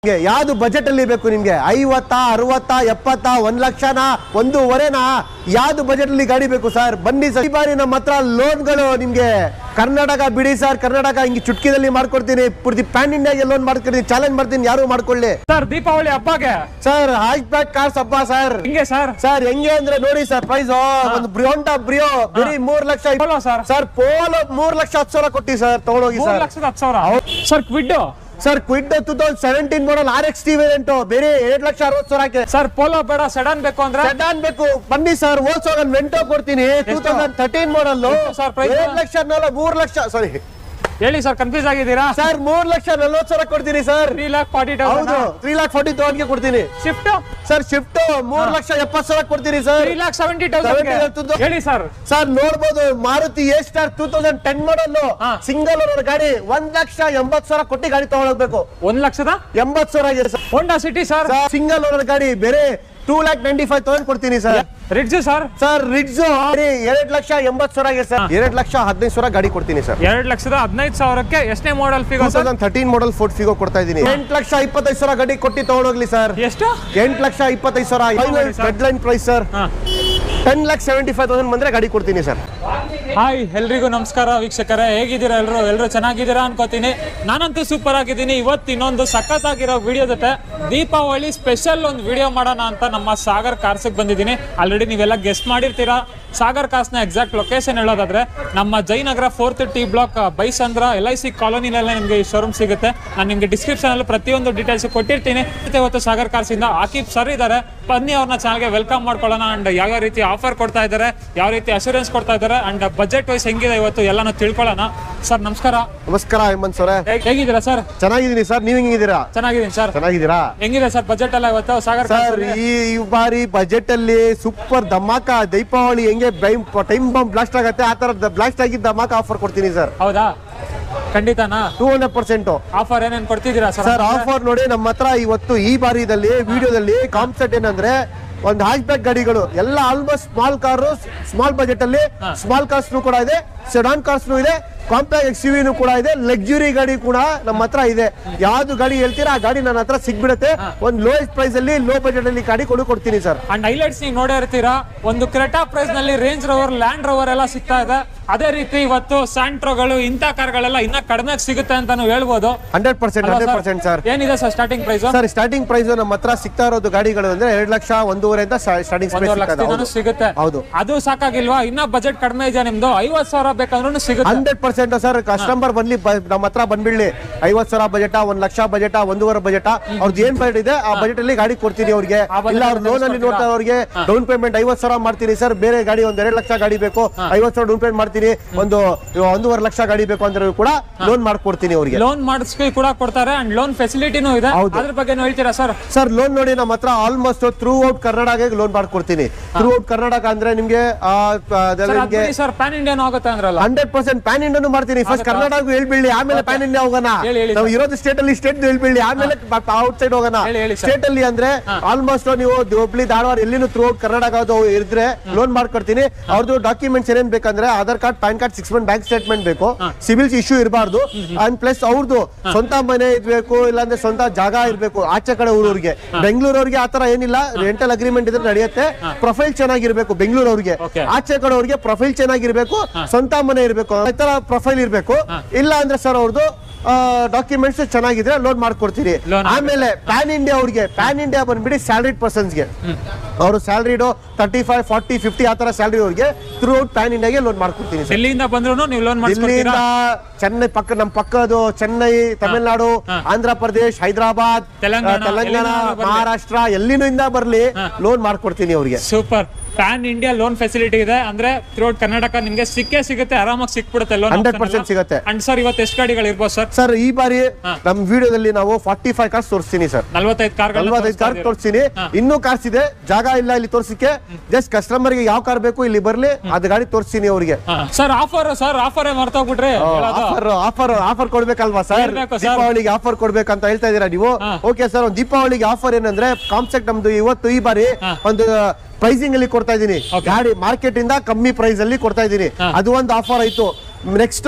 ನಿಮ್ಗೆ ಯಾವ್ದು ಬಜೆಟ್ ಅಲ್ಲಿ ಬೇಕು ನಿಮ್ಗೆ ಐವತ್ತಾ ಅರವತ್ತಾ ಎಪ್ಪತ್ತಾ ಒಂದ್ ಲಕ್ಷನ ಒಂದೂವರೆನಾ ಯಾವ್ದು ಬಜೆಟ್ ಅಲ್ಲಿ ಗಾಡಿ ಬೇಕು ಸರ್ ಬನ್ನಿ ಸರ್ ಈ ಬಾರಿ ನಮ್ಮ ಹತ್ರ ಲೋನ್ಗಳು ನಿಮ್ಗೆ ಕರ್ನಾಟಕ ಬಿಡಿ ಸರ್ ಕರ್ನಾಟಕ ಹಿಂಗೆ ಚುಟ್ಕಿದಲ್ಲಿ ಮಾಡ್ಕೊಡ್ತೀನಿ ಪೂರ್ತಿ ಪ್ಯಾನ್ ಇಂಡಿಯಾಗೆ ಲೋನ್ ಮಾಡ್ಕೊಡ್ತೀನಿ ಚಾಲೆಂಜ್ ಮಾಡ್ತೀನಿ ಯಾರು ಮಾಡ್ಕೊಳ್ಳಿ ಸರ್ ದೀಪಾವಳಿ ಹಬ್ಬಗೆ ಸರ್ ಹ್ಯಾಶ್ ಬ್ಯಾಕ್ ಕಾರ್ಸ್ ಹಬ್ಬ ಸರ್ ಹಿಂಗೆ ಸರ್ ಸರ್ ಹೆಂಗೆ ಅಂದ್ರೆ ನೋಡಿ ಸರ್ ಪ್ರೈಸ್ ಒಂದು ಬ್ರಿಯೋಂಟಾ ಬ್ರಿಯೋ ಬರೀ ಮೂರ್ lakh Polo sir sir Polo ಮೂರ್ ಲಕ್ಷ ಹತ್ತು ಸಾವಿರ ಕೊಟ್ಟಿ ಸರ್ ತಗೊಳೋಗಿ ಮೂರ್ ಸರ್ ಲಕ್ಷದ ಹತ್ತು ಸಾವಿರ sir Kwid sir Kwid two thousand seventeen model R X T variant ಬೇರೆ ಎರಡ್ ಲಕ್ಷ ಅರವತ್ತು ಸಾವಿರ ಹಾಕಿ ಸರ್ ಪೋಲೋ ಬೇಡ ಸೆಡನ್ ಬೇಕು ಅಂದ್ರೆ ಸೆಡಾನ್ ಬೇಕು ಬನ್ನಿ ಸರ್ ಹೋಲ್ಸೋಗನ್ ವೆಂಟೋ ಕೊಡ್ತೀನಿ ಟೂ ತೌಸಂಡ್ ತರ್ಟೀನ್ ಮಾಡಲ್ ಎಷ್ಟು sir price? ಏಳು ಲಕ್ಷ ನಲ ಮೂರ್ ಲಕ್ಷ ಸಾರಿ ಹೇಳಿ ಸರ್ ಕನ್ಫ್ಯೂಸ್ ಆಗಿದ್ದೀರಾ ಸರ್ ಮೂರ್ ಲಕ್ಷ ನಲ್ವತ್ತು ಸಾವಿರ ಕೊಡ್ತೀನಿ ಸರ್ ತ್ರೀ ಲ್ಯಾಕ್ ಫಾರ್ಟಿ ಹೌದು ತೌಸಂಡ್ ತ್ರೀ ಲ್ಯಾಕ್ ಫಾರ್ಟಿ ತೌಸಂಡ್ಗೆ ಕೊಡ್ತೀನಿ ಶಿಫ್ಟ್ ಸರ್ ಶಿಫ್ಟ್ ಮೂರ್ ಲಕ್ಷ ಎಪ್ಪತ್ತು ಸಾವಿರ ಕೊಡ್ತೀನಿ sir three lakh seventy 70,000 thousand ಹೇಳಿ ಸರ್ ಸರ್ ನೋಡ್ಬೋದು Maruti A Star two thousand ten model ಹಾ. ಸಿಂಗಲ್ ಓನರ್ ಗಾಡಿ ಒಂದ್ ಲಕ್ಷ ಎಂಬತ್ ಸಾವಿರ ಕೊಟ್ಟು ಗಾಡಿ ತಗೊಳೋಗ್ಬೇಕು ಒಂದ್ ಲಕ್ಷದ ಎಂಬತ್ ಸಾವಿರ ಆಗಿದೆ sir Honda City sir single owner ಗಾಡಿ ಬೇರೆ two lakh ninety five thousand ಕೊಡ್ತೀನಿ sir Ridge sir sir Ridge ಎರಡ್ ಲಕ್ಷ ಎಂಬತ್ ಸಾವಿರ ಆಗಿದೆ ಸರ್ ಎರಡ್ ಲಕ್ಷ ಹದಿನೈದು ಸಾವಿರ ಗಾಡಿ ಕೊಡ್ತೀನಿ ಸರ್ ಎರಡ್ ಲಕ್ಷದ ಹದಿನೈದು ಸಾವಿರಕ್ಕೆ ಎಷ್ಟನೇ model two figure sir thousand thirteen model Ford Figo ಕೊಡ್ತಾ ಇದ್ದೀನಿ ಎಂಟು ಲಕ್ಷ ಇಪ್ಪತ್ತೈದು ಸಾವಿರ ಗಾಡಿ ಕೊಟ್ಟು ತಗೊಂಡೋಗ್ಲಿ ಸರ್ ಎಷ್ಟು ಎಂಟು ಲಕ್ಷ ಇಪ್ಪತ್ತೈದು ಸಾವಿರ ಮಾಡಿ sir. Red line price sir ಹಾ ten lakh seventy five thousand ಬಂದ್ರೆ ಗಾಡಿ ಕೊಡ್ತೀನಿ ಸರ್ ಹಾಯ್ ಎಲ್ರಿಗೂ ನಮಸ್ಕಾರ ವೀಕ್ಷಕರೇ ಹೇಗಿದ್ದೀರಾ ಎಲ್ಲರೂ ಎಲ್ಲರೂ ಚೆನ್ನಾಗಿದ್ದೀರಾ ಅನ್ಕೋತೀನಿ ನಾನಂತೂ ಸೂಪರ್ ಆಗಿದ್ದೀನಿ ಇವತ್ತು ಇನ್ನೊಂದು ಸಖತ್ತಾಗಿರೋ ವಿಡಿಯೋ ಜೊತೆ ದೀಪಾವಳಿ ಸ್ಪೆಷಲ್ ಒಂದು ವಿಡಿಯೋ ಮಾಡೋಣ ಅಂತ ನಮ್ಮ ಸಾಗರ್ ಕಾರ್ಸ್ಗೆ ಬಂದಿದ್ದೀನಿ ಆಲ್ರೆಡಿ ನೀವೆಲ್ಲ ಗೆಸ್ಟ್ ಮಾಡಿರ್ತೀರಾ ಸಾಗರ್ ಕಾರ್ಸ್ನ ಎಕ್ಸಾಕ್ಟ್ ಲೊಕೇಶನ್ ಹೇಳೋದಾದ್ರೆ ನಮ್ಮ Jayanagar fourth T block Byrasandra L I C ಕಾಲೋನಿನಲ್ಲೇ ನಿಮಗೆ ಈ ಶೋರೂಮ್ ಸಿಗುತ್ತೆ ನಾನು ನಿಮಗೆ ಡಿಸ್ಕ್ರಿಪ್ಷನಲ್ಲಿ ಪ್ರತಿಯೊಂದು ಡೀಟೇಲ್ಸ್ ಕೊಟ್ಟಿರ್ತೀನಿ ಮತ್ತೆ ಇವತ್ತು ಸಾಗರ್ ಕಾರ್ಸಿಂದ ಆಕಿಬ್ ಸರ್ ಇದ್ದಾರೆ ಬನ್ನಿ ಅವ್ರನ್ನ ಚಾನಲ್ಗೆ ವೆಲ್ಕಮ್ ಮಾಡ್ಕೊಳ್ಳೋಣ ಅಂಡ್ ಯಾವ ರೀತಿ ಆಫರ್ ಕೊಡ್ತಾ ಇದ್ದಾರೆ ಯಾವ ರೀತಿ ಅಶೂರೆನ್ಸ್ ಕೊಡ್ತಾ ಇದ್ದಾರೆ ಅಂಡ್ ಬಜೆಟ್ ವೈಸ್ ಹೆಂಗಿದೆ ಇವತ್ತು ಎಲ್ಲಾನು ತಿಳ್ಕೊಳ್ಳೋಣ ಸರ್ ನಮಸ್ಕಾರ ನಮಸ್ಕಾರ ಹೇಮಂತ್ ಸರ್ ಹೇಗ್- ಹೇಗಿದ್ದೀರಾ ಸರ್ ಚೆನ್ನಾಗಿದ್ದೀನಿ ಸರ್ ನೀವ್ ಹೆಂಗಿದ್ದೀರಾ ಚೆನ್ನಾಗಿದ್ದೀನಿ ಸರ್ ಚೆನ್ನಾಗಿದ್ದೀರಾ ಹೆಂಗಿದೆ ಸರ್ ಬಜೆಟ್ ಎಲ್ಲ ಇವತ್ತು ಸಾಗರ್ ಸರ್ ಈ ಈ ಬಾರಿ ಬಜೆಟ್ ಅಲ್ಲಿ ಸೂಪರ್ ಧಮಾಕ ದೀಪಾವಳಿ ಹೆಂಗೆ ಟೈಮ್ ಬಾಂಬ್ ಬ್ಲಾಸ್ಟ್ ಆಗತ್ತೆ ಆ ತರ ಬ್ಲಾಸ್ಟ್ ಆಗಿದ್ದ ಧಮಾಕ ಆಫರ್ ಕೊಡ್ತೀನಿ ಸರ್ ಹೌದಾ ಖಂಡಿತನಾ ಟೂ ಹಂಡ್ರೆಡ್ ಪರ್ಸೆಂಟ್ ಆಫರ್ ಏನೇನ್ ಕೊಡ್ತಿದ್ದೀರಾ ಸರ್ ಸರ್ ಆಫರ್ ನೋಡಿ ನಮ್ಮ ಹತ್ರ ಇವತ್ತು ಈ ಬಾರಿದಲ್ಲಿ ವಿಡಿಯೋದಲ್ಲಿ ಕಾನ್ಸೆಪ್ಟ್ ಏನಂದ್ರೆ ಒಂದು ಹ್ಯಾಶ್ ಬ್ಯಾಕ್ ಗಾಡಿಗಳು ಎಲ್ಲ almost small car small budget ಅಲ್ಲಿ ಸ್ಮಾಲ್ ಕಾರ್ಸ್ ಕೂಡ ಇದೆ ಸೆಡಾನ್ ಕಾರ್ಸ್ ಇದೆ ಕಾಂಪ್ಯಾಕ್ಟ್ ಎಕ್ಸ್ ನು ಕೂಡ ಇದೆ ಲಕ್ಸುರಿ ಗಾಡಿ ಕೂಡ ನಮ್ಮ ಹತ್ರ ಇದೆ ಯಾವ್ದು ಗಾಡಿ ಹೇಳ್ತೀರಾ ಆ ಗಾಡಿ ನನ್ನ ಹತ್ರ ಸಿಗ್ಬಿಡುತ್ತೆ ಒಂದು ಲೋಯೆಸ್ಟ್ ಪ್ರೈಸ್ ಅಲ್ಲಿ ಲೋ ಬಜೆಟ್ ಅಲ್ಲಿ ಗಾಡಿ ಕೊಡು ಕೊಡ್ತೀನಿ ಸರ್ ಅಂಡ್ ಹೈಲೈಟ್ಸ್ ನೀವು ನೋಡೇ ಇರ್ತೀರಾ ಒಂದು ಕ್ರೆಟಾ ಪ್ರೈಸ್ ನಲ್ಲಿ ರೇಂಜ್ ರೋವರ್ ಲ್ಯಾಂಡ್ ರೋವರ್ ಎಲ್ಲ ಸಿಗ್ತಾ ಇದೆ ಅದೇ ರೀತಿ ಇವತ್ತು ಸ್ಯಾಂಟ್ರೋಗಳು ಇಂಥ ಕಾರ್ಗಳೆಲ್ಲ ಇನ್ನ ಕಡಿಮೆ ಸಿಗುತ್ತೆ ಅಂತಾನು ಹೇಳ್ಬೋದು ಹಂಡ್ರೆಡ್ ಪರ್ಸೆಂಟ್ ಅಲ್ವಾ ಹಂಡ್ರೆಡ್ sir? ಪರ್ಸೆಂಟ್ ಸರ್ ಏನಿದೆ sir starting price sir starting price ನಮ್ಮ ಹತ್ರ ಸಿಗ್ತಾ ಇರೋದು ಗಾಡಿಗಳು ಅಂದ್ರೆ ಎರಡ್ ಲಕ್ಷ ಒಂದೂವರೆ ಅಂತ ಸ್ಟಾರ್ಟಿಂಗ್ ಒಂದೂವರೆ ಲಕ್ಷದಿಂದನೂ ಸಿಗುತ್ತೆ ಹೌದು ಅದು ಸಾಕಾಗಿಲ್ವಾ ಇನ್ನ ಬಜೆಟ್ ಕಡಿಮೆ ಇದೆ ನಿಮ್ದು ಐವತ್ ಸಾವಿರ ಬೇಕಂದ್ರೂ ಸಿಗುತ್ತೆ ಹಂಡ್ರೆಡ್ ಪರ್ಸೆಂಟ್ ಸರ್ ಕಸ್ಟಮರ್ ಬಂದ್ಲಿ ಬ- ನಮ್ಮ ಹತ್ರ ಬಂದ್ಬಿಡ್ಲಿ ಐವತ್ ಸಾವಿರ ಬಜೆಟ್ ಒಂದ್ ಲಕ್ಷ ಬಜೆಟ್ ಒಂದೂವರೆ ಬಜೆಟ್ ಅವ್ರದ್ದು ಏನ್ ಬಜೆಟ್ ಇದೆ ಆ ಬಜೆಟ್ ಅಲ್ಲಿ ಗಾಡಿ ಕೊಡ್ತೀನಿ ಅವ್ರಿಗೆ ಆ budget ಇಲ್ಲ ಅವ್ರ ಅಲ್ಲಿ ಲೋನ್ ಅಲ್ಲಿ ನೋಡ್ತಾ ಅವ್ರಿಗೆ ಡೌನ್ ಪೇಮೆಂಟ್ ಐವತ್ ಸಾವಿರ ಮಾಡ್ತೀನಿ ಸರ್ ಬೇರೆ ಗಾಡಿ ಒಂದ್ ಎರಡ್ ಲಕ್ಷ ಗಾಡಿ ಬೇಕು ಐವತ್ ಸಾವಿರ ಡೌನ್ ಪೇಮೆಂಟ್ ಮಾಡ್ತೀನಿ ಒಂದು ಒಂದೂವರೆ ಲಕ್ಷ ಗಾಡಿ ಬೇಕು ಅಂದ್ರೆ ಕೂಡ ಲೋನ್ ಮಾಡ್ಕೊಡ್ತೀನಿ ಅವ್ರಿಗೆ ಲೋನ್ ಮಾಡಿಸ್ಕಿ ಕೂಡ ಕೊಡ್ತಾರೆ ಅಂಡ್ ಲೋನ್ ಫೆಸಿಲಿಟಿನೂ ಇದೆ ಹೌದು. ಅದ್ರ ಬಗ್ಗೆ ಹೇಳ್ತೀರಾ ಸರ್ ಸರ್ ಲೋನ್ ನೋಡಿ ನಮ್ಮ ಹತ್ರ almost throughout Karnataka loan ಮಾಡ್ಕೊಡ್ತೀನಿ ಥ್ರೂ ಔಟ್ ಕರ್ನಾಟಕ ಅಂದ್ರೆ ನಿಮ್ಗೆ ಆ, ಆ, ಅದೆಲ್ಲ ನಿಮ್ಗೆ ಸರ್ ಪ್ಯಾನ್ ಇಂಡಿಯನ್ ಆಗುತ್ತೆ ಅಂದ್ರಲ್ಲ ಹಂಡ್ರೆಡ್ ಪರ್ಸೆಂಟ್ ಪ್ಯಾನ್ ಇಂಡಿಯಾನು ಮಾಡ್ತೀನಿ ಫಸ್ಟ್ ಕರ್ನಾಟಕ ಹೇಳ್ಬಿಡಿ ಆಮೇಲೆ ಪ್ಯಾನ್ ಇಂಡಿಯಾ ಹೋಗೋಣ ಹೇಳಿ, ಹೇಳಿ ನಾವು ಇರೋದು ಸ್ಟೇಟ್ ಅಲ್ಲಿ ಸ್ಟೇಟ್ ಹೇಳ್ಬಿಡಿ ಆಮೇಲೆ ಔಟ್ ಸೈಡ್ ಹೋಗೋಣ ಹೇಳಿ, ಹೇಳಿ sir. ಸ್ಟೇಟ್ ಅಲ್ಲಿ ಅಂದ್ರೆ ಆಲ್ಮೋಸ್ಟ್ ನೀವು ಹುಬ್ಳಿ ಧಾರವಾಡ ಎಲ್ಲಿನೂ ಥ್ರೂ ಔಟ್ ಕರ್ನಾಟಕ ಇದ್ರೆ ಲೋನ್ ಮಾಡ್ಕೊಡ್ತೀನಿ ಅವ್ರದ್ದು ಡಾಕ್ಯುಮೆಂಟ್ಸ್ ಏನೇನ್ ಬೇಕಂದ್ರೆ Aadhaar card PAN card six month bank statement ಬೇಕು ಸಿವಿಲ್ಸ್ ಇಶ್ಯೂ ಇರಬಾರ್ದು ಅಂಡ್ ಪ್ಲಸ್ ಅವ್ರದ್ದು ಸ್ವಂತ ಮನೆ ಇರ್ಬೇಕು ಇಲ್ಲಾಂದ್ರೆ ಸ್ವಂತ ಜಾಗ ಇರ್ಬೇಕು ಆಚೆ ಕಡೆ ಊರವ್ರಿಗೆ ಬೆಂಗಳೂರವ್ರಿಗೆ ಆತರ ಏನಿಲ್ಲ ರೆಂಟಲ್ ಅಗ್ರಿಮೆಂಟ್ ಇದ್ರೆ ನಡೆಯುತ್ತೆ ಪ್ರೊಫೈಲ್ ಚೆನ್ನಾಗಿರ್ಬೇಕು ಬೆಂಗಳೂರವ್ರಿಗೆ Okay. ಆಚೆ ಕಡೆ ಅವ್ರಿಗೆ ಪ್ರೊಫೈಲ್ ಚೆನ್ನಾಗಿರ್ಬೇಕು ಸ್ವಂತ ಮನೆ ಇರ್ಬೇಕು ಈ ತರ ಪ್ರೊಫೈಲ್ ಇರ್ಬೇಕು ಇಲ್ಲ ಅಂದ್ರೆ ಸರ್ ಅವ್ರದ್ದು ಡಾಕ್ಯುಮೆಂಟ್ಸ್ ಚೆನ್ನಾಗಿದ್ರೆ ಲೋನ್ ಮಾಡ್ಕೊಡ್ತೀರಿ Loan ಆಮೇಲೆ ಪ್ಯಾನ್ ಇಂಡಿಯಾ ಅವ್ರಿಗೆ ಪ್ಯಾನ್ ಇಂಡಿಯಾ ಬಂದ್ಬಿಡಿ ಸ್ಯಾಲ್ರಿಡ್ ಪರ್ಸನ್ಸ್ಗೆ ಅವರು salaried thirty five forty fifty ಆ ತರ ಸ್ಯಾಲ್ರಿ ಅವ್ರಿಗೆ ಥ್ರೂ ಔಟ್ ಪ್ಯಾನ್ ಇಂಡಿಯಾಗೆ ಲೋನ್ ಮಾಡ್ಕೊಡ್ತೀನಿ ಸರ್ ಡೆಲ್ಲಿಯಿಂದ ಬಂದ್ರು ನೀವು ಲೋನ್ ಮಾಡಿಸ್ಕೊಡ್ತೀರಾ ದಿಲ್ಲಿಯಿಂದ ಚೆನ್ನೈ ಪಕ್ಕ ನಮ್ಮ ಪಕ್ಕದು ಚೆನ್ನೈ ತಮಿಳ್ನಾಡು ಆಂಧ್ರ ಪ್ರದೇಶ್ ಹೈದರಾಬಾದ್ ತೆಲಂಗಾಣ, ಆ, ತೆಲಂಗಾಣ ಎಲ್ಲಿಂದ ಬರ್ಲಿ. ಮಹಾರಾಷ್ಟ್ರ ಎಲ್ಲಿನೂ ಇಂದ ಬರ್ಲಿ ಲೋನ್ ಮಾಡ್ಕೊಡ್ತೀನಿ ಅವ್ರಿಗೆ super pan India loan facility ಇದೆ ಅಂದ್ರೆ ಥ್ರೂಟ್ ಕರ್ನಾಟಕ ನಿಮ್ಗೆ ಸಿಕ್ಕೇ ಸಿಗುತ್ತೆ ಆರಾಮಾಗಿ ಸಿಕ್ಬಿಡುತ್ತೆ ಲೋನ್ 100% ಸಿಗುತ್ತೆ. ಅಂಡ್ ಸರ್ ಇವತ್ತು ಎಷ್ಟು ಗಾಡಿಗಳು ಇರ್ಬೋದು ಸರ್ ಸರ್ ಈ ಬಾರಿ ನಮ್ ವಿಡಿಯೋದಲ್ಲಿ ನಾವು ಫಾರ್ಟಿ ಫೈವ್ ಕಾರ್ಸ್ ತೋರಿಸ್ತೀನಿ ಸರ್ ನಲ್ವತ್ತೈದು ಕಾರ್ಗಳು ನಲ್ವತ್ತೈದು ಕಾರ್ ತೋರಿಸ್ತೀನಿ ಇನ್ನೂ ಕಾರ್ಸ್ ಇದೆ ಜಾಗ ಇಲ್ಲ ಇಲ್ಲಿ ತೋರ್ಸಿಕ್ಕೆ ಜಸ್ಟ್ ಕಸ್ಟಮರ್ ಗೆ ಯಾವ ಕಾರ್ ಬೇಕು ಇಲ್ಲಿ ಬರ್ಲಿ ಅದ್ ಗಾಡಿ ತೋರಿಸ್ತೀನಿ ಅವ್ರಿಗೆ ಸರ್ ಆಫರ್ ಸರ್ ಆಫರ್ ಮರ್ತೋಗ್ಬಿಟ್ರಿ ಹೇಳೋದು ಆಫರ್ ಆಫರ್ ಆಫರ್ ಕೊಡ್ಬೇಕಲ್ವಾ ಸರ್ ಹೇಳ್ಬೇಕು sir. ದೀಪಾವಳಿಗೆ ಆಫರ್ ಕೊಡ್ಬೇಕಂತ ಹೇಳ್ತಾ ಇದೀರಾ ನೀವು ಹಾ. ಓಕೆ ಸರ್ ಒಂದು ದೀಪಾವಳಿಗೆ ಆಫರ್ ಏನಂದ್ರೆ ಕಾನ್ಸೆಪ್ಟ್ ನಮ್ದು ಇವತ್ತು ಈ ಬಾರಿ ಒಂದು ಪ್ರೈಸಿಂಗ್ ಅಲ್ಲಿ ಕೊಡ್ತಾ ಇದೀನಿ ಗಾಡಿ ಮಾರ್ಕೆಟ್ ಇಂದ ಕಮ್ಮಿ ಪ್ರೈಸ್ ಅಲ್ಲಿ ಕೊಡ್ತಾ ಇದೀನಿ ಅದು ಒಂದು ಆಫರ್ ಆಯ್ತು ನೆಕ್ಸ್ಟ್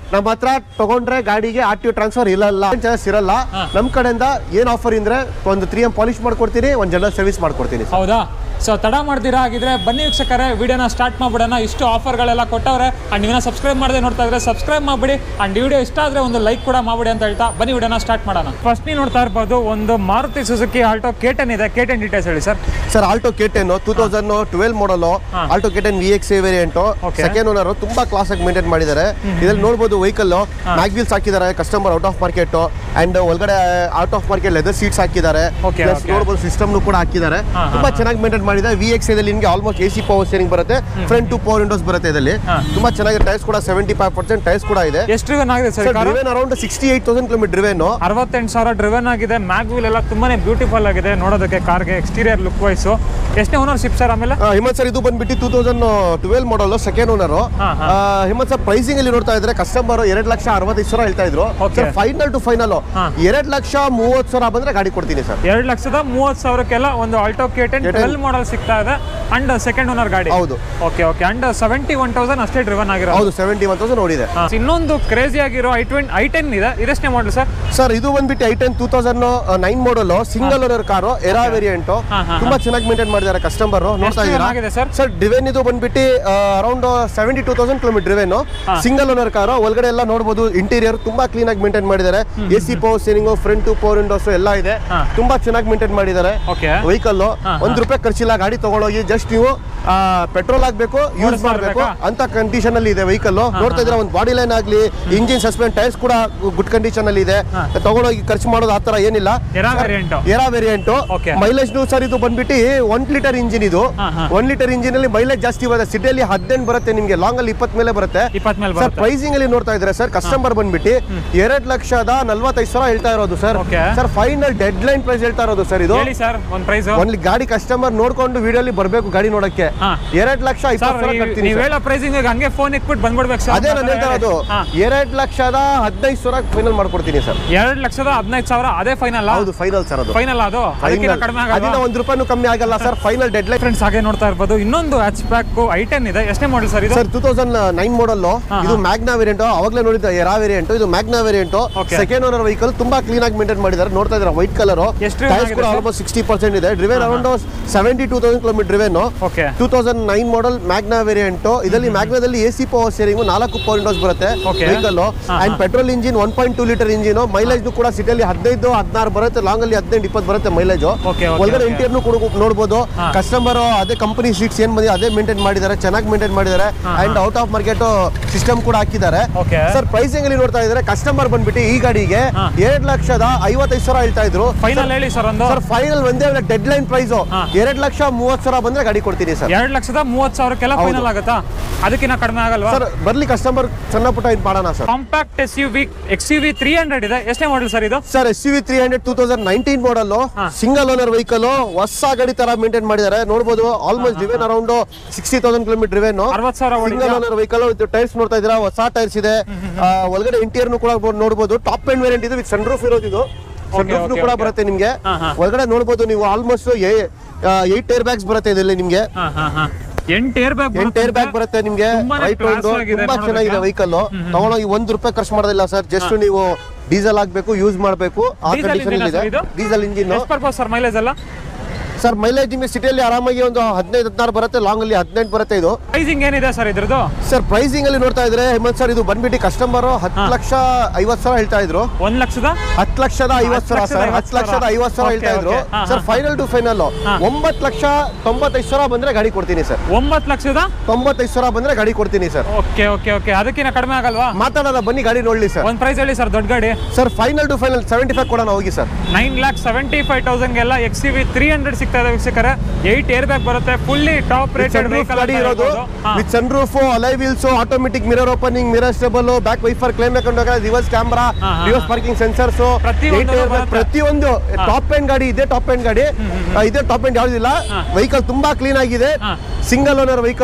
ನಮ್ಮ ಹತ್ರ ತಗೊಂಡ್ರೆ ಗಾಡಿಗೆ ಆರ್ ಟಿ ಟ್ರಾನ್ಸ್ಫರ್ ಇಲ್ಲಲ್ಲ ಚಾರ್ಜಸ್ ಇರಲ್ಲ ನಮ್ ಕಡೆಯಿಂದ ಏನ್ ಆಫರ್ ಇಂದ್ರೆ ಒಂದು ತ್ರೀ ಎಂ ಪಾಲಿಶ್ ಮಾಡ್ಕೊಡ್ತೀನಿ ಒಂದು ಜನರಲ್ ಸರ್ವಿಸ್ ಮಾಡ್ಕೊಡ್ತೀನಿ ಹೌದಾ ಸೊ ತಡ ಮಾಡ್ದಿರಾ ಆಗಿದ್ರೆ ಬನ್ನಿ ವೀಕ್ಷಕರೇ ವಿಡಿಯೋನ ಸ್ಟಾರ್ಟ್ ಮಾಡ್ಬಿಡೋಣ ಇಷ್ಟು ಆಫರ್ಗಳೆಲ್ಲ ಕೊಟ್ಟವ್ರೆ ಅಂಡ್ ನೀವೇನ ಸಬ್ಸ್ಕ್ರೈಬ್ ಮಾಡದೆ ನೋಡ್ತಾ ಇದ್ರೆ ಸಬ್ಸ್ಕ್ರೈಬ್ ಮಾಡ್ಬಿಡಿ ಅಂಡ್ ವಿಡಿಯೋ ಇಷ್ಟ ಆದ್ರೆ ಒಂದು ಲೈಕ್ ಕೂಡ ಮಾಡ್ಬಿಡಿ ಅಂತ ಹೇಳ್ತಾ ಬನ್ನಿ ವಿಡಿಯೋನ ಸ್ಟಾರ್ಟ್ ಮಾಡೋಣ ಫಸ್ಟ್ ನೀವು ನೋಡ್ತಾ ಇರ್ಬೋದು ಒಂದು ಮಾರುತಿ ಸುಜುಕಿ ಆಲ್ಟೋ ಕೇಟನ್ ಇದೆ ಕೇಟನ್ ಡೀಟೇಲ್ಸ್ ಹೇಳಿ sir sir Alto K ten two thousand twelve model Alto K ten V X variant Okay. Second owner ತುಂಬಾ ಕ್ಲಾಸ್ ಆಗಿ ಮೇಂಟೈನ್ ಮಾಡಿದ್ದಾರೆ ಇದ್ರಲ್ಲಿ ನೋಡಬಹುದು ವೆಹಿಕಲ್ ಮ್ಯಾಗ್ವೀಲ್ಸ್ ಹಾಕಿದ್ದಾರೆ customer out of market and ಒಳಗಡೆ out of market leather seats ಹಾಕಿದ್ದಾರೆ Okay, plus okay. ನೋಡಬಹುದು system ಕೂಡ ಹಾಕಿದ್ದಾರೆ ಹಾ, ತುಂಬಾ ಚೆನ್ನಾಗಿ ಮೇಂಟೈನ್ ಮಾಡಿದ್ದಾರೆ ವಿ ಎಕ್ಸ್ ಇದರಲ್ಲಿ ನಿಮಗೆ almost A C power steering ಬರುತ್ತೆ ಫ್ರಂಟ್ ಟು ಪವರ್ ವಿಂಡೋಸ್ ಬರುತ್ತೆ ಇದರಲ್ಲಿ ಹಾ. ತುಂಬಾ ಚೆನ್ನಾಗಿ ಟೈರ್ಸ್ ಕೂಡ ಸೆವೆಂಟಿ ಫೈವ್ ಪರ್ಸೆಂಟ್ ಟೈರ್ಸ್ ಕೂಡ ಇದೆ ಎಷ್ಟು ಡ್ರಿವನ್ ಆಗಿದೆ sir car driven around sixty eight thousand kilometre driven ಅರವತ್ತೆಂಟು ಸಾವಿರ ಡ್ರಿವನ್ ಆಗಿದೆ ಮ್ಯಾಗ್ ವೀಲ್ ಎಲ್ಲ ತುಂಬಾನೇ ಬ್ಯೂಟಿಫುಲ್ ಆಗಿದೆ ನೋಡೋದಕ್ಕೆ ಕಾರ್ಗೆ ಎಕ್ಸ್ಟೀರಿಯರ್ ಲುಕ್ ವೈಸು ಎಷ್ಟನೇ ಓನರ್ಶಿಪ್ ಸರ್ ಆಮೇಲೆ ಹಿಮತ್ ಸರ್ ಇದು ಬಂದ್ಬಿಟ್ಟು two thousand twelve model second owner ಹಾ, ಹಾ. ಹಿಮತ್ ಸರ್ ಪ್ರೈಸಿಂಗ್ ಅಲ್ಲಿ ನೋಡ್ತಾ ಇದ್ರೆ ಕಸ್ಟಮರ್ ಎರಡ್ ಲಕ್ಷ ಅರವತ್ತೈದು ಸಾವಿರ ಹೇಳ್ತಾ ಇದ್ರು Okay. Sir final to final ಹಾ. ಎರಡ್ ಲಕ್ಷ ಮೂವತ್ತು ಸಾವಿರ ಬಂದ್ರೆ ಗಾಡಿ ಕೊಡ್ತೀನಿ ಸರ್ ಎರಡು ಲಕ್ಷದ ಮೂವತ್ತು ಸಾವಿರಕ್ಕೆಲ್ಲ ಒಂದು Alto K ten K10. Twelve model ಸಿಗ್ತಾ ಇದೆ ಅಂಡ್ ಸೆಕೆಂಡ್ ಓನರ್ ಗಾಡಿ ಹೌದು okay okay and seventy one thousand ಅಷ್ಟೇ ಡ್ರಿವನ್ ಆಗಿರೋ ಹೌದು ಸೆವೆಂಟಿ ಒನ್ ತೌಸಂಡ್ ನೋಡಿದೆ ಇನ್ನೊಂದು ಕ್ರೇಜಿ ಆಗಿರೋ ಐ ಟ್ವೆಂಟಿ ಐ ಟೆನ್ ಇದೆ ಇದೆಷ್ಟೇ ಮಾಡಲ್ ಸರ್ ಸರ್ ಇದು ಬಂದ್ಬಿಟ್ಟು I ten two thousand nine model single owner car Era variant ಹಾ, ಹಾ, ತುಂಬಾ ಚೆನ್ನಾಗಿ ಮೇಂಟೈನ್ ಮಾಡಿದ್ದಾರೆ ಕಸ್ಟಮರ್ ನೋಡ್ತಾ ಎಷ್ಟು ಇದ್ದೀರಾ ಆಗಿದೆ ಸರ್ ಸರ್ ಡಿವೆನ್ ಇದು ಬಂದ್ಬಿಟ್ಟು around seventy two thousand kilometre driven single owner car ಒಳಗಡೆ ಎಲ್ಲ ನೋಡಬಹುದು ಇಂಟೀರಿಯರ್ ತುಂಬಾ ಕ್ಲೀನ್ ಆಗಿ ಮೇಂಟೈನ್ ಮಾಡಿದ್ದಾರೆ A C power steering front power windows ಎಲ್ಲ ಇದೆ ಹಾ. ತುಂಬಾ ಚೆನ್ನಾಗಿ ಮೇಂಟೈನ್ ಮಾಡಿದ್ದಾರೆ ಓಕೆ ವೆಹಿಕಲ್ ಒಂದ್ ರೂಪಾಯಿ ಖರ್ಚಿಲ್ಲ ಗಾಡಿ ತಗೊಂಡೋಗಿ ಜಸ್ಟ್ ನೀವು ಪೆಟ್ರೋಲ್ ಹಾಕ್ಬೇಕು ಯೂಸ್ ಓಡಿಸ್ತಾ ಮಾಡಬೇಕು ಇರ್ಬೇಕಾ? ಅಂತ ಕಂಡೀಷನ್ ಅಲ್ಲಿ ಇದೆ ವೆಹಿಕಲ್ ನೋಡ್ತಾ ಇದ್ರೆ ಒಂದು ಬಾಡಿ ಲೈನ್ ಆಗ್ಲಿ ಇಂಜಿನ್ ಸಸ್ಪೆಂಡ್ ಟೈರ್ಸ್ ಕೂಡ ಗುಡ್ ಕಂಡೀಷನ್ ಅಲ್ಲಿ ಇದೆ ತಗೊಂಡೋಗಿ ಖರ್ಚು ಮಾಡೋದು ಆ ತರ ಏನಿಲ್ಲ Era variant Era variant Okay. Mileage sir ಇದು ಬಂದ್ಬಿಟ್ಟು ಒನ್ ಲೀಟರ್ ಇಂಜಿನ್ ಇದು ಹಾ, ಹಾ. ಒನ್ ಲೀಟರ್ ಇಂಜಿನ್ ಅಲ್ಲಿ ಮೈಲೇಜ್ ಜಾಸ್ತಿ ಬರುತ್ತೆ ಸಿಟಿಯಲ್ಲಿ ಹದಿನೆಂಟು ಬರುತ್ತೆ ನಿಮಗೆ ಲಾಂಗ್ ಅಲ್ಲಿ ಇಪ್ಪತ್ ಮೇಲೆ ಬರುತ್ತೆ ಇಪ್ಪತ್ ಮೇಲೆ ಸರ್ ಬರುತ್ತೆ ಪ್ರೈಸಿಂಗ್ ಅಲ್ಲಿ ನೋಡ್ತಾ ಇದ್ರೆ ಸರ್ ಕಸ್ಟಮರ್ ಬಂದ್ಬಿಟ್ಟು ಎರಡ್ ಲಕ್ಷದ ನಲ್ವತ್ತೈದು ಸಾವಿರ ಹೇಳ್ತಾ ಇರೋದು ಸರ್ Okay. Sir final deadline price ಹೇಳ್ತಾ ಇರೋದು ಸರ್ ಇದು ಹೇಳಿ ಸರ್ ಒಂದು ಪ್ರೈಸ್ ಒಂದ್ ಗಾಡಿ ಕಸ್ಟಮರ್ ನೋಡ್ಕೊಂಡು ವಿಡಿಯೋಲಿ ಬರ್ಬೇಕು ಗಾಡಿ ನೋಡಕ್ಕೆ ಹಾ. ಎರಡ್ ಲಕ್ಷ ಸರ್ ಇಪ್ಪತ್ತು ಸಾವಿರ ಕಟ್ತೀನಿ ನೀವು sir. ಹೇಳೋ ಪ್ರೈಸಿಂಗ್ ಹಂಗೆ ಫೋನ್ ಇಟ್ಬಿಟ್ಟು ಬಂದ್ಬಿಡ್ಬೇಕು ಸರ್ ಅದೇ ನಾನು ಹೇಳ್ತಾ ಇರೋದು ಹಾ. ಎರಡ್ ಲಕ್ಷದ ಹದಿನೈದು ಸಾವಿರ ಫೈನಲ್ ಮಾಡ್ಕೊಡ್ತೀನಿ ಸರ್ ಎರಡು ಲಕ್ಷದ ಹದಿನೈದು ಸಾವಿರ ಅದೇ ಫೈನಲ್ ಹೌದು ಫೈನಲ್ ಸರ್ ಅದು ಫೈನಲ್ ಅದು ಅದಕ್ಕಿಂತ ಕಡಿಮೆ ಆಗಲ್ಲ ಅದನ್ನ ಒಂದ್ ರೂಪಾಯಿನೂ ಕಮ್ಮಿ ಆಗಲ್ಲ sir final deadline friends ಹಾಗೆ ನೋಡ್ತಾ ಇರ್ಬೋದು ಇನ್ನೊಂದು ಹ್ಯಾಚ್ ಪ್ಯಾಕ್ ಐ ಟೆನ್ ಇದೆ ಎಷ್ಟೇ ಮಾಡಲ್ ಸರ್ ಇದು sir two thousand nine model ಇದು ಮ್ಯಾಗ್ನಾ ವೇರಿಯಂಟ್ ಅವಾಗಲೇ ನೋಡಿದ್ದೆ ಎರಾ ವೇರಿಯಂಟ್ ಇದು Magna variant Okay. Second owner vehicle ತುಂಬಾ ಕ್ಲೀನ್ ಆಗಿ ಮೇಂಟೈನ್ ಮಾಡಿದ್ದಾರೆ ನೋಡ್ತಾ ಇದ್ದಾರೆ ವೈಟ್ ಕಲರ್ ಎಷ್ಟು driven ಟೈರ್ಸ್ ಕೂಡ ಆಗಿದೆ, ಆಲ್ಮೋಸ್ಟ್ ಸಿಕ್ಸ್ಟಿ ಪರ್ಸೆಂಟ್ ಇದೆ driven around seventy two thousand kilometre driven okay two thousand nine model Magna variant ಇದರಲ್ಲಿ ಮ್ಯಾಗ್ನಾದಲ್ಲಿ ಎ ಸಿ ಪವರ್ ಸ್ಟೇರಿಂಗ್ ನಾಲ್ಕು ಪವರ್ ವಿಂಡೋಸ್ ಬರುತ್ತೆ Okay. ವೆಹಿಕಲ್ ಹಾ, and petrol engine one point two litre engine mileage ಕೂಡ ಸಿಟಿಯಲ್ಲಿ ಹದಿನೈದು ಹದಿನಾರು ಬರುತ್ತೆ ಲಾಂಗ್ ಅಲ್ಲಿ ಹದಿನೆಂಟು ಇಪ್ಪತ್ತು ಬರುತ್ತೆ ಮೈಲೇಜ್ Okay, okay, ಒಳಗಡೆ okay. ಇಂಟೀರಿಯರ್ ಕೂಡ ನೋಡಬಹುದು ಹಾ. ಕಸ್ಟಮರ್ ಅದೇ ಕಂಪನಿ ಸೀಟ್ಸ್ ಏನ್ ಬಂದಿದೆ ಅದೇ ಮೇಂಟೈನ್ ಮಾಡಿದ್ದಾರೆ ಚೆನ್ನಾಗಿ ಮೇಂಟೈನ್ ಮಾಡಿದ್ದಾರೆ and out of market system ಕೂಡ ಹಾಕಿದ್ದಾರೆ Okay. ಸರ್ ಪ್ರೈಸಿಂಗ್ ಅಲ್ಲಿ ನೋಡ್ತಾ ಇದ್ದಾರೆ ಕಸ್ಟಮರ್ ಬಂದ್ಬಿಟ್ಟು ಈ ಗಾಡಿಗೆ ಹಾ. ಎರಡ್ ಲಕ್ಷದ ಐವತ್ತೈದು ಸಾವಿರ ಹೇಳ್ತಾ ಇದ್ರು ಫೈನಲ್ ಹೇಳಿ ಸರ್ ಒಂದು ಸರ್ ಫೈನಲ್ ಒಂದೇ ಡೆಡ್ ಲೈನ್ ಪ್ರೈಸ್ ಹಾ. ಎರಡ್ ಲಕ್ಷ ಮೂವತ್ತು ಸಾವಿರ ಬಂದ್ರೆ ಗಾಡಿ ಕೊಡ್ತೀನಿ ಸರ್ ಎರಡು ಲಕ್ಷದ ಮೂವತ್ತು ಸಾವಿರಕ್ಕೆಲ್ಲ ಫೈನಲ್ ಆಗುತ್ತಾ ಅದಕ್ಕಿಂತ ಕಡಿಮೆ ಆಗಲ್ವಾ ಸರ್ ಬರ್ಲಿ ಕಸ್ಟಮರ್ ಸಣ್ಣ ಪುಟ್ಟ ಇದು ಮಾಡೋಣ sir compact S U V X U V three hundred ಇದೆ ಎಷ್ಟೇ ಮಾಡಲ್ ಸರ್ ಇದು sir S V three hundred two thousand nineteen model ಹಾ. ಸಿಂಗಲ್ ಓನರ್ ವೆಹಿಕಲ್ ಹೊಸ ಗಾಡಿ ತರ ಮೇಂಟೈನ್ ಮಾಡಿದ್ದಾರೆ ನೋಡಬಹುದು almost driven around sixty thousand kilometre driven ಅರವತ್ತು ಸಾವಿರ ಸಿಂಗಲ್ ಓಡಿದ್ಯಾ ಓನರ್ ವೆಹಿಕಲ್ ವಿತ್ ಟೈರ್ಸ್ ನೋಡ್ತಾ ಇದ್ದೀರಾ ಹೊಸ ಟೈರ್ಸ್ ಇದೆ ಆ, ಒಳಗಡೆ ಇಂಟೀರಿಯರ್ ಕೂಡ ಬೋ- ನೋಡಬಹುದು ಟಾಪ್ ಎಂಡ್ ವೇರಿಯಂಟ್ ಇದು ವಿತ್ ಸನ್ ರೂಫ್ ಇರೋದು ಇದು ಸನ್ ರೂಫ್ okay, ಕೂಡ okay. ಬರುತ್ತೆ ನಿಮ್ಗೆ ಹಾ, ಹಾ. ಒಳಗಡೆ ನೋಡಬಹುದು ನೀವು ಆಲ್ಮೋಸ್ಟ್ ಏಟ್ ಟೈರ್ ಬ್ಯಾಗ್ಸ್ ಬರುತ್ತೆ ಇದರಲ್ಲಿ ನಿಮ್ಗೆ ಹಾ ಹಾ ಹಾ ಎಂಟು ಏರ್ ಬ್ಯಾಗ್ ಎಂಟ್ ಏರ್ ಬ್ಯಾಗ್ ಬರುತ್ತೆ ನಿಮ್ಗೆ ತುಂಬಾನೇ ರೈಟ್ class ಒಂದು ಆಗಿದೆ ತುಂಬಾ ಚೆನ್ನಾಗಿದೆ ನೋಡೋದಕ್ಕೆ. ವೆಹಿಕಲ್ ತಗೊಂಡೋಗಿ ಒಂದ್ ರೂಪಾಯಿ ಖರ್ಚು ಮಾಡೋದಿಲ್ಲ ಸರ್ ಜಸ್ಟ್ ನೀವು ಡೀಸೆಲ್ ಹಾಕ್ಬೇಕು ಯೂಸ್ ಮಾಡಬೇಕು ಆ Diesel ಕಂಡೀಷನ್ engine ಆ ಇದೆ sir ಇದು? ಡೀಸೆಲ್ ಇಂಜಿನ್ ಎಷ್ಟು ಪರ್ಪಸ್ ಸರ್ ಮೈಲೇಜ್ ಎಲ್ಲ ಸರ್ ಮೈಲೇಜ್ ನಿಮಗೆ ಸಿಟಿಯಲ್ಲಿ ಆರಾಮಾಗಿ ಒಂದು ಹದಿನೈದು ಹದಿನಾರು ಬರುತ್ತೆ ಲಾಂಗ್ ಅಲ್ಲಿ ಹದಿನೆಂಟು ಬರುತ್ತೆ ಇದು ಪ್ರೈಸಿಂಗ್ ಏನಿದೆ ಸರ್ ಇದ್ರದ್ದು ಸರ್ ಪ್ರೈಸಿಂಗ್ ಅಲ್ಲಿ ನೋಡ್ತಾ ಇದ್ರೆ ಹೇಮಂತ್ ಸರ್ ಇದು ಬಂದ್ಬಿಟ್ಟು ಕಸ್ಟಮರ್ ಹತ್ತು ಲಕ್ಷ ಐವತ್ ಸಾವಿರ ಹೇಳ್ತಾ ಇದ್ರು ಒಂದ್ ಲಕ್ಷದ ಹತ್ತು ಲಕ್ಷದ ಐವತ್ ಸಾವಿರ ಲಕ್ಷದ ಸರ್ ಐವತ್ತು ಹತ್ತು ಲಕ್ಷದ ಐವತ್ ಸಾವಿರ Okay, ಹೇಳ್ತಾ ಇದ್ರು okay. ಹಾ, ಸರ್ ಹಾ. ಫೈನಲ್ ಟು ಫೈನಲ್ ಒಂಬತ್ತು ಲಕ್ಷ ತೊಂಬತ್ತೈದು ಸಾವಿರ ಬಂದ್ರೆ ಗಾಡಿ ಕೊಡ್ತೀನಿ ಸರ್ ಒಂಬತ್ತು ಲಕ್ಷದ ತೊಂಬತ್ತೈದು ಸಾವಿರ ಬಂದ್ರೆ ಗಾಡಿ ಕೊಡ್ತೀನಿ ಸರ್ ಓಕೆ ಓಕೆ ಓಕೆ ಅದಕ್ಕಿಂತ ಕಡಿಮೆ ಆಗಲ್ವಾ ಮಾತಾಡೋಣ ಬನ್ನಿ ಗಾಡಿ ನೋಡ್ಲಿ ಸರ್ ಒಂದ್ ಪ್ರೈಸ್ ಹೇಳಿ ಸರ್ ದೊಡ್ಡ ಗಾಡಿ sir final to final seventy five ಕೊಡೋಣ ಹೋಗಿ sir nine lakh seventy five ತೌಸಂಡ್ಗೆಲ್ಲ X C V three hundred ಸಿಗ್ತಾ ಇದೆ ವೀಕ್ಷಕರೇ ಏಯ್ಟ್ ಏರ್ ಬ್ಯಾಗ್ ಬರುತ್ತೆ fully top rated sun roof vehicle ಗಾಡಿ ಇರೋದು with sun roof alloy wheels automatic mirror opening mirror stable back wiper climate ಹಾಕೊಂಡಾಗ reverse camera ಹಾ, ಹಾ, ರಿವರ್ಸ್ ಪಾರ್ಕಿಂಗ್ ಸೆನ್ಸರ್ಸ್ ಪ್ರತಿಯೊಂದು ಬರುತ್ತೆ. ಪ್ರತಿಯೊಂದು ಟಾಪ್ ಎಂಡ್ ಗಾಡಿ ಇದೆ ಟಾಪ್ ಎಂಡ್ ಗಾಡಿ ಆ, ಇದೇ ಟಾಪ್ ಎಂಡ್ ಯಾವ್ದಿಲ್ಲ ವೆಹಿಕಲ್ ತುಂಬಾ ಕ್ಲೀನ್ ಆಗಿದೆ ಹಾ. Single owner vehicle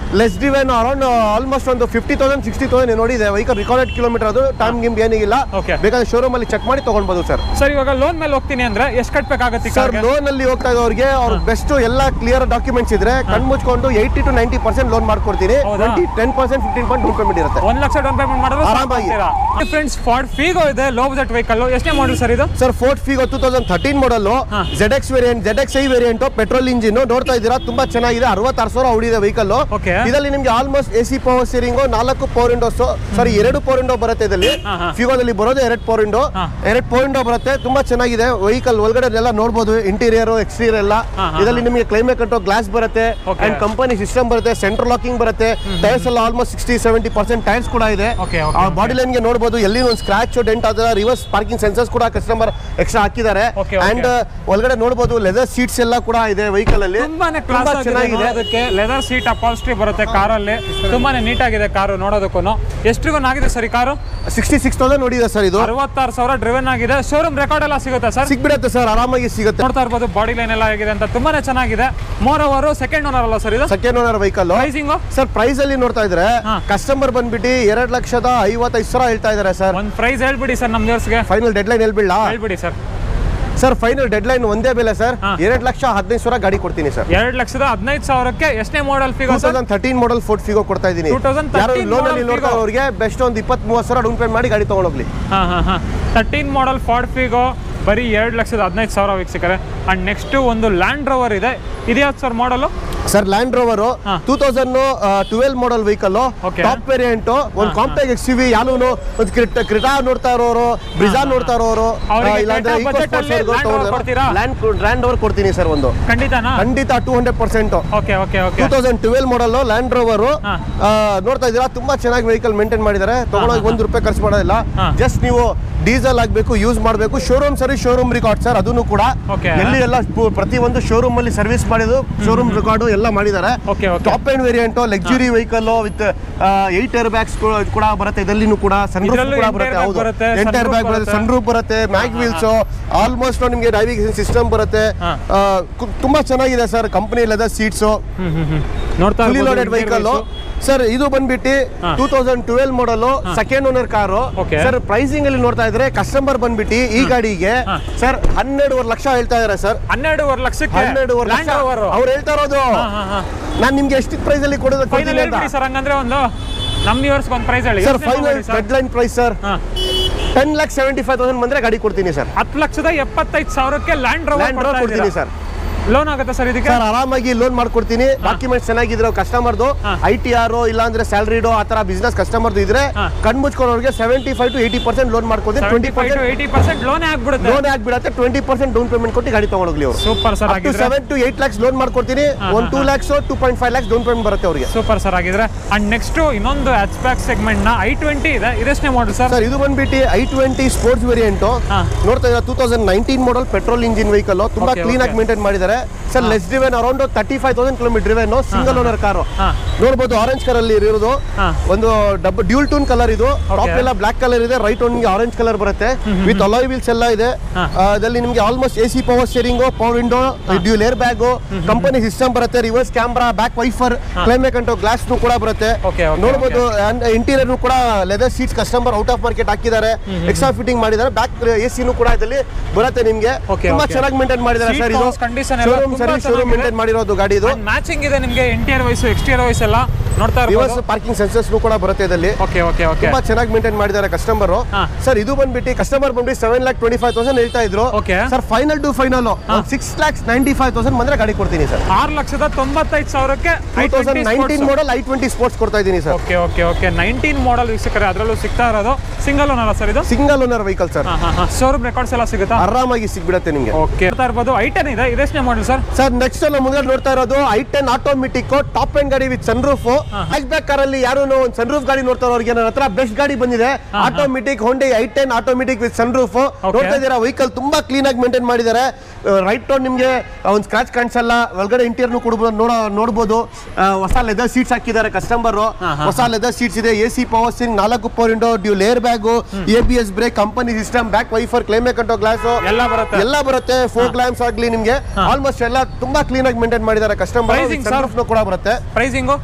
less driven around almost ಒಂದು ಫಿಫ್ಟಿ ತೌಸಂಡ್ ಸಿಕ್ಸ್ಟಿ ತೌಸಂಡ್ ನೋಡಿದೆ ವೆಹಿಕಲ್ ರೆಕಾರ್ಡೆಡ್ ಕಿಲೋಮೀಟರ್ ಅದು ಟೈಮ್ ಗಿಮ್ ಏನಿಲ್ಲ Okay. ಬೇಕಾದ್ರೆ ಶೋರೂಮ್ ಅಲ್ಲಿ ಚೆಕ್ ಮಾಡಿ ತಗೊಳ್ಬೋದು ಸರ್ ಸರ್ ಇವಾಗ ಲೋನ್ ಮೇಲೆ ಹೋಗ್ತೀನಿ ಅಂದ್ರೆ ಎಷ್ಟು ಕಟ್ಬೇಕಾಗತ್ತೆ ಸರ್ ಲೋನ್ ಅಲ್ಲಿ ಹೋಗ್ತಾ ಇದ್ದವ್ರಿಗೆ ಅವ್ರ ಬೆಸ್ಟ್ ಎಲ್ಲ ಕ್ಲಿಯರ್ ಡಾಕ್ಯುಮೆಂಟ್ಸ್ ಇದ್ರೆ ಕಣ್ ಮುಚ್ಕೊಂಡು eighty to ninety percent loan ಮಾಡ್ಕೊಡ್ತೀನಿ ಹೌದಾ? Twenty ten percent fifteen point down payment ಇರುತ್ತೆ ಒಂದ್ ಲಕ್ಷ ಡೌನ್ ಪೇಮೆಂಟ್ ಮಾಡಿದ್ರೆ ಆರಾಮಾಗಿ. ಫ್ರೆಂಡ್ಸ್ ಫಾರ್ಡ್ ಫೀಗೋ ಇದೆ ಲೋ ಬಜೆಟ್ ವೆಹಿಕಲ್ ಎಷ್ಟನೇ ಮಾಡಲ್ ಸರ್ ಇದು sir Ford Figo two thousand thirteen model ಹಾ. Z X variant Z X I variant petrol engine ನೋಡ್ತಾ ಇದ್ದೀರಾ ತುಂಬಾ ಚೆನ್ನಾಗಿದೆ ಅರವತ್ತಾರು ಸಾವಿರ ಹೊಡಿದೆ ವೆಹಿಕಲ್ Okay. ಇದರಲ್ಲಿ ನಿಮ್ಗೆ almost A C power steering ನಾಲ್ಕು ಪವರ್ ವಿಂಡೋಸ್ ಸಾರಿ ಎರಡು ಪವರ್ ವಿಂಡೋ ಬರುತ್ತೆ ಇದರಲ್ಲಿ ಹಾ, ಹಾ. ಫಿಗೋದಲ್ಲಿ ಬರೋದು ಎರಡು ಪವರ್ ವಿಂಡೋ ಹಾ. ಎರಡು ಪವರ್ ವಿಂಡೋ ಬರುತ್ತೆ ತುಂಬಾ ಚೆನ್ನಾಗಿದೆ ವೆಹಿಕಲ್ ಒಳಗಡೆ ಎಲ್ಲ ನೋಡಬಹುದು ಇಂಟೀರಿಯರ್ ಎಕ್ಸ್ಟೀರಿಯರ್ ಎಲ್ಲ ಹಾ, ಹಾ, ಇದರಲ್ಲಿ ನಿಮಗೆ ಕ್ಲೈಮೇಟ್ ಕಂಟ್ರೋಲ್ ಗ್ಲಾಸ್ ಬರುತ್ತೆ Okay. ಅಂಡ್ ಕಂಪನಿ ಸಿಸ್ಟಮ್ ಬರುತ್ತೆ ಸೆಂಟ್ರಲ್ ಲಾಕಿಂಗ್ ಬರುತ್ತೆ ಟೈರ್ಸ್ ಎಲ್ಲ almost sixty seventy percent tyres ಕೂಡ ಇದೆ Okay, okay, ಆ ಬಾಡಿ ಲೈನ್ಗೆ ನೋಡಬಹುದು ಎಲ್ಲಿ ಒಂದು ಸ್ಕ್ರಾಚ್ ಡೆಂಟ್ ಆದ ರಿವರ್ಸ್ ಪಾರ್ಕಿಂಗ್ ಸೆನ್ಸರ್ಸ್ ಕೂಡ ಕಸ್ಟಮರ್ ಎಕ್ಸ್ಟ್ರಾ ಹಾಕಿದ್ದಾರೆ Okay, okay. ಅಂಡ್ ಒಳಗಡೆ ನೋಡಬಹುದು ಲೆದರ್ ಸೀಟ್ಸ್ ಎಲ್ಲ ಕೂಡ ಇದೆ ವೆಹಿಕಲ್ ಅಲ್ಲಿ ತುಂಬಾನೇ ಕ್ಲಾಸ್ ತುಂಬಾ ಚೆನ್ನಾಗಿದೆ ಅದಕ್ಕೆ ಲೆದರ್ ಸೀಟ್ ಅಪಾಲ್ಸ್ಟ್ರಿ ಬರುತ್ತೆ ಕಾರಲ್ಲಿ ತುಂಬಾನೇ ನೀಟ್ ಆಗಿದೆ ಕಾರು ನೋಡೋದಕ್ಕೂ ಎಷ್ಟ್ರಿಗೂ ಆಗಿದೆ ಸರ್ ಈ ಕಾರು ಸಿಕ್ಸ್ಟಿ ಸಿಕ್ಸ್ ತೌಸಂಡ್ ನೋಡಿದೆ ಸರ್ ಇದು ಅರವತ್ತಾರು ಸಾವಿರ ಡ್ರಿವನ್ ಆಗಿದೆ ಶೋರೂಮ್ ರೆಕಾರ್ಡ್ ಎಲ್ಲ ಸಿಗುತ್ತೆ ಸರ್ ಸಿಗ್ಬಿಡತ್ತೆ ಸರ್ ಆರಾಮಾಗಿ ಸಿಗುತ್ತೆ ನೋಡ್ತಾ ಇರ್ಬೋದು ಬಾಡಿ ಲೈನ್ ಎಲ್ಲ ಆಗಿದೆ ಅಂತ ತುಂಬಾನೇ ಚೆನ್ನಾಗಿದೆ ಮೋರ್ ಓವರ್ ಸೆಕೆಂಡ್ ಓನರ್ ಅಲ್ಲ ಸರ್ ಇದು second owner vehicle pricing sir price ಅಲ್ಲಿ ನೋಡ್ತಾ ಇದ್ರೆ ಹಾ. ಕಸ್ಟಮರ್ ಬಂದ್ಬಿಟ್ಟು ಎರಡ್ ಲಕ್ಷದ ಐವತ್ತೈದು ಸಾವಿರ ಹೇಳ್ತಾ ಇದಾರೆ ಸರ್ ಒಂದ್ ಪ್ರೈಸ್ ಹೇಳ್ಬಿಡಿ ಸರ್ ನಮ್ ವ್ಯೂರ್ಸ್ಗೆ ಫೈನಲ್ ಡೆಡ್ ಲೈನ್ ಹೇಳ್ಬಿಡ್ಲ ಹೇಳ್ಬಿಡಿ sir sir final deadline ಒಂದೇ ಬೆಲೆ ಸರ್ ಹಾ. ಎರಡ್ ಲಕ್ಷ ಹದಿನೈದು ಸಾವಿರ ಗಾಡಿ ಕೊಡ್ತೀನಿ ಸರ್ ಎರಡ್ ಲಕ್ಷದ ಹದಿನೈದು ಸಾವಿರಕ್ಕೆ ಎಷ್ಟನೇ model two Figo sir thousand thirteen model Ford Figo ಕೊಡ್ತಾ ಇದ್ದೀನಿ 2013 ಯಾರು ಲೋನ್ ಅಲ್ಲಿ model ನೋಡ್ತಾ Figo. ಅವ್ರಿಗೆ ಬೆಸ್ಟ್ ಒಂದು ಇಪ್ಪತ್ತ್ ಮೂವತ್ತು ಸಾವಿರ ಡೌನ್ ಪೇಮೆಂಟ್ ಮಾಡಿ ಗಾಡಿ ತಗೊಂಡೋಗ್ಲಿ ಹಾ ಹಾ ಹಾ ತರ್ಟೀನ್ ಮಾಡಲ್ ಫಾರ್ಡ್ ಫಿಗೋ ಬರೀ ಎರಡು ಲಕ್ಷದ ಹದಿನೈದು ಸಾವಿರ ವೀಕ್ಷಕರೇ ಅಂಡ್ ನೆಕ್ಸ್ಟ್ ಒಂದು ಲ್ಯಾಂಡ್ ರೋವರ್ ಇದೆ ಇದ್ಯಾವ್ದು sir model sir Land Rover ಹಾ. Two thousand twelve model vehicle Okay. Top variant ಒಂದು ಹಾ, ಕಾಂಪ್ಯಾಕ್ಟ್ ಎಕ್ಸ್ ವಿ ಯಾಲೂನು ಒಂದು ಕ್ರಿಟ ಕ್ರಿಟಾ ನೋಡ್ತಾ ಇರೋರು ಬ್ರಿಜಾ ನೋಡ್ತಾ ಇರೋರು ಅವ್ರಿಗೆ ಇಲ್ಲಾಂದ್ರೆ Creta budget ಅಲ್ಲಿ Land Rover ಕೊಡ್ತೀರಾ? ಲ್ಯಾಂಡ್ ಲ್ಯಾಂಡ್ ರೋವರ್ ಕೊಡ್ತೀನಿ ಸರ್ ಒಂದು ಖಂಡಿತನಾ ಖಂಡಿತ two hundred percent okay okay okay two thousand twelve model Land Rover ಹಾ. ನೋಡ್ತಾ ಇದ್ದೀರಾ ತುಂಬಾ ಚೆನ್ನಾಗಿ ವೆಹಿಕಲ್ ಮೇಂಟೈನ್ ಮಾಡಿದ್ದಾರೆ ತಗೊಳೋಕೆ ಒಂದು ರೂಪಾಯಿ ಖರ್ಚು ಮಾಡೋದಿಲ್ಲ ಹಾ. ಜಸ್ಟ್ ನೀವು ಡೀಸೆಲ್ ಆಗಬೇಕು ಯೂಸ್ ಮಾಡಬೇಕು ಶೋರೂಮ್ ಸರಿ ಶೋರೂಮ್ ರಿಕಾರ್ಡ್ ಸರ್ ಅದನ್ನು ಕೂಡ Okay. ಎಲ್ಲಿ ಎಲ್ಲ ಪ್ರತಿ ಒಂದು ಶೋರೂಮ್ ಅಲ್ಲಿ ಸರ್ವಿಸ್ ಮಾಡಿದ್ದು ಶೋರೂಮ್ ರೆಕಾರ್ಡು ಎಲ್ಲ ಮಾಡಿದ್ದಾರೆ Okay, okay. Top end variant luxury vehicle with eight air bags ಕೂಡ ಬರುತ್ತೆ ಇದರಲ್ಲಿನೂ ಕೂಡ ಸನ್ ಇದ್ರಲ್ಲೂ ಕೂಡ eight ಬರುತ್ತೆ airbag ಹೌದು ಬರುತ್ತೆ, ಎಂಟೈರ್ sunroof ಬ್ಯಾಗ್ ಬರುತ್ತೆ ಬರುತ್ತೆ. ಸನ್ ರೂಫ್ ಬರುತ್ತೆ ಮ್ಯಾಗ್ ವೀಲ್ಸ್ ಆಲ್ಮೋಸ್ಟ್ ನಿಮಗೆ ಡ್ರೈವಿಂಗ್ ಸಿಸ್ಟಮ್ ಬರುತ್ತೆ ಹಾ. ಆ, ಕು- ತುಂಬಾ ಚೆನ್ನಾಗಿದೆ ಸರ್ ಕಂಪನಿ ಲೆದರ್ ಸೀಟ್ಸು ಹ್ಮ್ ಹ್ಮ್ ಹ್ಮ್ ನೋಡ್ತಾ ಫುಲಿ ಇರ್ಬೋದು ಲೋಡೆಡ್ ವೆಹಿಕಲ್ interviews. ಸರ್ ಇದು ಬಂದ್ಬಿಟ್ಟು ಹಾ. Two thousand twelve model second owner car Okay. Sir pricing ಅಲ್ಲಿ ನೋಡ್ತಾ ಇದ್ರೆ ಕಸ್ಟಮರ್ ಬಂದ್ಬಿಟ್ಟು ಈ ಗಾಡಿಗೆ ಹಾ. ಸರ್ ಹನ್ನೆರಡುವರೆ ಲಕ್ಷ ಹೇಳ್ತಾ ಇದಾರೆ ಸರ್ ಹನ್ನೆರಡೂವರೆ ಲಕ್ಷಕ್ಕೆ ಹನ್ನೆರಡುವರೆ ಲಕ್ಷ ಲ್ಯಾಂಡ್ ರೋವರ್ ಅವ್ರು ಹೇಳ್ತಾ ಇರೋದು ನಾನು ನಿಮ್ಗೆ ಎಷ್ಟು ಪ್ರೈಸ್ ಅಲ್ಲಿ ಕೊಡೋದು ಫೈನಲ್ ಕೊಡ್ತೀನಿ ಅಂತ ಹೇಳ್ಬಿಡಿ ಸರ್ ಹಂಗಂದ್ರೆ ಒಂದು ನಮ್ಮ ವ್ಯೂವರ್ಸ್ ಒಂದು ಪ್ರೈಸ್ ಹೇಳಿ ಸರ್ ಯೋಚ್ನೆ ಫೈನಲ್ ಮಾಡ್ಬೇಡಿ sir. Dead deadline price sir ಹಾ. Ten lakh seventy five thousand ಬಂದ್ರೆ ಗಾಡಿ ಕೊಡ್ತೀನಿ ಸರ್ ಹತ್ತು ಲಕ್ಷದ ಎಪ್ಪತ್ತೈದು ಸಾವಿರಕ್ಕೆ ಲ್ಯಾಂಡ್ ರೋವರ್ ಲ್ಯಾಂಡ್ ರೋಡ್ ಕೊಡ್ತೀನಿ ಸರ್ ಲೋನ್ ಆಗುತ್ತೆ ಸರ್ ಇದಕ್ಕೆ ಸರ್ ಆರಾಮಾಗಿ ಲೋನ್ ಮಾಡ್ಕೊಡ್ತೀನಿ ಡಾಕ್ಯುಮೆಂಟ್ಸ್ ಚೆನ್ನಾಗಿದ್ರೆ ಕಸ್ಟಮರ್ದು ಹಾ. ಐ ಟಿ ಆರ್ ಇಲ್ಲಾಂದ್ರೆ ಸ್ಯಾಲ್ರಿಡೋ ಆ ತರ ಬಿಸ್ನೆಸ್ ಕಸ್ಟಮರ್ದು ಇದ್ರೆ ಹಾ. ಕಣ್ ಮುಚ್ಕೊಳ್ಳೋರಿಗೆ seventy five to eighty percent loan ಮಾಡ್ಕೊಡ್ತೀನಿ twenty five to percent eighty percent ಲೋನೇ ಆಗ್ಬಿಡುತ್ತೆ ಲೋನ್ ಆಗ್ಬಿಡತ್ತೆ ಟ್ವೆಂಟಿ ಪರ್ಸೆಂಟ್ ಡೌನ್ ಪೇಮೆಂಟ್ ಕೊಟ್ಟು ಗಾಡಿ ತಗೊಂಡೋಗ್ಲಿ ಅವರು ಸೂಪರ್ ಸರ್ ಟು ಆಗಿದ್ರೆ seven to eight lakhs loan ಮಾಡ್ಕೊಡ್ತೀನಿ ಹಾ, ಒನ್ ಹಾ, ಟೂ ಹಾ. Lakhs two point five lakhs down payment ಬರುತ್ತೆ ಅವರಿಗೆ ಸೂಪರ್ ಸರ್ ಆಗಿದ್ರೆ ಅಂಡ್ ನೆಕ್ಸ್ಟ್ ಇನ್ನೊಂದು ಹ್ಯಾಚ್ಬ್ಯಾಕ್ ಸೆಗ್ಮೆಂಟ್ ನ ಐ ಟ್ವೆಂಟಿ ಇದೆ ಇದೆಷ್ಟನೇ ಮಾಡಲ್ ಸರ್ ಸರ್ ಇದು ಬಂದ್ಬಿಟ್ಟು ಐ ಟ್ವೆಂಟಿ ಸ್ಪೋರ್ಟ್ಸ್ ವೇರಿಯಂಟ್ ಹಾ. ನೋಡ್ತಾ ಇದ್ದಾರೆ two thousand nineteen model petrol engine vehicle ತುಂಬಾ Okay, ಕ್ಲೀನ್ ಆಗಿ okay. ಮೇಂಟೈನ್ ಮಾಡಿದ್ದಾರೆ sir less driven around thirty five thousand kilometre driven single owner car ಹಾ. ನೋಡ್ಬೋದು ಆರೆಂಜ್ ಕಲರ್ ಅಲ್ಲಿ ಇರೋದು ಹಾ. ಒಂದು ಡಬ್ ಡ್ಯೂಲ್ ಟೂನ್ ಕಲರ್ ಇದು ಟಾಪ್ Okay. ಎಲ್ಲ ಬ್ಲಾಕ್ ಕಲರ್ ಇದೆ ರೈಟ್ ನಿಮಗೆ ಆರೆಂಜ್ ಕಲರ್ ಬರುತ್ತೆ ವಿತ್ ಅಲಾಯ್ ವೀಲ್ಸ್ ಎಲ್ಲ ಇದೆ ಹಾ. ಆ, ಇದರಲ್ಲಿ ನಿಮಗೆ almost A C power steering power window dual air bag company system ಬರುತ್ತೆ reverse camera back wiper climate ಅಂಟು ಗ್ಲಾಸ್ ಕೂಡ ಬರುತ್ತೆ Okay, okay, ನೋಡ್ಬೋದು ಇಂಟೀರಿಯರ್ ಕೂಡ leather seats customer out of market ಹಾಕಿದ್ದಾರೆ ಎಕ್ಸ್ಟ್ರಾ ಫಿಟ್ಟಿಂಗ್ ಮಾಡಿದ್ದಾರೆ ಬ್ಯಾಕ್ ಎ ಸಿನೂ ಕೂಡ ಇದರಲ್ಲಿ ಬರುತ್ತೆ ನಿಮಗೆ Okay, ತುಂಬಾ okay. ಚೆನ್ನಾಗಿ ಮೇಂಟೈನ್ ಮಾಡಿದ್ದಾರೆ Seat ಸರ್ ಇದು covers condition ಎಲ್ಲ ಶೋರೂಮ್ ತುಂಬಾ ಸರಿ ಶೋರೂಮ್ ಚೆನ್ನಾಗಿದೆ. ಮೇಂಟೈನ್ ಮಾಡಿರೋದು ಗಾಡಿ ಇದು ಮ್ಯಾಚಿಂಗ್ ಇದೆ ನಿಮಗೆ ಇಂಟೀರಿಯರ್ ವೈಸ್ ಎಕ್ಸ್ಟೀರಿಯರ್ ವೈಸ್ ಎಲ್ಲ ನೋಡ್ತಾ ರಿವರ್ಸ್ ಇರ್ಬೋದು ಪಾರ್ಕಿಂಗ್ ಸೆನ್ಸರ್ಸ್ ಕೂಡ ಬರುತ್ತೆ ಇದರಲ್ಲಿ ಓಕೆ ಓಕೆ ಓಕೆ ತುಂಬಾ ಚೆನ್ನಾಗಿ ಮೇಂಟೈನ್ ಮಾಡಿದ್ದಾರೆ ಕಸ್ಟಮರ್ ಹಾ. ಸರ್ ಇದು ಬಂದ್ಬಿಟ್ಟು ಕಸ್ಟಮರ್ ಬಂದ್ಬಿಟ್ಟು seven lakh twenty five thousand ಹೇಳ್ತಾ ಇದ್ರು Okay. Sir final to final six lakhs ninety five thousand ಬಂದ್ರೆ ಗಾಡಿ ಕೊಡ್ತೀನಿ ಸರ್ ಆರು ಲಕ್ಷದ ತೊಂಬತ್ತೈದು ಸಾವಿರಕ್ಕೆ two thousand nineteen model I twenty sports ಕೊಡ್ತಾ ಇದ್ದೀನಿ sir okay okay okay nineteen model ವೀಕ್ಷಕರೇ ಅದರಲ್ಲೂ ಸಿಗ್ತಾ ಇರೋದು ಸಿಂಗಲ್ ಓನರ್ ಸರ್ ಇದು ಸಿಂಗಲ್ ಓನರ್ ವೆಹಿಕಲ್ ಸರ್ ಹಾಂ ಹಾಂ ಶೋರೂಮ್ ರೆಕಾರ್ಡ್ಸ್ ಎಲ್ಲ ಸಿಗುತ್ತಾ ಆರಾಮಾಗಿ ಸಿಗ್ಬಿಡತ್ತೆ ನಿಮಗೆ ಓಕೆ ನೋಡ್ತಾ ಇರ್ಬೋದು ಐ ಟೆನ್ ಇದೆ ಇದೆಷ್ಟನೇ ಮಾಡಲ್ ಸರ್ ಸರ್ ನೆಕ್ಸ್ಟ್ ನಮ್ಮ ಮುಂದೆ ನೋಡ್ತಾ ಇರೋದು I ten automatic top end ಗಾಡಿ with sunroof hatchback car ಅಲ್ಲಿ ಯಾರು ಒಂದು ಸನ್ರೂಫ್ ಗಾಡಿ ನೋಡ್ತಾ ಇರೋರಿಗೆ ನನ್ನ ಹತ್ರ ಬೆಸ್ಟ್ ಗಾಡಿ ಬಂದಿದೆ ಆಟೋಮೆಟಿಕ್ ಹೊಂಡೆ I ten automatic with sunroof ನೋಡ್ತಾ ಇದ್ದೀರಾ ವೆಹಿಕಲ್ ತುಂಬಾ ಕ್ಲೀನ್ ಆಗಿ ಮೇಂಟೈನ್ ಮಾಡಿದ್ದಾರೆ ರೈಟ್ ಟೋನ್ ನಿಮಗೆ ಒಂದು ಸ್ಕ್ರಾಚ್ ಕಾಣಿಸಲ್ಲ ಒಳಗಡೆ ಇಂಟೀರಿಯರ್ ಕೊಡ್ಬೋದು ನೋಡ ನೋಡ್ಬೋದು ಆ, ಹೊಸ ಲೆದರ್ ಸೀಟ್ಸ್ ಹಾಕಿದ್ದಾರೆ ಕಸ್ಟಮರ್ ಹೊಸ ಲೆದರ್ ಸೀಟ್ಸ್ ಇದೆ ಎ ಸಿ ಪವರ್ ಸ್ಟೀರಿಂಗ್ ನಾಲ್ಕು power window dual air bag A B S brake company system back wiper climate control glass ಎಲ್ಲ ಬರುತ್ತೆ ಎಲ್ಲ ಬರುತ್ತೆ ಫೋರ್ ಗ್ಲಾಮ್ಸ್ ಆಗ್ಲಿ ನಿಮ್ಗೆ ಆಲ್ಮೋಸ್ಟ್ ಎಲ್ಲ ತುಂಬಾ ಕ್ಲೀನ್ ಆಗಿ ಮೇಂಟೈನ್ ಮಾಡಿದ್ದಾರೆ ಕಸ್ಟಮರ್ Pricing, sir? ಕೂಡ ಬರುತ್ತೆ ಪ್ರೈಸಿಂಗು ಸರ್ ಪ್ರೈಸ್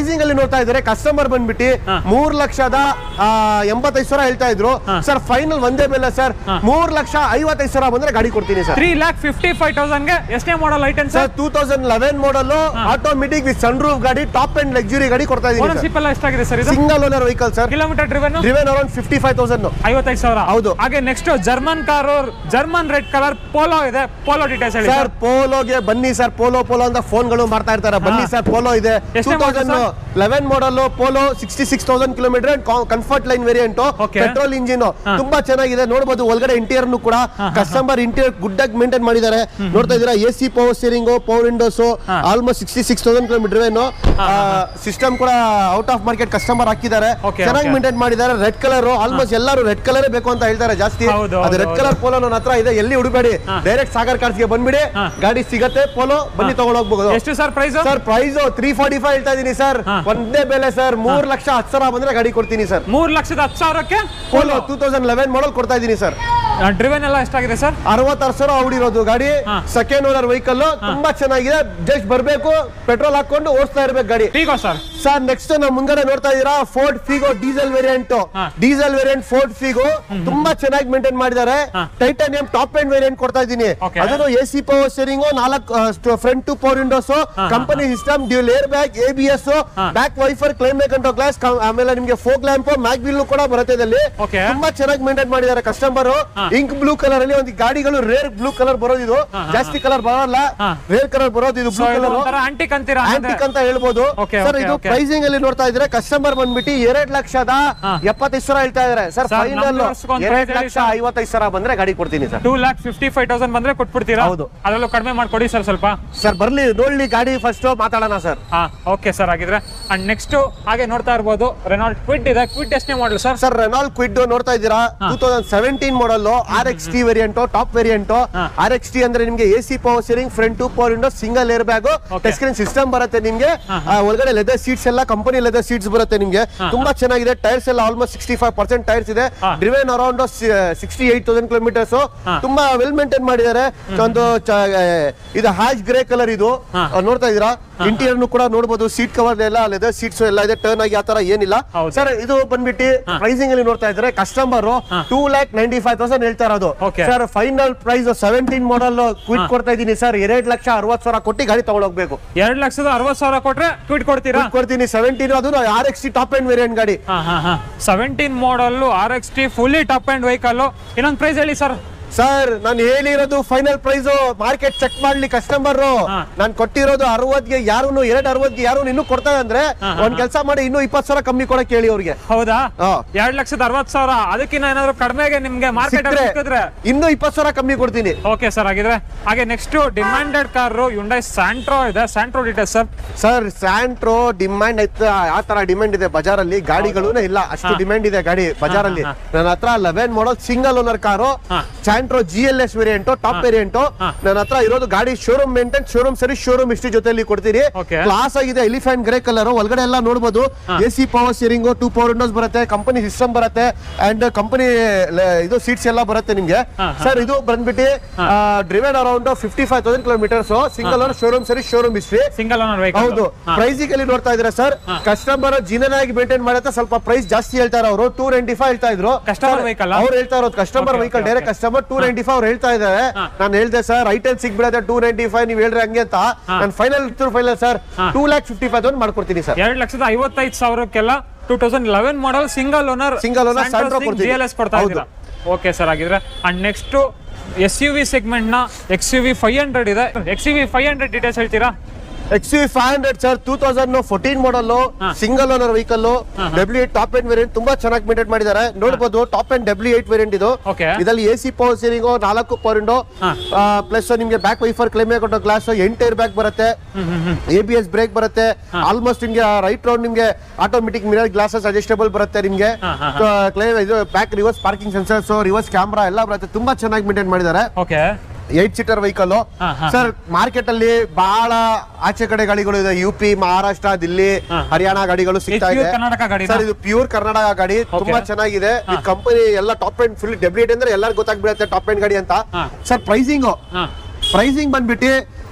ಪ್ರೈಸಿಂಗ್ ಅಲ್ಲಿ ನೋಡ್ತಾ ಇದ್ದಾರೆ ಕಸ್ಟಮರ್ ಬಂದ್ಬಿಟ್ಟು ಮೂರ್ ಲಕ್ಷದ ಆ, ಎಂಬತ್ತೈದು ಸಾವಿರ ಹೇಳ್ತಾ ಇದ್ರು ಸರ್ ಫೈನಲ್ ಒಂದೇ ಬೆಲೆ ಸರ್ ಮೂರ್ ಲಕ್ಷ ಐವತ್ತೈದು ಸಾವಿರ ಬಂದ್ರೆ ಗಾಡಿ ಕೊಡ್ತೀನಿ sir three lakh fifty five ತೌಸಂಡ್ಗೆ ಎಷ್ಟನೇ model I ten sir sir two thousand eleven model automatic with sun roof ಗಾಡಿ ಟಾಪ್ ಅಂಡ್ ಲಕ್ಸುರಿ ಗಾಡಿ ಕೊಡ್ತಾ ಇದೀನಿ ಓನರ್ಶಿಪ್ ಎಲ್ಲ ಎಷ್ಟಾಗಿದೆ ಸರ್ ಇದು single owner vehicle sir kilometre driven driven around fifty five thousand ಐವತ್ತೈದು ಸಾವಿರ ಹೌದು. ಹಾಗೆ next German car German red colour Polo ಇದೆ ಪೋಲೋ ಡೀಟೇಲ್ಸ್ ಹೇಳಿ ಸರ್ ಪೋಲೋಗೆ ಬನ್ನಿ ಸರ್ ಪೋಲೋ ಪೋಲೋ ಅಂತ ಫೋನ್ಗಳು ಮಾಡ್ತಾ ಇರ್ತಾರೆ ಬನ್ನಿ ಸರ್ ಪೋಲೋ ಇದೆ ಟೂ ಎಷ್ಟನೇ model thousand eleven model Polo sixty six thousand kilometre comfort line variant Okay. Petrol engine ತುಂಬಾ ಚೆನ್ನಾಗಿದೆ ನೋಡಬಹುದು ಒಳಗಡೆ ಇಂಟೀರಿಯರ್ ಕೂಡ ಕಸ್ಟಮರ್ ಇಂಟೀರಿಯರ್ ಗುಡ್ ಆಗಿ ಮೇಂಟೈನ್ ಮಾಡಿದ್ದಾರೆ ನೋಡ್ತಾ ಇದೀರಾ A C power steering power windows almost sixty six thousand kilometre ಏನು ಸಿಸ್ಟಮ್ ಕೂಡ ಔಟ್ ಆಫ್ ಮಾರ್ಕೆಟ್ ಕಸ್ಟಮರ್ ಹಾಕಿದ್ದಾರೆ Okay, ಚೆನ್ನಾಗಿ okay. ಮೇಂಟೈನ್ ಮಾಡಿದ್ದಾರೆ ರೆಡ್ ಕಲರ್ ಆಲ್ಮೋಸ್ಟ್ ಎಲ್ಲರೂ ರೆಡ್ ಕಲರ್ ಬೇಕು ಅಂತ ಹೇಳ್ತಾರೆ ಜಾಸ್ತಿ ಹೌದು, ಅದು ಹೌದು, ರೆಡ್ ಕಲರ್ ಪೋಲೋ ನನ್ನ ಹತ್ರ ಇದೆ ಎಲ್ಲಿ ಹುಡುಬೇಡಿ ಡೈರೆಕ್ಟ್ ಸಾಗರ್ ಕಾರ್ಸ್ಗೆ ಬಂದ್ಬಿಡಿ ಗಾಡಿ ಸಿಗತ್ತೆ ಪೋಲೋ ಬನ್ನಿ ತಗೊಂಡ್ ಹೋಗ್ಬಹುದು ಎಷ್ಟು sir price sir price three forty five ಹೇಳ್ತಾ ಇದೀನಿ ಸರ್ ಒಂದೇ ಬೆಲೆ ಸರ್ ಮೂರ್ ಲಕ್ಷ ಹತ್ತು ಸಾವಿರ ಬಂದ್ರೆ ಗಾಡಿ ಕೊಡ್ತೀನಿ ಸರ್ ಮೂರ್ ಲಕ್ಷದ ಹತ್ತು ಸಾವಿರಕ್ಕೆ Polo two thousand eleven model ಕೊಡ್ತಾ ಇದೀನಿ ಸರ್ ಡ್ರಿವನ್ ಎಲ್ಲ ಎಷ್ಟಾಗಿದೆ ಸರ್ ಅರವತ್ತಾರು ಸಾವಿರ ಓಡಿರೋದು ಗಾಡಿ ಹಾ. ಸೆಕೆಂಡ್ ಓನರ್ ವೆಹಿಕಲ್ ತುಂಬಾ ಚೆನ್ನಾಗಿದೆ ಜಸ್ಟ್ ಬರ್ಬೇಕು ಪೆಟ್ರೋಲ್ ಹಾಕೊಂಡು ಓಡಿಸ್ತಾ ಇರ್ಬೇಕು ಗಾಡಿ ಟೀಗೋ ಸರ್ ಸರ್ ನೆಕ್ಸ್ಟ್ ನಾವು ಮುಂಗಡೆ ನೋಡ್ತಾ ಇದೀರಾ ಫೋರ್ಡ್ ಫಿಗೋ ಡೀಸೆಲ್ ವೇರಿಯಂಟ್ ಹಾ. ಡೀಸೆಲ್ ವೇರಿಯಂಟ್ ಫೋರ್ಡ್ ಫಿಗೋ ತುಂಬಾ ಚೆನ್ನಾಗಿ ಮೇಂಟೈನ್ ಮಾಡಿದ್ದಾರೆ ಟೈಟಾನಿಯಂ ಟಾಪ್ ಎಂಡ್ ವೇರಿಯಂಟ್ ಕೊಡ್ತಾ ಇದೀನಿ Okay. ಅದನ್ನು ಎ ಸಿ ಪವರ್ ಸ್ಟೇರಿಂಗ್ ನಾಲ್ಕು front two power windows company system dual air bag A B S back wiper climate control glass ಆಮೇಲೆ ನಿಮಗೆ folk lamp ಮ್ಯಾಗ್ wheel ಕೂಡ ಬರುತ್ತೆ ಇದರಲ್ಲಿ Okay. ತುಂಬಾ ಚೆನ್ನಾಗಿ ಮೇಂಟೈನ್ ಮಾಡಿದ್ದಾರೆ ಕಸ್ಟಮರ್ ಇಂಕ್ ಬ್ಲೂ ಕಲರ್ ಅಲ್ಲಿ ಒಂದು ಗಾಡಿಗಳು ರೇರ್ ಬ್ಲೂ ಕಲರ್ ಬರೋದು ಇದು ಜಾಸ್ತಿ ಕಲರ್ ಬರಲ್ಲ ಹಾ. ರೇರ್ ಕಲರ್ ಬರೋದು ಇದು ಬ್ಲೂ ಕಲರ್ ಒಂಥರ ಆಂಟಿಕ್ ಅಂತೀರಾ ಆಂಟಿಕ್ ಅಂತ ಹೇಳ್ಬೋದು Okay, ಸರ್ okay, ಇದು okay. ಪ್ರೈಸಿಂಗ್ ಅಲ್ಲಿ ನೋಡ್ತಾ ಇದ್ರೆ ಕಸ್ಟಮರ್ ಬಂದ್ಬಿಟ್ಟು ಎರಡ್ ಲಕ್ಷದ ಎಪ್ಪತ್ತೈದು ಸಾವಿರ ಹೇಳ್ತಾ ಇದಾರೆ ಸರ್ Sir, ಫೈನಲ್ ನಮ್ಮ ವರ್ಷಕ್ಕೊಂದು ಎರಡ್ price ಹೇಳಿ ಲಕ್ಷ ಐವತ್ತೈದು ಸಾವಿರ ಬಂದ್ರೆ ಗಾಡಿ ಕೊಡ್ತೀನಿ sir two lakh fifty five thousand ಬಂದ್ರೆ ಕೊಟ್ಬಿಡ್ತೀರಾ ಹೌದು. ಅದರಲ್ಲೂ ಕಡಿಮೆ ಮಾಡ್ಕೊಡಿ ಸರ್ ಸ್ವಲ್ಪ ಸರ್ ಬರ್ಲಿ ನೋಡ್ಲಿ ಗಾಡಿ ಫಸ್ಟ್ ಮಾತಾಡೋಣ ಸರ್ ಹಾ ಓಕೆ ಸರ್ ಹಾಗಿದ್ರೆ ಅಂಡ್ ನೆಕ್ಸ್ಟ್ ಹಾಗೆ ನೋಡ್ತಾ ಇರ್ಬೋದು ರೆನಾಲ್ಡ್ ಕ್ವಿಡ್ ಇದೆ ಕ್ವಿಡ್ ಎಷ್ಟನೇ ಮಾಡಲ್ ಸರ್ ಸರ್ ರೆನಾಲ್ಡ್ ಕ್ವಿಡ್ ನೋಡ್ತಾ ಇದ್ದೀರಾ two thousand seventeen model R X T variant top variant R X T ಅಂದ್ರೆ ನಿಮ್ಗೆ A C power steering front two power window single air bag Okay. Touch screen system ಬರುತ್ತೆ ನಿಮ್ಗೆ ಆ, ಒಳಗಡೆ leather seats ಎಲ್ಲ company leather seats ಬರುತ್ತೆ ನಿಮ್ಗೆ ತುಂಬಾ ಚೆನ್ನಾಗಿದೆ ಟೈರ್ಸ್ ಎಲ್ಲ almost sixty five percent tyres ಇದೆ ಹಾ. Driven around sixty eight thousand kilometres ತುಂಬಾ ವೆಲ್ ಮೇಂಟೈನ್ ಮಾಡಿದ್ದಾರೆ ಒಂದು ಚ- ಇದು ಹ್ಯಾಶ್ ಗ್ರೇ ಕಲರ್ ಇದು ಹಾ. ಆ, ನೋಡ್ತಾ ಇದೀರಾ ಇಂಟೀರಿಯರ್ ಕೂಡ ನೋಡಬಹುದು ಸೀಟ್ ಕವರ್ ಎಲ್ಲ ಲೆದರ್ ಸೀಟ್ಸ್ ಎಲ್ಲ ಇದೆ ಟರ್ನ್ ಆಗಿ ಆತರ ಏನಿಲ್ಲ ಹೌದು. ಸರ್ ಇದು ಬಂದ್ಬಿಟ್ಟು ಪ್ರೈಸಿಂಗ್ ಅಲ್ಲಿ ನೋಡ್ತಾ ಇದ್ರೆ customer two lakh ninety five thousand ಹೇಳ್ತಾ ಇರೋದು Okay. Sir final price seventeen model Kwid ಕೊಡ್ತಾ ಇದೀನಿ ಸರ್ ಎರಡ್ ಲಕ್ಷ ಅರವತ್ ಸಾವಿರ ಕೊಟ್ಟು ಗಾಡಿ ತಗೊಂಡೋಗ್ಬೇಕು ಎರಡ್ ಲಕ್ಷದ ಅರವತ್ ಸಾವಿರ ಕೊಟ್ರೆ ಕ್ವಿಟ್ ಕೊಡ್ತೀರಾ Quit ಕೊಡ್ತೀನಿ ಸೆವೆಂಟೀನ್ ಅದು R X C top end variant ಗಾಡಿ ಹಾ ಹಾ ಹಾ seventeen model R X T fully top and vehicle ಇನ್ನೊಂದು ಪ್ರೈಸ್ ಹೇಳಿ ಸರ್ ಸರ್ ನಾನು ಹೇಳಿರೋದು ಫೈನಲ್ ಪ್ರೈಸ್ ಮಾರ್ಕೆಟ್ ಚೆಕ್ ಮಾಡ್ಲಿ ಕಸ್ಟಮರ್ ಹಾ. ನಾನು ಕೊಟ್ಟಿರೋದು ಅರವತ್ಗೆ ಯಾರು ಎರಡ್ ಅರವತ್ಗೆ ಯಾರು ಇನ್ನೂ ಕೊಡ್ತಾರೆ ಅಂದ್ರೆ ಒಂದ್ ಕೆಲಸ ಮಾಡಿ ಇನ್ನೂ ಇಪ್ಪತ್ತು ಸಾವಿರ ಕಮ್ಮಿ ಕೊಡಕ್ ಹೇಳಿ ಅವ್ರಿಗೆ ಹೌದಾ ಹಾ. ಎರಡ್ ಲಕ್ಷದ ಅರವತ್ ಸಾವಿರ ಅದಕ್ಕಿಂತ ಏನಾದ್ರು ಕಡಿಮೆಗೆ ನಿಮ್ಗೆ ಮಾರ್ಕೆಟ್ ಸಿಕ್ಕ್ರೆ ಸಿಕ್ಕಿದ್ರೆ ಇನ್ನೂ ಇಪ್ಪತ್ತು ಸಾವಿರ ಕಮ್ಮಿ ಕೊಡ್ತೀನಿ ಓಕೆ ಸರ್ ಹಾಗಿದ್ರೆ ಹಾಗೆ next demanded car Hyundai Santro ಇದೆ Santro details sir sir Santro demand ಐತೆ ಆ ತರ ಡಿಮ್ಯಾಂಡ್ ಇದೆ ಬಜಾರಲ್ಲಿ ಗಾಡಿಗಳು ಇಲ್ಲ ಅಷ್ಟು ಡಿಮ್ಯಾಂಡ್ ಇದೆ ಗಾಡಿ ಬಜಾರಲ್ಲಿ ನನ್ನ ಹತ್ರ eleven model single owner car ಹಾ. Santro G L S variant top variant ನನ್ನ ಹತ್ರ ಇರೋದು ಗಾಡಿ ಶೋರೂಮ್ ಮೇಂಟೈನ್ ಶೋರೂಮ್ ಸರಿ ಶೋರೂಮ್ ಇಷ್ಟು ಜೊತೆಲಿ ಕೊಡ್ತೀರಿ Okay. ಕ್ಲಾಸ್ ಆಗಿದೆ ಎಲಿಫೆಂಟ್ ಗ್ರೇ ಕಲರ್ ಒಳಗಡೆ ಎಲ್ಲ ನೋಡಬಹುದು A C power steering two power windows ಬರುತ್ತೆ ಕಂಪನಿ ಸಿಸ್ಟಮ್ ಬರುತ್ತೆ ಅಂಡ್ ಕಂಪನಿ ಇದು ಸೀಟ್ಸ್ ಎಲ್ಲ ಬರುತ್ತೆ ನಿಮ್ಗೆ ಹಾ, ಸರ್ ಇದು ಬಂದ್ಬಿಟ್ಟು driven around fifty five thousand kilometres single owner showroom ಸರಿ showroom history single owner vehicle ಹೌದು ಪ್ರೈಸಿಂಗ್ ಅಲ್ಲಿ ನೋಡ್ತಾ ಇದ್ರೆ ಸರ್ ಕಸ್ಟಮರ್ ಜಿನಾಗಿ ಮೇಂಟೈನ್ ಮಾಡತ್ತೆ ಸ್ವಲ್ಪ ಪ್ರೈಸ್ ಜಾಸ್ತಿ ಹೇಳ್ತಾರೆ ಅವರು ಟೂ ನೈಂಟಿ ಫೈವ್ ಹೇಳ್ತಾ ಇದ್ರು Customer vehicle ಆ? ಅವ್ರು ಹೇಳ್ತಾ ಇರೋದು customer Okay, vehicle okay, direct customer two ninety five ಅವ್ರು ಹೇಳ್ತಾ ಇದ್ದಾರೆ ನಾನು ಹೇಳ್ದೆ ಸರ್ ಐಟಲ್ ಸಿಗ್ಬಿಡತ್ತೆ ಟೂ ನೈಂಟಿ ಫೈವ್ ನೀವು ಹೇಳ್ರಿ ಹಂಗೆ ಅಂತ ನಾನು ಫೈನಲ್ ಇತ್ತು final sir two lakh fifty five thousand ಮಾಡ್ಕೊಡ್ತೀನಿ ಸರ್ ಎರಡ್ ಲಕ್ಷದ ಐವತ್ತೈದು ಸಾವಿರಕ್ಕೆಲ್ಲ two thousand eleven model single owner Single owner Santro G ಕೊಡ್ತೀವಿ. ಎಲ್ ಎಸ್ ಕೊಡ್ತಾ ಹೌದು. ಇದ್ದೀರಾ ಓಕೆ ಸರ್ ಹಾಗಿದ್ರೆ and next S U V segment ನ X U V five hundred ಇದೆ X U V five hundred details ಹೇಳ್ತೀರಾ X V five hundred sir two thousand fourteen model single owner vehicle W eight top end variant ತುಂಬಾ ಚೆನ್ನಾಗಿ maintain ಮಾಡಿದ್ದಾರೆ ನೋಡಬಹುದು top end W eight variant ಇದು Okay. ಇದರಲ್ಲಿ A C power steering ನಾಲ್ಕು power window ಹಾ. Plus ನಿಮ್ಗೆ back wiper climate ಕೊಟ್ಟೋ ಗ್ಲಾಸ್ ಎಂಟ್ ಏರ್ ಬ್ಯಾಗ್ ಬರುತ್ತೆ ಎ ಬಿ ಎಸ್ ಬ್ರೇಕ್ ಬರುತ್ತೆ ಆಲ್ಮೋಸ್ಟ್ ನಿಮ್ಗೆ ರೈಟ್ ರೌಂಡ್ ನಿಮ್ಗೆ ಆಟೋಮೆಟಿಕ್ ಮಿರರ್ ಗ್ಲಾಸಸ್ ಅಡ್ಜಸ್ಟಬಲ್ ಬರುತ್ತೆ ನಿಮ್ಗೆ ಹಾ, ಹಾ, ಕ್ಲೈಮ್ ಇದು back reverse parking sensors reverse camera ಎಲ್ಲ ಬರುತ್ತೆ ತುಂಬಾ ಚೆನ್ನಾಗಿ ಮೇಂಟೈನ್ ಮಾಡಿದ್ದಾರೆ ಓಕೆ ಏಟ್ ಸೀಟರ್ ವೆಹಿಕಲ್ ಹಾ, ಹಾ. ಸರ್ ಮಾರ್ಕೆಟ್ ಅಲ್ಲಿ ಬಹಳ ಆಚೆ ಕಡೆ ಗಾಡಿಗಳು ಇದೆ ಯು ಪಿ ಮಹಾರಾಷ್ಟ್ರ ದಿಲ್ಲಿ ಹಾ. ಹರಿಯಾಣ ಗಾಡಿಗಳು ಸಿಗ್ತಾ pure ಇದೆ ಕರ್ನಾಟಕ ಗಾಡಿನಾ? ಸರ್ ಇದು ಪ್ಯೂರ್ ಕರ್ನಾಟಕ ಗಾಡಿ ತುಂಬಾ ಚೆನ್ನಾಗಿದೆ ಈ ಕಂಪನಿ ಎಲ್ಲ ಟಾಪ್ ಎಂಡ್ ಫುಲ್ ಡಬ್ಲ್ಯೂ ಅಂದ್ರೆ ಎಲ್ಲರಿಗೂ ಗೊತ್ತಾಗ್ಬಿಡುತ್ತೆ ಟಾಪ್ ಎಂಡ್ ಗಾಡಿ ಅಂತ ಹಾ. ಸರ್ ಪ್ರೈಸಿಂಗ್ ಹಾ ಪ್ರೈಸಿಂಗ್ ಬಂದ್ಬಿಟ್ಟು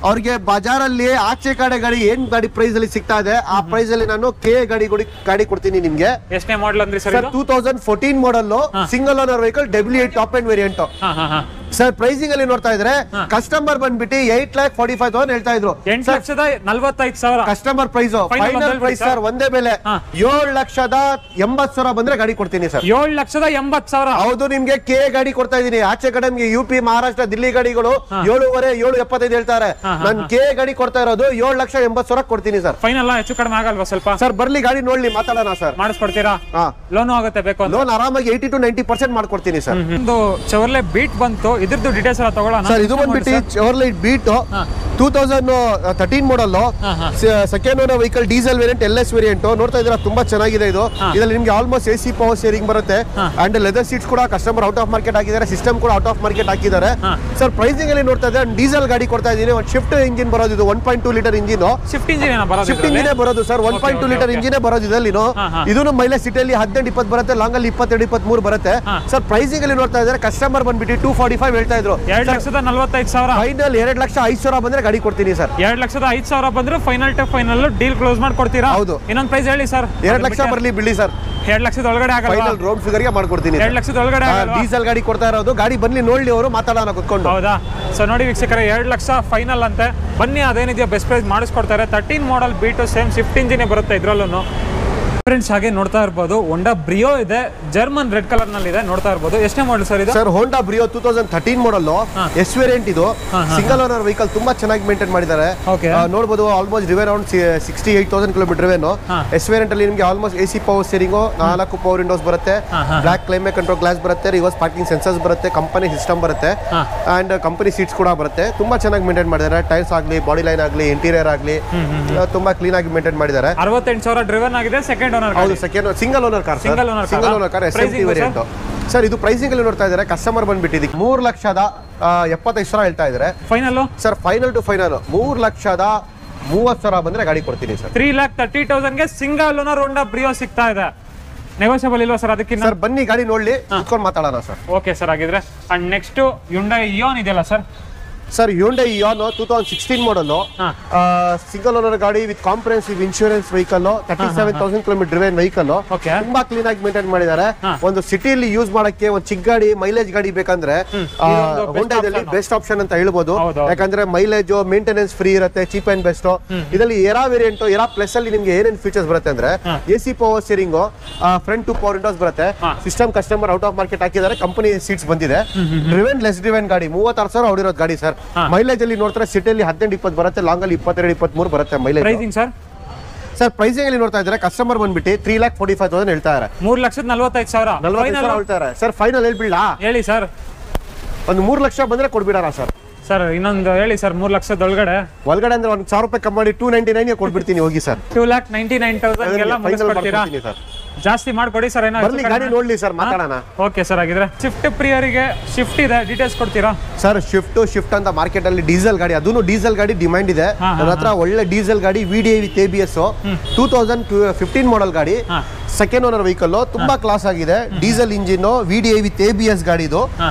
ಅವ್ರಿಗೆ ಬಜಾರಲ್ಲಿ ಆಚೆ ಕಡೆ ಗಾಡಿ ಏನ್ ಗಾಡಿ ಪ್ರೈಸ್ ಅಲ್ಲಿ ಸಿಗ್ತಾ ಇದೆ ಆ ಪ್ರೈಸ್ ಅಲ್ಲಿ ನಾನು ಕೆ ಗಾಡಿ ಕೊಡಿ- ಗಾಡಿ ಕೊಡ್ತೀನಿ ನಿಮ್ಗೆ ಎಷ್ಟನೇ ಮಾಡಲ್ ಅಂದ್ರಿ sir sir two thousand fourteen model single owner vehicle W eight top end variant ಹಾ ಹಾ ಹಾ ಸರ್ ಪ್ರೈಸಿಂಗ್ ಅಲ್ಲಿ ನೋಡ್ತಾ ಇದ್ರೆ ಕಸ್ಟಮರ್ ಬಂದ್ಬಿಟ್ಟು eight lakh forty five thousand ಹೇಳ್ತಾ ಇದ್ರು ಎಂಟು ಲಕ್ಷದ ನಲ್ವತ್ತೈದು ಸಾವಿರ ಕಸ್ಟಮರ್ ಪ್ರೈಸ್ Final ಫೈನಲ್ ಒಂದೇ ಪ್ರೈಸ್ price ಸರ್ ಒಂದೇ ಬೆಲೆ ಹಾ. ಏಳು ಲಕ್ಷದ ಎಂಬತ್ ಸಾವಿರ ಬಂದ್ರೆ ಗಾಡಿ ಕೊಡ್ತೀನಿ ಸರ್ ಏಳು ಲಕ್ಷದ ಎಂಬತ್ತು ಸಾವಿರ ಹೌದು ನಿಮ್ಗೆ ಕೆ ಗಾಡಿ ಕೊಡ್ತಾ ಇದೀನಿ ಆಚೆ ಕಡೆ ನಿಮ್ಗೆ ಯು ಪಿ ಮಹಾರಾಷ್ಟ್ರ ದಿಲ್ಲಿ ಗಾಡಿಗಳು ಏಳುವರೆ ಏಳು ಎಪ್ಪತ್ತೈದು ಹೇಳ್ತಾರೆ ನಾನು ಕೆ ಗಾಡಿ ಕೊಡ್ತಾ ಇರೋದು ಏಳು ಲಕ್ಷ ಎಂಬತ್ ಸಾವಿರ ಕೊಡ್ತೀನಿ ಸರ್ ಫೈನಲ್ ಹೆಚ್ಚು ಕಡಿಮೆ ಆಗಲ್ವಾ ಸ್ವಲ್ಪ ಸರ್ ಬರ್ಲಿ ಗಾಡಿ ನೋಡ್ಲಿ ಮಾತಾಡೋಣ ಸರ್ ಮಾಡಿಸ್ಕೊಡ್ತೀರಾ ಹಾ ಲೋನು ಆಗುತ್ತೆ ಬೇಕು ಅಂತ ಲೋನ್ ಆರಾಮಾಗಿ ಏಯ್ಟಿ ಟು ನೈಂಟಿ ಪರ್ಸೆಂಟ್ ಮಾಡ್ಕೊಡ್ತೀನಿ ಸರ್ ಒಂದು ಚವರ್ಲೆ ಬೀಟ್ ಬಂತು ಇದ್ರದ್ದು ಡೀಟೇಲ್ಸ್ ಎಲ್ಲ ತಗೊಳ್ಳೋಣ ಸರ್ ಇದು ಬಂದ್ಬಿಟ್ಟು Chevrolet Beat two thousand thirteen model ಹಾ, ಹಾ. Second owner vehicle diesel variant L S variant ನೋಡ್ತಾ ಇದ್ರೆ ತುಂಬಾ ಚೆನ್ನಾಗಿದೆ ಇದು ಇದರಲ್ಲಿ ನಿಮ್ಗೆ almost A C power steering ಬರುತ್ತೆ ಅಂಡ್ ಲೆದರ್ ಸೀಟ್ಸ್ ಕೂಡ ಕಸ್ಟಮರ್ ಔಟ್ ಆಫ್ ಮಾರ್ಕೆಟ್ ಹಾಕಿದ್ದಾರೆ ಸಿಸ್ಟಮ್ ಕೂಡ ಔಟ್ ಆಫ್ ಮಾರ್ಕೆಟ್ ಹಾಕಿದ್ದಾರೆ ಸರ್ ಪ್ರೈಸಿಂಗ್ ಅಲ್ಲಿ ನೋಡ್ತಾ ಇದ್ರೆ ಡೀಸೆಲ್ ಗಾಡಿ ಕೊಡ್ತಾ ಇದೀನಿ ಒಂದು ಶಿಫ್ಟ್ ಇಂಜಿನ್ ಬರೋದು ಇದು one point two litre engine Swift engine ಏನೋ ಬರೋದು ಶಿಫ್ಟ್ ಇಂಜಿನೇ ಬರೋದು sir one point two litre ಇಂಜಿನೇ ಬರೋದು ಇದರಲ್ಲಿ ಹಾ, ಹಾ. ಇದನ್ನು ಮೈಲೇಜ್ ಸಿಟಿಯಲ್ಲಿ ಹದಿನೆಂಟು ಇಪ್ಪತ್ತು ಬರುತ್ತೆ ಲಾಂಗ್ ಅಲ್ಲಿ ಇಪ್ಪತ್ತೆರಡು ಇಪ್ಪತ್ಮೂರು ಬರುತ್ತೆ ಹಾ. ಸರ್ ಪ್ರೈಸಿಂಗ್ ಅಲ್ಲಿ ನೋಡ್ತಾ ಇದ್ದಾರೆ ಕಸ್ಟಮರ್ ಬಂದ್ಬಿಟ್ಟು ಟೂ ಫಾರ್ಟಿ ಫೈವ್ ಹೇಳ್ತಾ ಇದ್ರು ಎರಡ್ ಲಕ್ಷದ ನಲ್ವತ್ತೈದು ಸಾವಿರ ಫೈನಲ್ ಎರಡು ಲಕ್ಷ ಐದು ಸಾವಿರ ಬಂದ್ರೆ ಗಾಡಿ ಕೊಡ್ತೀನಿ ಸರ್ ಎರಡ್ ಲಕ್ಷದ ಐದು ಸಾವಿರ ಬಂದ್ರೆ final to final deal close ಮಾಡ್ಕೊಡ್ತೀರಾ ಹೌದು. ಇನ್ನೊಂದು ಪ್ರೈಸ್ ಹೇಳಿ ಸರ್ ಎರಡು ಲಕ್ಷ ಬರ್ಲಿ ಬಿಡಿ ಸರ್ ಎರಡ್ ಲಕ್ಷದ ಒಳಗಡೆ ಆಗಲ್ಲ ಫೈನಲ್ ರೌಂಡ್ ಫಿಗರ್ ಗೆ ಮಾಡ್ಕೊಡ್ತೀನಿ ಎರಡ್ ಲಕ್ಷದ ಒಳಗಡೆ ಆಗಲ್ವಾ ಡೀಸೆಲ್ ಗಾಡಿ ಕೊಡ್ತಾ ಇರೋದು ಗಾಡಿ ಬನ್ನಿ ನೋಡ್ಲಿ ಅವರು ಮಾತಾಡೋಣ ಕುತ್ಕೊಂಡು ಹೌದಾ ಸೊ ನೋಡಿ ವೀಕ್ಷಕರೇ ಎರಡು ಲಕ್ಷ ಫೈನಲ್ ಅಂತೆ ಬನ್ನಿ ಅದೇನಿದೆಯೋ ಬೆಸ್ಟ್ ಪ್ರೈಸ್ ಮಾಡಿಸ್ಕೊಡ್ತಾರೆ thirteen model Beat same Swift ಇಂಜಿನೇ ಬರುತ್ತೆ ಇದ್ರಲ್ಲೂ ಫ್ರೆಂಡ್ಸ್ ಹಾಗೆ ನೋಡ್ತಾ ಇರ್ಬೋದು ಒಂಡಾ ಬ್ರಿಯೋ ಇದೆ ಜರ್ಮನ್ ರೆಡ್ ಕಲರ್ ನಲ್ಲಿ ಇದೆ ನೋಡ್ತಾ ಇರ್ಬೋದು ಎಷ್ಟನೇ ಮಾಡಲ್ ಸರ್ ಇದು sir Honda Brio two thousand thirteen model S variant ಇದು ಸಿಂಗಲ್ ಓನರ್ ವೆಹಿಕಲ್ ತುಂಬಾ ಚೆನ್ನಾಗಿ ಮೇಂಟೈನ್ ಮಾಡಿದ್ದಾರೆ Okay. ಆ, ನೋಡ್ಬೋದು ಆಲ್ಮೋಸ್ಟ್ ರಿವೆ around sixty eight thousand kilometre ರಿವೇನು ಹಾ. ಎಸ್ ವೇರಿಯಂಟ್ ಅಲ್ಲಿ ನಿಮಗೆ almost A C power steering ನಾಲ್ಕು ಪವರ್ ವಿಂಡೋಸ್ ಬರುತ್ತೆ ಹಾ, ಹಾ. ಬ್ಲಾಕ್ ಕ್ಲೈಮೇಟ್ ಕಂಟ್ರೋಲ್ ಗ್ಲಾಸ್ ಬರುತ್ತೆ ರಿವರ್ಸ್ ಪಾರ್ಕಿಂಗ್ ಸೆನ್ಸರ್ಸ್ ಬರುತ್ತೆ ಕಂಪನಿ ಸಿಸ್ಟಮ್ ಬರುತ್ತೆ ಹಾ. ಅಂಡ್ ಕಂಪನಿ ಸೀಟ್ಸ್ ಕೂಡ ಬರುತ್ತೆ ತುಂಬಾ ಚೆನ್ನಾಗಿ ಮೇಂಟೈನ್ ಮಾಡಿದ್ದಾರೆ ಟೈರ್ಸ್ ಆಗಲಿ ಬಾಡಿ ಲೈನ್ ಆಗಲಿ ಇಂಟೀರಿಯರ್ ಆಗಲಿ ತುಂಬಾ ಕ್ಲೀನ್ ಆಗಿ ಮೇಂಟೈನ್ ಮಾಡಿದ್ದಾರೆ ಅರವತ್ತೆಂಟು ಸಾವಿರ ಡ್ರಿವನ್ ಆಗಿದೆ ಸೆಕೆಂಡ್ ಓನರ್ ಹೌದು second single owner car Single owner car single ಆ? Owner car S M Pricing T sir? Variant sir ಇದು ಪ್ರೈಸಿಂಗ್ ಅಲ್ಲಿ ನೋಡ್ತಾ ಇದ್ದಾರೆ ಕಸ್ಟಮರ್ ಬಂದ್ಬಿಟ್ಟಿದೆ ಮೂರು ಲಕ್ಷದ ಆ, ಎಪ್ಪತ್ತೈದು ಸಾವಿರ ಹೇಳ್ತಾ ಇದ್ದಾರೆ final sir final to final ಮೂರು ಲಕ್ಷದ ಮೂವತ್ತು ಸಾವಿರ ಬಂದ್ರೆ ಗಾಡಿ ಕೊಡ್ತೀನಿ ಸರ್ ತ್ರೀ ಲ್ಯಾಕ್ ತರ್ಟಿ ತೌಸಂಡ್ಗೆ ಸಿಂಗಲ್ ಓನರ್ ಒಂಡಾ ಬ್ರಿಯೋ ಸಿಗ್ತಾ ಇದೆ ನೆಗೋಷಿಯಬಲ್ ಇಲ್ವಾ ಸರ್ ಅದಕ್ಕಿಂತ ಸರ್ ಬನ್ನಿ ಗಾಡಿ ನೋಡ್ಲಿ ಕುತ್ಕೊಂಡು ಮಾತಾಡೋಣ ಸರ್ ಓಕೆ ಸರ್ ಹಾಗಿದ್ರೆ ಅಂಡ್ ನೆಕ್ಸ್ಟ್ ಯುಂಡಾ ಇಯೋನ್ ಇದೆಯಲ್ಲ sir sir Hyundai Eon two thousand sixteen model ಹಾ. ಸಿಂಗಲ್ ಓನರ್ ಗಾಡಿ with comprehensive insurance vehicle thirty seven thousand kilometre driven vehicle Okay. ತುಂಬಾ ಕ್ಲೀನ್ ಆಗಿ ಮೇಂಟೈನ್ ಮಾಡಿದ್ದಾರೆ ಹಾ. ಒಂದು ಸಿಟಿಯಲ್ಲಿ ಯೂಸ್ ಮಾಡಕ್ಕೆ ಒಂದು ಚಿಕ್ಕ ಗಾಡಿ ಮೈಲೇಜ್ ಗಾಡಿ ಬೇಕಂದ್ರೆ ಇದೊಂದು best ಹೋಂಡಾದಲ್ಲಿ option. ಬೆಸ್ಟ್ ಆಪ್ಷನ್ ಅಂತ ಹೇಳ್ಬೋದು ಹೌದು, ಹೌದು. ಯಾಕಂದ್ರೆ ಮೈಲೇಜ್ ಮೇಂಟೆನೆನ್ಸ್ ಫ್ರೀ ಇರುತ್ತೆ ಚೀಪ್ ಅಂಡ್ ಬೆಸ್ಟ್ ಇದರಲ್ಲಿ ಎರಾ ವೇರಿಯಂಟ್ ಎರಾ ಪ್ಲಸ್ ಅಲ್ಲಿ ನಿಮ್ಗೆ ಏನೇನು ಫೀಚರ್ಸ್ ಬರುತ್ತೆ ಅಂದ್ರೆ ಹಾ. A C power steering front two power windows ಬರುತ್ತೆ ಹಾ. System customer out of market ಹಾಕಿದ್ದಾರೆ ಕಂಪನಿ ಸೀಟ್ಸ್ ಬಂದಿದೆ ಡ್ರಿವೆನ್ ಲೆಸ್ ಡ್ರಿವೆನ್ ಗಾಡಿ ಮೂವತ್ತಾರು ಸಾವಿರ ಹೊಡಿರೋದು ಗಾಡಿ ಸರ್ ಹಾ. ಮೈಲೇಜ್ ಅಲ್ಲಿ ನೋಡ್ತಾರೆ ಸಿಟಿಯಲ್ಲಿ ಹದಿನೆಂಟು ಇಪ್ಪತ್ತು ಬರುತ್ತೆ ಲಾಂಗ್ ಅಲ್ಲಿ ಇಪ್ಪತ್ತೆರಡು ಇಪ್ಪತ್ಮೂರು ಬರುತ್ತೆ mileage pricing sir sir pricing ಅಲ್ಲಿ ನೋಡ್ತಾ ಇದ್ದಾರೆ ಕಸ್ಟಮರ್ ಬಂದ್ಬಿಟ್ಟು three lakh forty five thousand ಹೇಳ್ತಾ ಇದ್ದಾರೆ ಮೂರ್ ಲಕ್ಷದ ನಲ್ವತ್ತೈದು ಸಾವಿರ ನಲ್ವತ್ತು Final ಸಾವಿರ ಹೇಳ್ತಾರೆ ಸರ್ ಫೈನಲ್ ಹೇಳ್ಬಿಡ ಹೇಳಿ ಸರ್ ಒಂದು ಮೂರು ಲಕ್ಷ ಬಂದ್ರೆ ಕೊಡ್ಬಿಡೋಣ ಸರ್ ಸರ್ ಇನ್ನೊಂದು ಹೇಳಿ ಸರ್ ಮೂರ್ ಲಕ್ಷದ ಒಳಗಡೆ ಒಳಗಡೆ ಅಂದ್ರೆ ಒಂದು ಸಾವಿರ ರೂಪಾಯಿ ಕಮ್ಮಿ ಮಾಡಿ ಟೂ ನೈಂಟಿ ನೈನ್ ಕೊಟ್ಬಿಡ್ತೀನಿ ಹೋಗಿ sir two lakh ninety nine thousand ಎಲ್ಲ ಮುಗಿಸ್ಕೊಡ್ತೀರಾ ಸರ್ ಜಾಸ್ತಿ ಮಾಡ್ಕೊಡಿ ಸರ್ ಏನೋ ಬರ್ಲಿ ಗಾಡಿ ನೋಡ್ಲಿ ಸರ್ ಮಾತಾಡೋಣ ಓಕೆ ಸರ್ ಹಾಗಿದ್ರೆ ಶಿಫ್ಟ್ ಪ್ರಿಯರಿಗೆ ಶಿಫ್ಟ್ ಇದೆ ಡೀಟೇಲ್ಸ್ ಕೊಡ್ತೀರಾ ಸರ್ ಶಿಫ್ಟ್ ಶಿಫ್ಟ್ ಅಂತ ಮಾರ್ಕೆಟ್ ಅಲ್ಲಿ ಡೀಸೆಲ್ ಗಾಡಿ ಅದೂ ಡೀಸೆಲ್ ಗಾಡಿ ಡಿಮ್ಯಾಂಡ್ ಇದೆ ಹಾ, ನನ್ನ ಹತ್ರ ಒಳ್ಳೆ ಡೀಸೆಲ್ ಗಾಡಿ V D I with A B S two thousand fifteen model ಗಾಡಿ ಹಾ. ಸೆಕೆಂಡ್ ಓನರ್ ವೆಹಿಕಲ್ ತುಂಬಾ ಕ್ಲಾಸ್ ಆಗಿದೆ diesel engine V D I with A B S ಗಾಡಿ ಇದು ಹಾ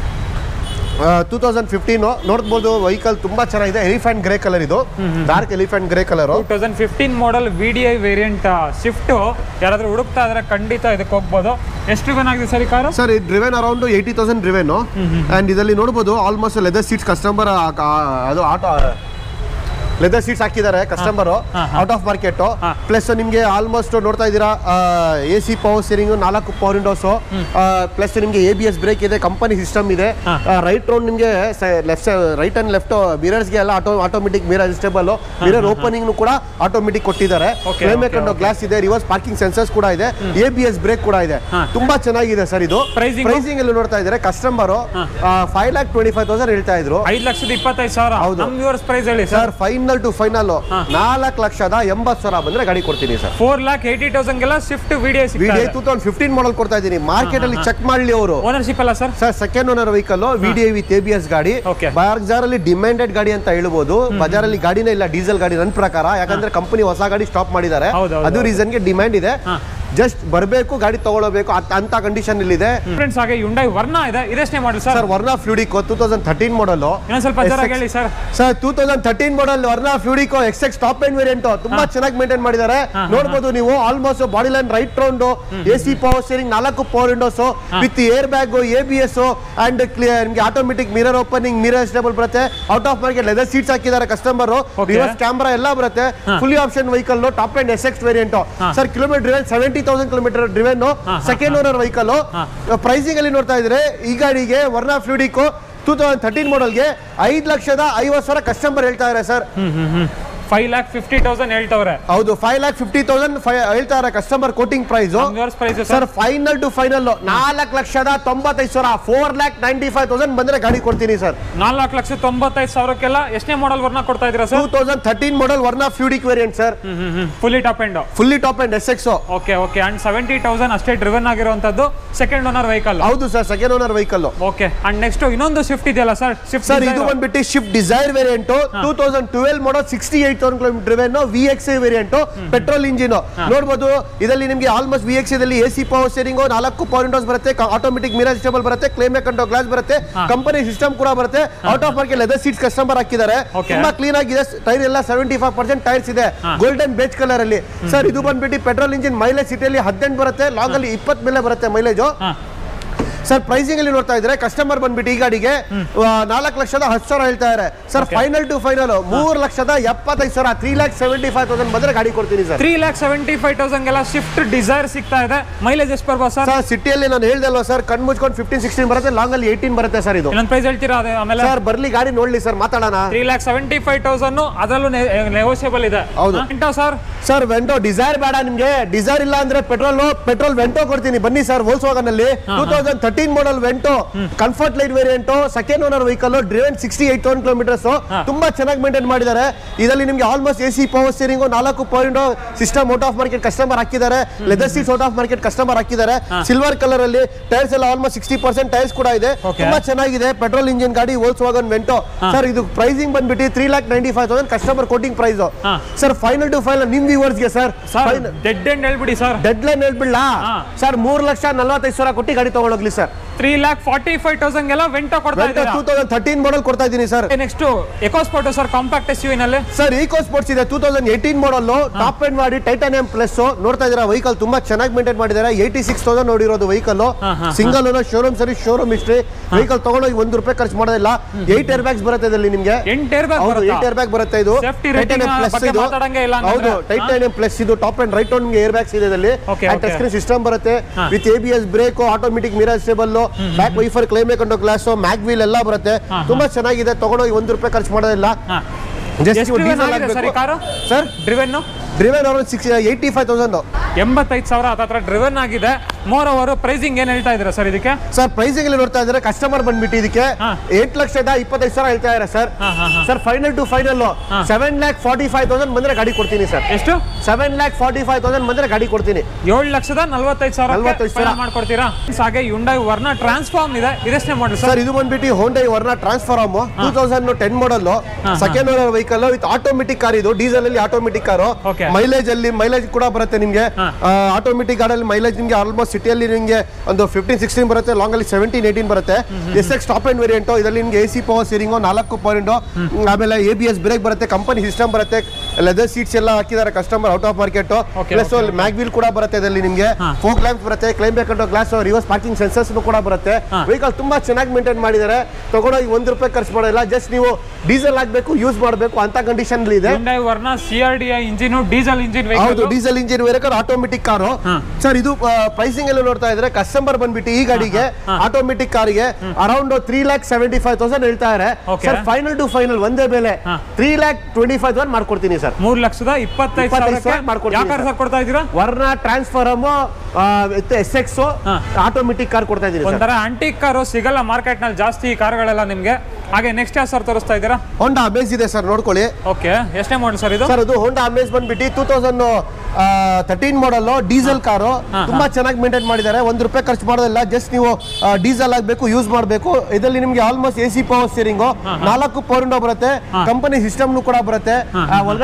ಟೂ ತೌಸಂಡ್ ಫಿಫ್ಟೀನ್ ನೋಡ್ಬೋದು ವೆಹಿಕಲ್ ತುಂಬಾ ಚೆನ್ನಾಗಿದೆ ಎಲಿಫೆಂಟ್ ಗ್ರೇ ಕಲರ್ ಇದು dark elephant grey colour two thousand fifteen model V D I variant Swift ಯಾರಾದ್ರೂ ಹುಡುಕ್ತಾ ಇದ್ರೆ ಖಂಡಿತ ಇದಕ್ಕೆ ಹೋಗ್ಬೋದು ಎಷ್ಟು ರಿವನ್ ಆಗಿದೆ ಸರ್ ಈ ಕಾರು ಸರ್ ಇದು driven around eighty thousand driven and ಇದರಲ್ಲಿ ನೋಡ್ಬೋದು ಆಲ್ಮೋಸ್ಟ್ ಲೆದರ್ ಸೀಟ್ಸ್ ಕಸ್ಟಮರ್ ಅದು ಆಟೋ ಲೆದರ್ ಸೀಟ್ಸ್ ಹಾಕಿದ್ದಾರೆ ಕಸ್ಟಮರ್ ಹಾ, ಔಟ್ ಆಫ್ ಮಾರ್ಕೆಟ್ ಹಾ. ಪ್ಲಸ್ ನಿಮಗೆ ಆಲ್ಮೋಸ್ಟ್ ನೋಡ್ತಾ ಇದ್ದೀರಾ ಎ ಸಿ ಪವರ್ ಸ್ಟೀರಿಂಗ್ ನಾಲ್ಕು ಪವರ್ ವಿಂಡೋಸ್ ಪ್ಲಸ್ ನಿಮಗೆ ಎ ಬಿ ಎಸ್ ಬ್ರೇಕ್ ಇದೆ ಕಂಪನಿ ಸಿಸ್ಟಮ್ ಇದೆ ಹಾ. ರೈಟ್ ರೌಂಡ್ ನಿಮಗೆ ಲೆಫ್ಟ್ ರೈಟ್ ಅಂಡ್ ಲೆಫ್ಟ್ ಮಿರರ್ಸ್ಗೆ ಎಲ್ಲ auto automatic mirror adjustable mirror opening ಕೂಡ ಆಟೋಮೆಟಿಕ್ ಕೊಟ್ಟಿದ್ದಾರೆ Okay, ಕ್ಲೈಮೇಟ್ okay, ಗ್ಲಾಸ್ ಇದೆ ರಿವರ್ಸ್ ಪಾರ್ಕಿಂಗ್ ಸೆನ್ಸರ್ಸ್ ಕೂಡ ಇದೆ ಎ ಬಿ ಎಸ್ ಬ್ರೇಕ್ ಕೂಡ ಇದೆ ಹಾ. ತುಂಬಾ ಚೆನ್ನಾಗಿದೆ ಸರ್ ಇದು Pricing? ಪ್ರೈಸಿಂಗ್ ಅಲ್ಲಿ ನೋಡ್ತಾ ಇದ್ದಾರೆ customer five lakh twenty five thousand ಹೇಳ್ತಾ ಇದ್ರು ಐದು ಲಕ್ಷದ ಇಪ್ಪತ್ತೈದು ಸಾವಿರ ಹೌದು. ನಮ್ ವ್ಯೂವರ್ಸ್ ಪ್ರೈಸ್ ಹೇಳಿ sir sir final to final ನಾಲ್ಕು ಲಕ್ಷದ ಎಂಬತ್ತು ಸಾವಿರ ಬಂದ್ರೆ ಗಾಡಿ ಕೊಡ್ತೀನಿ ಸರ್ ಫೋರ್ ಲ್ಯಾಕ್ ಏಯ್ಟಿ ತೌಸಂಡ್ಗೆಲ್ಲ Swift video V D I two thousand fifteen model ಕೊಡ್ತಾ ಇದ್ದೀನಿ ಮಾರ್ಕೆಟ್ ಅಲ್ಲಿ ಚೆಕ್ ಮಾಡ್ಲಿ ಅವರು ಓನರ್ಶಿಪ್ ಅಲ್ಲ sir sir second owner vehicle V D I with A B S ಗಾಡಿ Okay. ಬಜಾರ್ ಅಲ್ಲಿ ಡಿಮ್ಯಾಂಡೆಡ್ ಗಾಡಿ ಅಂತ ಹೇಳ್ಬೋದು ಬಜಾರ್ ಅಲ್ಲಿ ಗಾಡಿನೇ ಇಲ್ಲ ಡೀಸೆಲ್ ಗಾಡಿ ನನ್ನ ಪ್ರಕಾರ ಯಾಕಂದ್ರೆ ಕಂಪನಿ ಹೊಸ ಗಾಡಿ ಸ್ಟಾಪ್ ಮಾಡಿದ್ದಾರೆ ಹೌದು, ಹೌದು, ಅದು ರೀಸನ್ ಗೆ ಡಿಮ್ಯಾಂಡ್ ಇದೆ ಹಾ. ಜಸ್ಟ್ ಬರಬೇಕು ಗಾಡಿ ತಗೊಳ್ಬೇಕು ಅಂತ ಕಂಡೀಷನ್ ಇಲ್ಲಿದೆ ಫ್ರೆಂಡ್ಸ್ ಹಾಗೆ ಯುಂಡೈ ವರ್ಣ ಇದೆ ಇದೆಷ್ಟೇ ಮಾಡಿ sir sir Verna Fluidic two thousand thirteen model ಇನ್ನೊಂದ್ ಸ್ವಲ್ಪ ಜೋರಾಗಿ ಹೇಳಿ sir sir two thousand thirteen model Verna Fluidic X X top end variant ತುಂಬಾ ಚೆನ್ನಾಗಿ ಮೇಂಟೈನ್ ಮಾಡಿದ್ದಾರೆ ನೋಡಬಹುದು ನೀವು almost body line right round A C power steering ನಾಲ್ಕು power windows with air bag A B S and ನಿಮಗೆ automatic mirror opening mirror stable ಬರುತ್ತೆ out of market leather seats ಹಾಕಿದ್ದಾರೆ customer Okay. Reverse camera ಎಲ್ಲ ಬರುತ್ತೆ fully option vehicle top end S X variant sir kilometre driven seventy thousand kilometre driven second owner vehicle pricing ಅಲ್ಲಿ ನೋಡ್ತಾ ಇದ್ರೆ ಈ ಗಾಡಿಗೆ Verna Fluidic two thousand thirteen ಮಾಡಲ್ಗೆ ಐದು ಲಕ್ಷದ ಐವತ್ತು ಸಾವಿರ ಕಸ್ಟಮರ್ ಹೇಳ್ತಾ ಇದ್ದಾರೆ sir five lakh fifty thousand ಹೇಳ್ತವ್ರೆ ಹೌದು ಫೈವ್ ಲ್ಯಾಕ್ ಫಿಫ್ಟಿ ತೌಸಂಡ್ ಹೇಳ್ತಾ ಇದ್ದಾರೆ customer quoting price viewers price sir sir final to final ನಾಲ್ಕು ಲಕ್ಷದ ತೊಂಬತ್ತೈದು ಸಾವಿರ four lakh ninety five thousand ಬಂದ್ರೆ ಗಾಡಿ ಕೊಡ್ತೀನಿ ಸರ್ ನಾಲ್ಕು ಲಕ್ಷ ತೊಂಬತ್ತೈದು ಸಾವಿರಕ್ಕೆಲ್ಲ ಎಷ್ಟನೇ ಮಾಡಲ್ ವರ್ಣ ಕೊಡ್ತಾ ಇದ್ದೀರಾ two sir thousand thirteen model Verna Fluidic variant sir fully top end fully top end S X okay okay and seventy thousand ಅಷ್ಟೇ ಡ್ರಿವನ್ ಆಗಿರುವಂತದ್ದು ಸೆಕೆಂಡ್ ಓನರ್ ವೆಹಿಕಲ್ ಹೌದು sir second owner vehicle okay and next ಇನ್ನೊಂದು Swift ಇದೆಯಲ್ಲ sir Swift sir ಇದು ಬಂದ್ಬಿಟ್ಟು Swift Dzire variant two thousand twelve ಮಾಡೋ sixty eight thousand kilometre driven V X variant petrol engine ನೋಡಬಹುದು ಇದರಲ್ಲಿ ನಿಮಗೆ ಆಲ್ಮೋಸ್ಟ್ ವಿ ಎಕ್ಸ್ ದಲ್ಲಿ ಎ ಸಿ ಪವರ್ ಸ್ಟೇರಿಂಗ್ ನಾಲ್ಕು ಪವರ್ ವಿಂಡೋಸ್ ಬರುತ್ತೆ ಆಟೋಮೆಟಿಕ್ ಮಿರರ್ ಸ್ಟೇಬಲ್ ಬರುತ್ತೆ ಕ್ಲೇಮ್ ಕಂಟ್ರೋ ಗ್ಲಾಸ್ ಬರುತ್ತೆ company system ಕೂಡ ಬರುತ್ತೆ out of market leather seats customer ಹಾಕಿದ್ದಾರೆ Okay. ತುಂಬಾ ಕ್ಲೀನ್ ಆಗಿದೆ ಟೈರ್ ಎಲ್ಲ ಸೆವೆಂಟಿ ಫೈವ್ ಪರ್ಸೆಂಟ್ ಟೈರ್ಸ್ ಇದೆ ಗೋಲ್ಡನ್ ಬೇಜ್ ಕಲರ್ ಅಲ್ಲಿ ಸರ್ ಇದು ಬಂದ್ಬಿಟ್ಟು ಪೆಟ್ರೋಲ್ ಇಂಜಿನ್ ಮೈಲೇಜ್ ಸಿಟಿಯಲ್ಲಿ ಹದಿನೆಂಟು ಬರುತ್ತೆ ಲಾಂಗ್ ಅಲ್ಲಿ ಇಪ್ಪತ್ ಮೇಲೆ ಬರುತ್ತೆ ಮೈಲೇಜು ಹಾ ಸರ್ ಪ್ರೈಸಿಂಗ್ ಅಲ್ಲಿ ನೋಡ್ತಾ ಇದ್ರೆ ಕಸ್ಟಮರ್ ಬಂದ್ಬಿಟ್ಟು ಈ ಗಾಡಿಗೆ ನಾಲ್ಕು ಲಕ್ಷದ ಹತ್ತು ಸಾವಿರ ಹೇಳ್ತಾ ಇದ್ದಾರೆ ಸರ್ ಫೈನಲ್ ಟು ಫೈನಲ್ ಮೂರು ಲಕ್ಷದ ಎಪ್ಪತ್ತೈದು ಸಾವಿರ three lakh seventy five thousand ಬಂದ್ರೆ ಗಾಡಿ ಕೊಡ್ತೀನಿ sir three lakh seventy five ತೌಸಂಡ್ಗೆಲ್ಲ ಸ್ವಿಫ್ಟ್ ಡಿಸೈರ್ ಸಿಗ್ತಾ ಇದೆ ಮೈಲೇಜ್ ಎಷ್ಟು ಬರ್ಬೋದು ಸರ್ ಸರ್ ಸಿಟಿಯಲ್ಲಿ ನಾನು ಹೇಳ್ದೆ ಅಲ್ವಾ ಸರ್ ಕಣ್ ಮುಚ್ಕೊಂಡು ಫಿಫ್ಟೀನ್ ಸಿಕ್ಸ್ಟೀನ್ ಬರುತ್ತೆ ಲಾಂಗ್ ಅಲ್ಲಿ ಏಯ್ಟೀನ್ ಬರುತ್ತೆ ಸರ್ ಇದು ಇನ್ನೊಂದು ಪ್ರೈಸ್ ಹೇಳ್ತೀರಾ ಅದೇ ಆಮೇಲೆ ಸರ್ ಬರ್ಲಿ ಗಾಡಿ ನೋಡ್ಲಿ ಸರ್ ಮಾತಾಡೋಣ three lakh seventy five thousand ಅದರಲ್ಲೂ ನೆಗೋಷಿಯಬಲ್ ಇದೆ ಹೌದು. ಇಂಟೋ ಸರ್ ಸರ್ ವೆಂಟೋ ಡಿಸೈರ್ ಬೇಡ ನಿಮ್ಗೆ ಡಿಸೈರ್ ಇಲ್ಲ ಅಂದ್ರೆ ಪೆಟ್ರೋಲ್ ಪೆಟ್ರೋಲ್ ವೆಂಟೋ ಕೊಡ್ತೀನಿ ಬನ್ನಿ ಸರ್ ಹೋಲ್ಸೋಗನ್ ಅಲ್ಲಿ two thousand thirteen model Vento Comfortline variant second owner vehicle driven sixty eight thousand kilometres ತುಂಬಾ ಚೆನ್ನಾಗಿ ಮೇಂಟೈನ್ ಮಾಡಿದ್ದಾರೆ ಇದರಲ್ಲಿ ನಿಮ್ಗೆ almost A C power steering ನಾಲ್ಕು point system out of market customer ಹಾಕಿದ್ದಾರೆ leather seats out of market customer ಹಾಕಿದ್ದಾರೆ silver colour ಅಲ್ಲಿ tyres ಎಲ್ಲ ಆಲ್ಮೋಸ್ಟ್ ಸಿಕ್ಸ್ಟಿ ಪರ್ಸೆಂಟ್ ಟೈರ್ಸ್ ಕೂಡ ಇದೆ Okay. ತುಂಬಾ ಚೆನ್ನಾಗಿದೆ ಪೆಟ್ರೋಲ್ ಇಂಜಿನ್ ಗಾಡಿ ವೋಲ್ಸ್ ವಾಗನ್ ವೆಂಟೋ ಸರ್ ಇದು ಪ್ರೈಸಿಂಗ್ ಬಂದ್ಬಿಟ್ಟು three lakh ninety five thousand customer quoting price ಹಾ. ಸರ್ ಫೈನಲ್ ಟು ಫೈನಲ್ ನಿಮ್ ವ್ಯೂವರ್ಸ್ಗೆ ಸರ್ ಸರ್ ಡೆಡ್ ಎಂಡ್ ಹೇಳ್ಬಿಡಿ ಸರ್ ಡೆಡ್ ಲೈನ್ ಹೇಳ್ಬಿಡ್ಲಾ ಹಾ. ಸರ್ ಮೂರ್ ಲಕ್ಷ ನಲ್ವತ್ತೈದು ಸಾವಿರ ಕೊಟ್ಟು ಗಾಡಿ ತಗೊಂಡೋಗ್ಲಿ sir three lakh forty five ತೌಸಂಡ್ಗೆಲ್ಲ ವೆಂಟೋ ಕೊಡ್ತಾ ಟೂ ಇದ್ದೀರಾ ತೌಸಂಡ್ ಥರ್ಟೀನ್ ಮಾಡಲ್ ಕೊಡ್ತಾ ಇದ್ದೀನಿ sir next EcoSport sir compact S ನಲ್ಲಿ ಸರ್ ಈಕೋ ಸ್ಪೋರ್ಟ್ಸ್ ಇದೆ two thousand eighteen model top end ಮಾಡಿ ಟೈಟಾನಿಯಂ ಪ್ಲಸ್ ನೋಡ್ತಾ ಇದ್ದೀರಾ ವೆಹಿಕಲ್ ತುಂಬಾ ಚೆನ್ನಾಗಿ ಮೇಂಟೈನ್ ಮಾಡಿದ್ದಾರೆ ಏಯ್ಟಿ ಸಿಕ್ಸ್ ತೌಸಂಡ್ ನೋಡಿರೋದು ವೆಹಿಕಲ್ ಹಾ, ಹಾ, ಸಿಂಗಲ್ ಓನರ್ ಶೋರೂಮ್ ಸರಿ ಶೋರೂಮ್ ಹಿಸ್ಟ್ರಿ ವೆಹಿಕಲ್ ತಗೊಂಡೋಗಿ ಒಂದು ರೂಪಾಯಿ ಖರ್ಚು ಮಾಡೋದಿಲ್ಲ ಏಟ್ ಏರ್ ಬ್ಯಾಗ್ಸ್ ಬರುತ್ತೆ ಇದರಲ್ಲಿ ನಿಮಗೆ ಎಂಟು ಏರ್ ಬ್ಯಾಗ್ ಹೌದು ಬರುತ್ತಾ ಏಟ್ ಏರ್ ಬ್ಯಾಗ್ ಬರುತ್ತೆ ಇದು Safety rating ಟೈಟಾನಿಯಂ ಪ್ಲಸ್ ಬಗ್ಗೆ ಇದು ಮಾತಾಡಂಗೆ ಇಲ್ಲ ಹೌದು ಹಂಗಂದ್ರೆ. ಟೈಟಾನಿಯಂ ಪ್ಲಸ್ ಇದು ಟಾಪ್ ಅಂಡ್ ರೈಟ್ ನಿಮಗೆ ಏರ್ ಬ್ಯಾಗ್ಸ್ ಇದೆ ಇದರಲ್ಲಿ Okay, okay. Touch screen system ಬರುತ್ತೆ ಹಾ. With A B S brake automatic mirror stable back wiper ಕ್ಲೈಮ್ ಕಂಡು ಗ್ಲಾಸ್ ಮ್ಯಾಗ್ ವೀಲ್ ಎಲ್ಲ ಬರುತ್ತೆ ಹಾ, ತುಂಬಾ ಚೆನ್ನಾಗಿದೆ ತಗೊಂಡೋಗಿ ಒಂದು ರೂಪಾಯಿ ಖರ್ಚು ಮಾಡೋದಿಲ್ಲ ಹಾ ಜಸ್ಟ್ ಎಷ್ಟು driven ಆಗಿದೆ ಸರ್ ಈ ಕಾರು ಸರ್ ಡ್ರಿವೆನ್ ಡ್ರಿವೆನ್ ಅವರು ಸಿಕ್ಸ್ ಏಯ್ಟಿ ಫೈವ್ ತೌಸಂಡ್ ಎಂಬತ್ತೈದು ಸಾವಿರ ಹತ್ರ ಡ್ರಿವೆನ್ ಆಗಿದೆ ಮೋರ್ ಓವರ್ ಪ್ರೈಸಿಂಗ್ ಏನ್ ಹೇಳ್ತಾ ಇದ್ದೀರಾ ಸರ್ ಇದಕ್ಕೆ ಸರ್ ಪ್ರೈಸಿಂಗ್ ಅಲ್ಲಿ ನೋಡ್ತಾ ಇದ್ದಾರೆ ಕಸ್ಟಮರ್ ಬಂದ್ಬಿಟ್ಟು ಇದಕ್ಕೆ ಹಾ. ಏಟ್ ಲಕ್ಷದ ಇಪ್ಪತ್ತೈದು ಸಾವಿರ ಹೇಳ್ತಾ ಇದ್ದಾರೆ ಸರ್ ಹಾ, ಹಾ, ಹಾ. Sir final to final seven lakh forty five thousand ಬಂದ್ರೆ ಗಾಡಿ ಕೊಡ್ತೀನಿ ಸರ್ ಎಷ್ಟು seven lakh forty five thousand ಬಂದ್ರೆ ಗಾಡಿ ಕೊಡ್ತೀನಿ ಏಳು ಲಕ್ಷದ ನಲ್ವತ್ತೈದು ಸಾವಿರ ನಲ್ವತ್ತೈದು ಸಾವಿರ. ಮಾಡ್ಕೊಡ್ತೀರಾ ಹಾಗೆ ಯುಂಡೈ ವರ್ಣ ಟ್ರಾನ್ಸ್ಫಾರ್ಮ್ ಇದೆ ಇದೆಷ್ಟೇ ಮಾಡಿ ಸರ್ ಸರ್ ಇದು ಬಂದ್ಬಿಟ್ಟು Hyundai Verna transform two thousand ten model second owner vehicle with automatic car ಇದು ಡೀಸೆಲ್ ಅಲ್ಲಿ ಆಟೋಮೆಟಿಕ್ ಕಾರು Okay. ಮೈಲೇಜ್ ಅಲ್ಲಿ ಮೈಲೇಜ್ ಕೂಡ ಬರುತ್ತೆ ನಿಮಗೆ ಹಾ. ಆಟೋಮೆಟಿಕ್ ಗಾಡಲ್ಲಿ ಮೈಲೇಜ್ ನಿಮಗೆ ಆಲ್ಮೋಸ್ಟ್ ಸಿಟಿಯಲ್ಲಿ ನಿಮಗೆ ಒಂದು ಫಿಫ್ಟೀನ್ ಸಿಕ್ಸ್ಟೀನ್ ಬರುತ್ತೆ ಲಾಂಗ್ ಅಲ್ಲಿ ಸೆವೆಂಟೀನ್ ಏಯ್ಟೀನ್ ಬರುತ್ತೆ S X top end variant ಇದರಲ್ಲಿ ನಿಮಗೆ ಎ ಸಿ ಪವರ್ ಸೀರಿಂಗು ನಾಲ್ಕು ಪಾಯಿಂಟ್ ಆಮೇಲೆ ಎ ಬಿ ಎಸ್ ಬ್ರೇಕ್ ಬರುತ್ತೆ ಕಂಪನಿ ಸಿಸ್ಟಮ್ ಬರುತ್ತೆ ಲೆದರ್ ಸೀಟ್ಸ್ ಎಲ್ಲ ಹಾಕಿದ್ದಾರೆ customer out of market Okay, plus mag wheel ಕೂಡ ಬರುತ್ತೆ ಇದರಲ್ಲಿ ನಿಮಗೆ ಹಾ. ಫೋಕ್ ಲ್ಯಾಂಪ್ಸ್ ಬರುತ್ತೆ ಕ್ಲೈಮ್ ಬೇಕಂಟೋ ಗ್ಲಾಸ್ ರಿವರ್ಸ್ ಪಾರ್ಕಿಂಗ್ ಸೆನ್ಸರ್ಸ್ ಕೂಡ ಬರುತ್ತೆ ಹಾ. ವೆಹಿಕಲ್ ತುಂಬಾ ಚೆನ್ನಾಗಿ ಮೇಂಟೈನ್ ಮಾಡಿದ್ದಾರೆ ತಗೊಂಡೋಗಿ ಒಂದು ರೂಪಾಯಿ ಖರ್ಚು ಮಾಡೋದಿಲ್ಲ ಜಸ್ಟ್ ನೀವು ಡೀಸೆಲ್ ಹಾಕ್ಬೇಕು ಯೂಸ್ ಮಾಡಬೇಕು ಅಂತ ಕಂಡೀಷನ್ ಇದೆ Hyundai Verna C R D engine diesel engine ಹೌದು vehicle diesel engine vehicle automatic car ಹಾ. ಸರ್ ಇದು ಪ್ರೈಸಿಂಗ್ ಎಲ್ಲ ನೋಡ್ತಾ ಇದ್ರೆ ಕಸ್ಟಮರ್ ಬಂದ್ಬಿಟ್ಟು ಈ ಗಾಡಿಗೆ ಆಟೋಮೆಟಿಕ್ ಕಾರಿಗೆ around three lakh seventy five thousand ಹೇಳ್ತಾ ಇದ್ದಾರೆ Okay. Sir final to final ಒಂದೇ ಬೆಲೆ ಹಾ. Three lakh twenty five thousand ಮಾಡ್ಕೊಡ್ತೀನಿ ಸರ್ ಮೂರ್ ಲಕ್ಷದ ಇಪ್ಪತ್ತೈದು ಇಪ್ಪತ್ತೈದು ಸಾವಿರಕ್ಕೆ ಸಾವಿರ ಮಾಡ್ಕೊಡ್ತೀನಿ ಯಾಕಾರ ಸರ್. ಸರ್ ಕೊಡ್ತಾ ಇದ್ದೀರಾ ವರ್ಣ ಟ್ರಾನ್ಸ್ಫಾರಮ್ ಎಸ್ ಎಕ್ಸ್ ಹಾ. ಆಟೋಮೆಟಿಕ್ ಕಾರ್ ಕೊಡ್ತಾ ಇದ್ದೀನಿ ಸರ್ ಒಂಥರ ಆಂಟಿಕ್ ಕಾರು ಸಿಗಲ್ಲ ಮಾರ್ಕೆಟ್ ನಲ್ಲಿ ಜಾಸ್ತಿ ಈ ಕಾರುಗಳೆಲ್ಲ ನಿಮ್ಗೆ ಹಾಗೆ ನೆಕ್ಸ್ಟ್ ಯಾವ ಸರ್ ತೋರಿಸ್ತಾ ಇದ್ದೀರಾ ಹೊಂಡಾ ಅಮೇಜ್ ಇದೆ ಸರ್ ನೋಡ್ಕೊಳ್ಳಿ ಓಕೆ ಎಷ್ಟೇ ಮಾಡಿ ಸರ್ ಇದು ಸರ್ ಅದು ಹೋಂಡಾ ಅಮೇಜ್ ಬಂದ್ಬಿಟ್ಟು two thousand thirteen model diesel car ತುಂಬಾ ಚೆನ್ನಾಗಿ ಮೇಂಟೈನ್ ಮಾಡಿದ್ದಾರೆ ಒಂದು ರೂಪಾಯಿ ಖರ್ಚು ಮಾಡೋದಿಲ್ಲ ಜಸ್ಟ್ ನೀವು ಡೀಸೆಲ್ ಆಗಬೇಕು ಯೂಸ್ ಮಾಡಬೇಕು ಇದರಲ್ಲಿ ನಿಮಗೆ almost A C power steering ನಾಲ್ಕು ಪವರ್ ವಿಂಡೋ ಬರುತ್ತೆ ಕಂಪನಿ ಸಿಸ್ಟಮ್ ಕೂಡ ಬರುತ್ತೆ ಆ, ಒಳಗಡೆ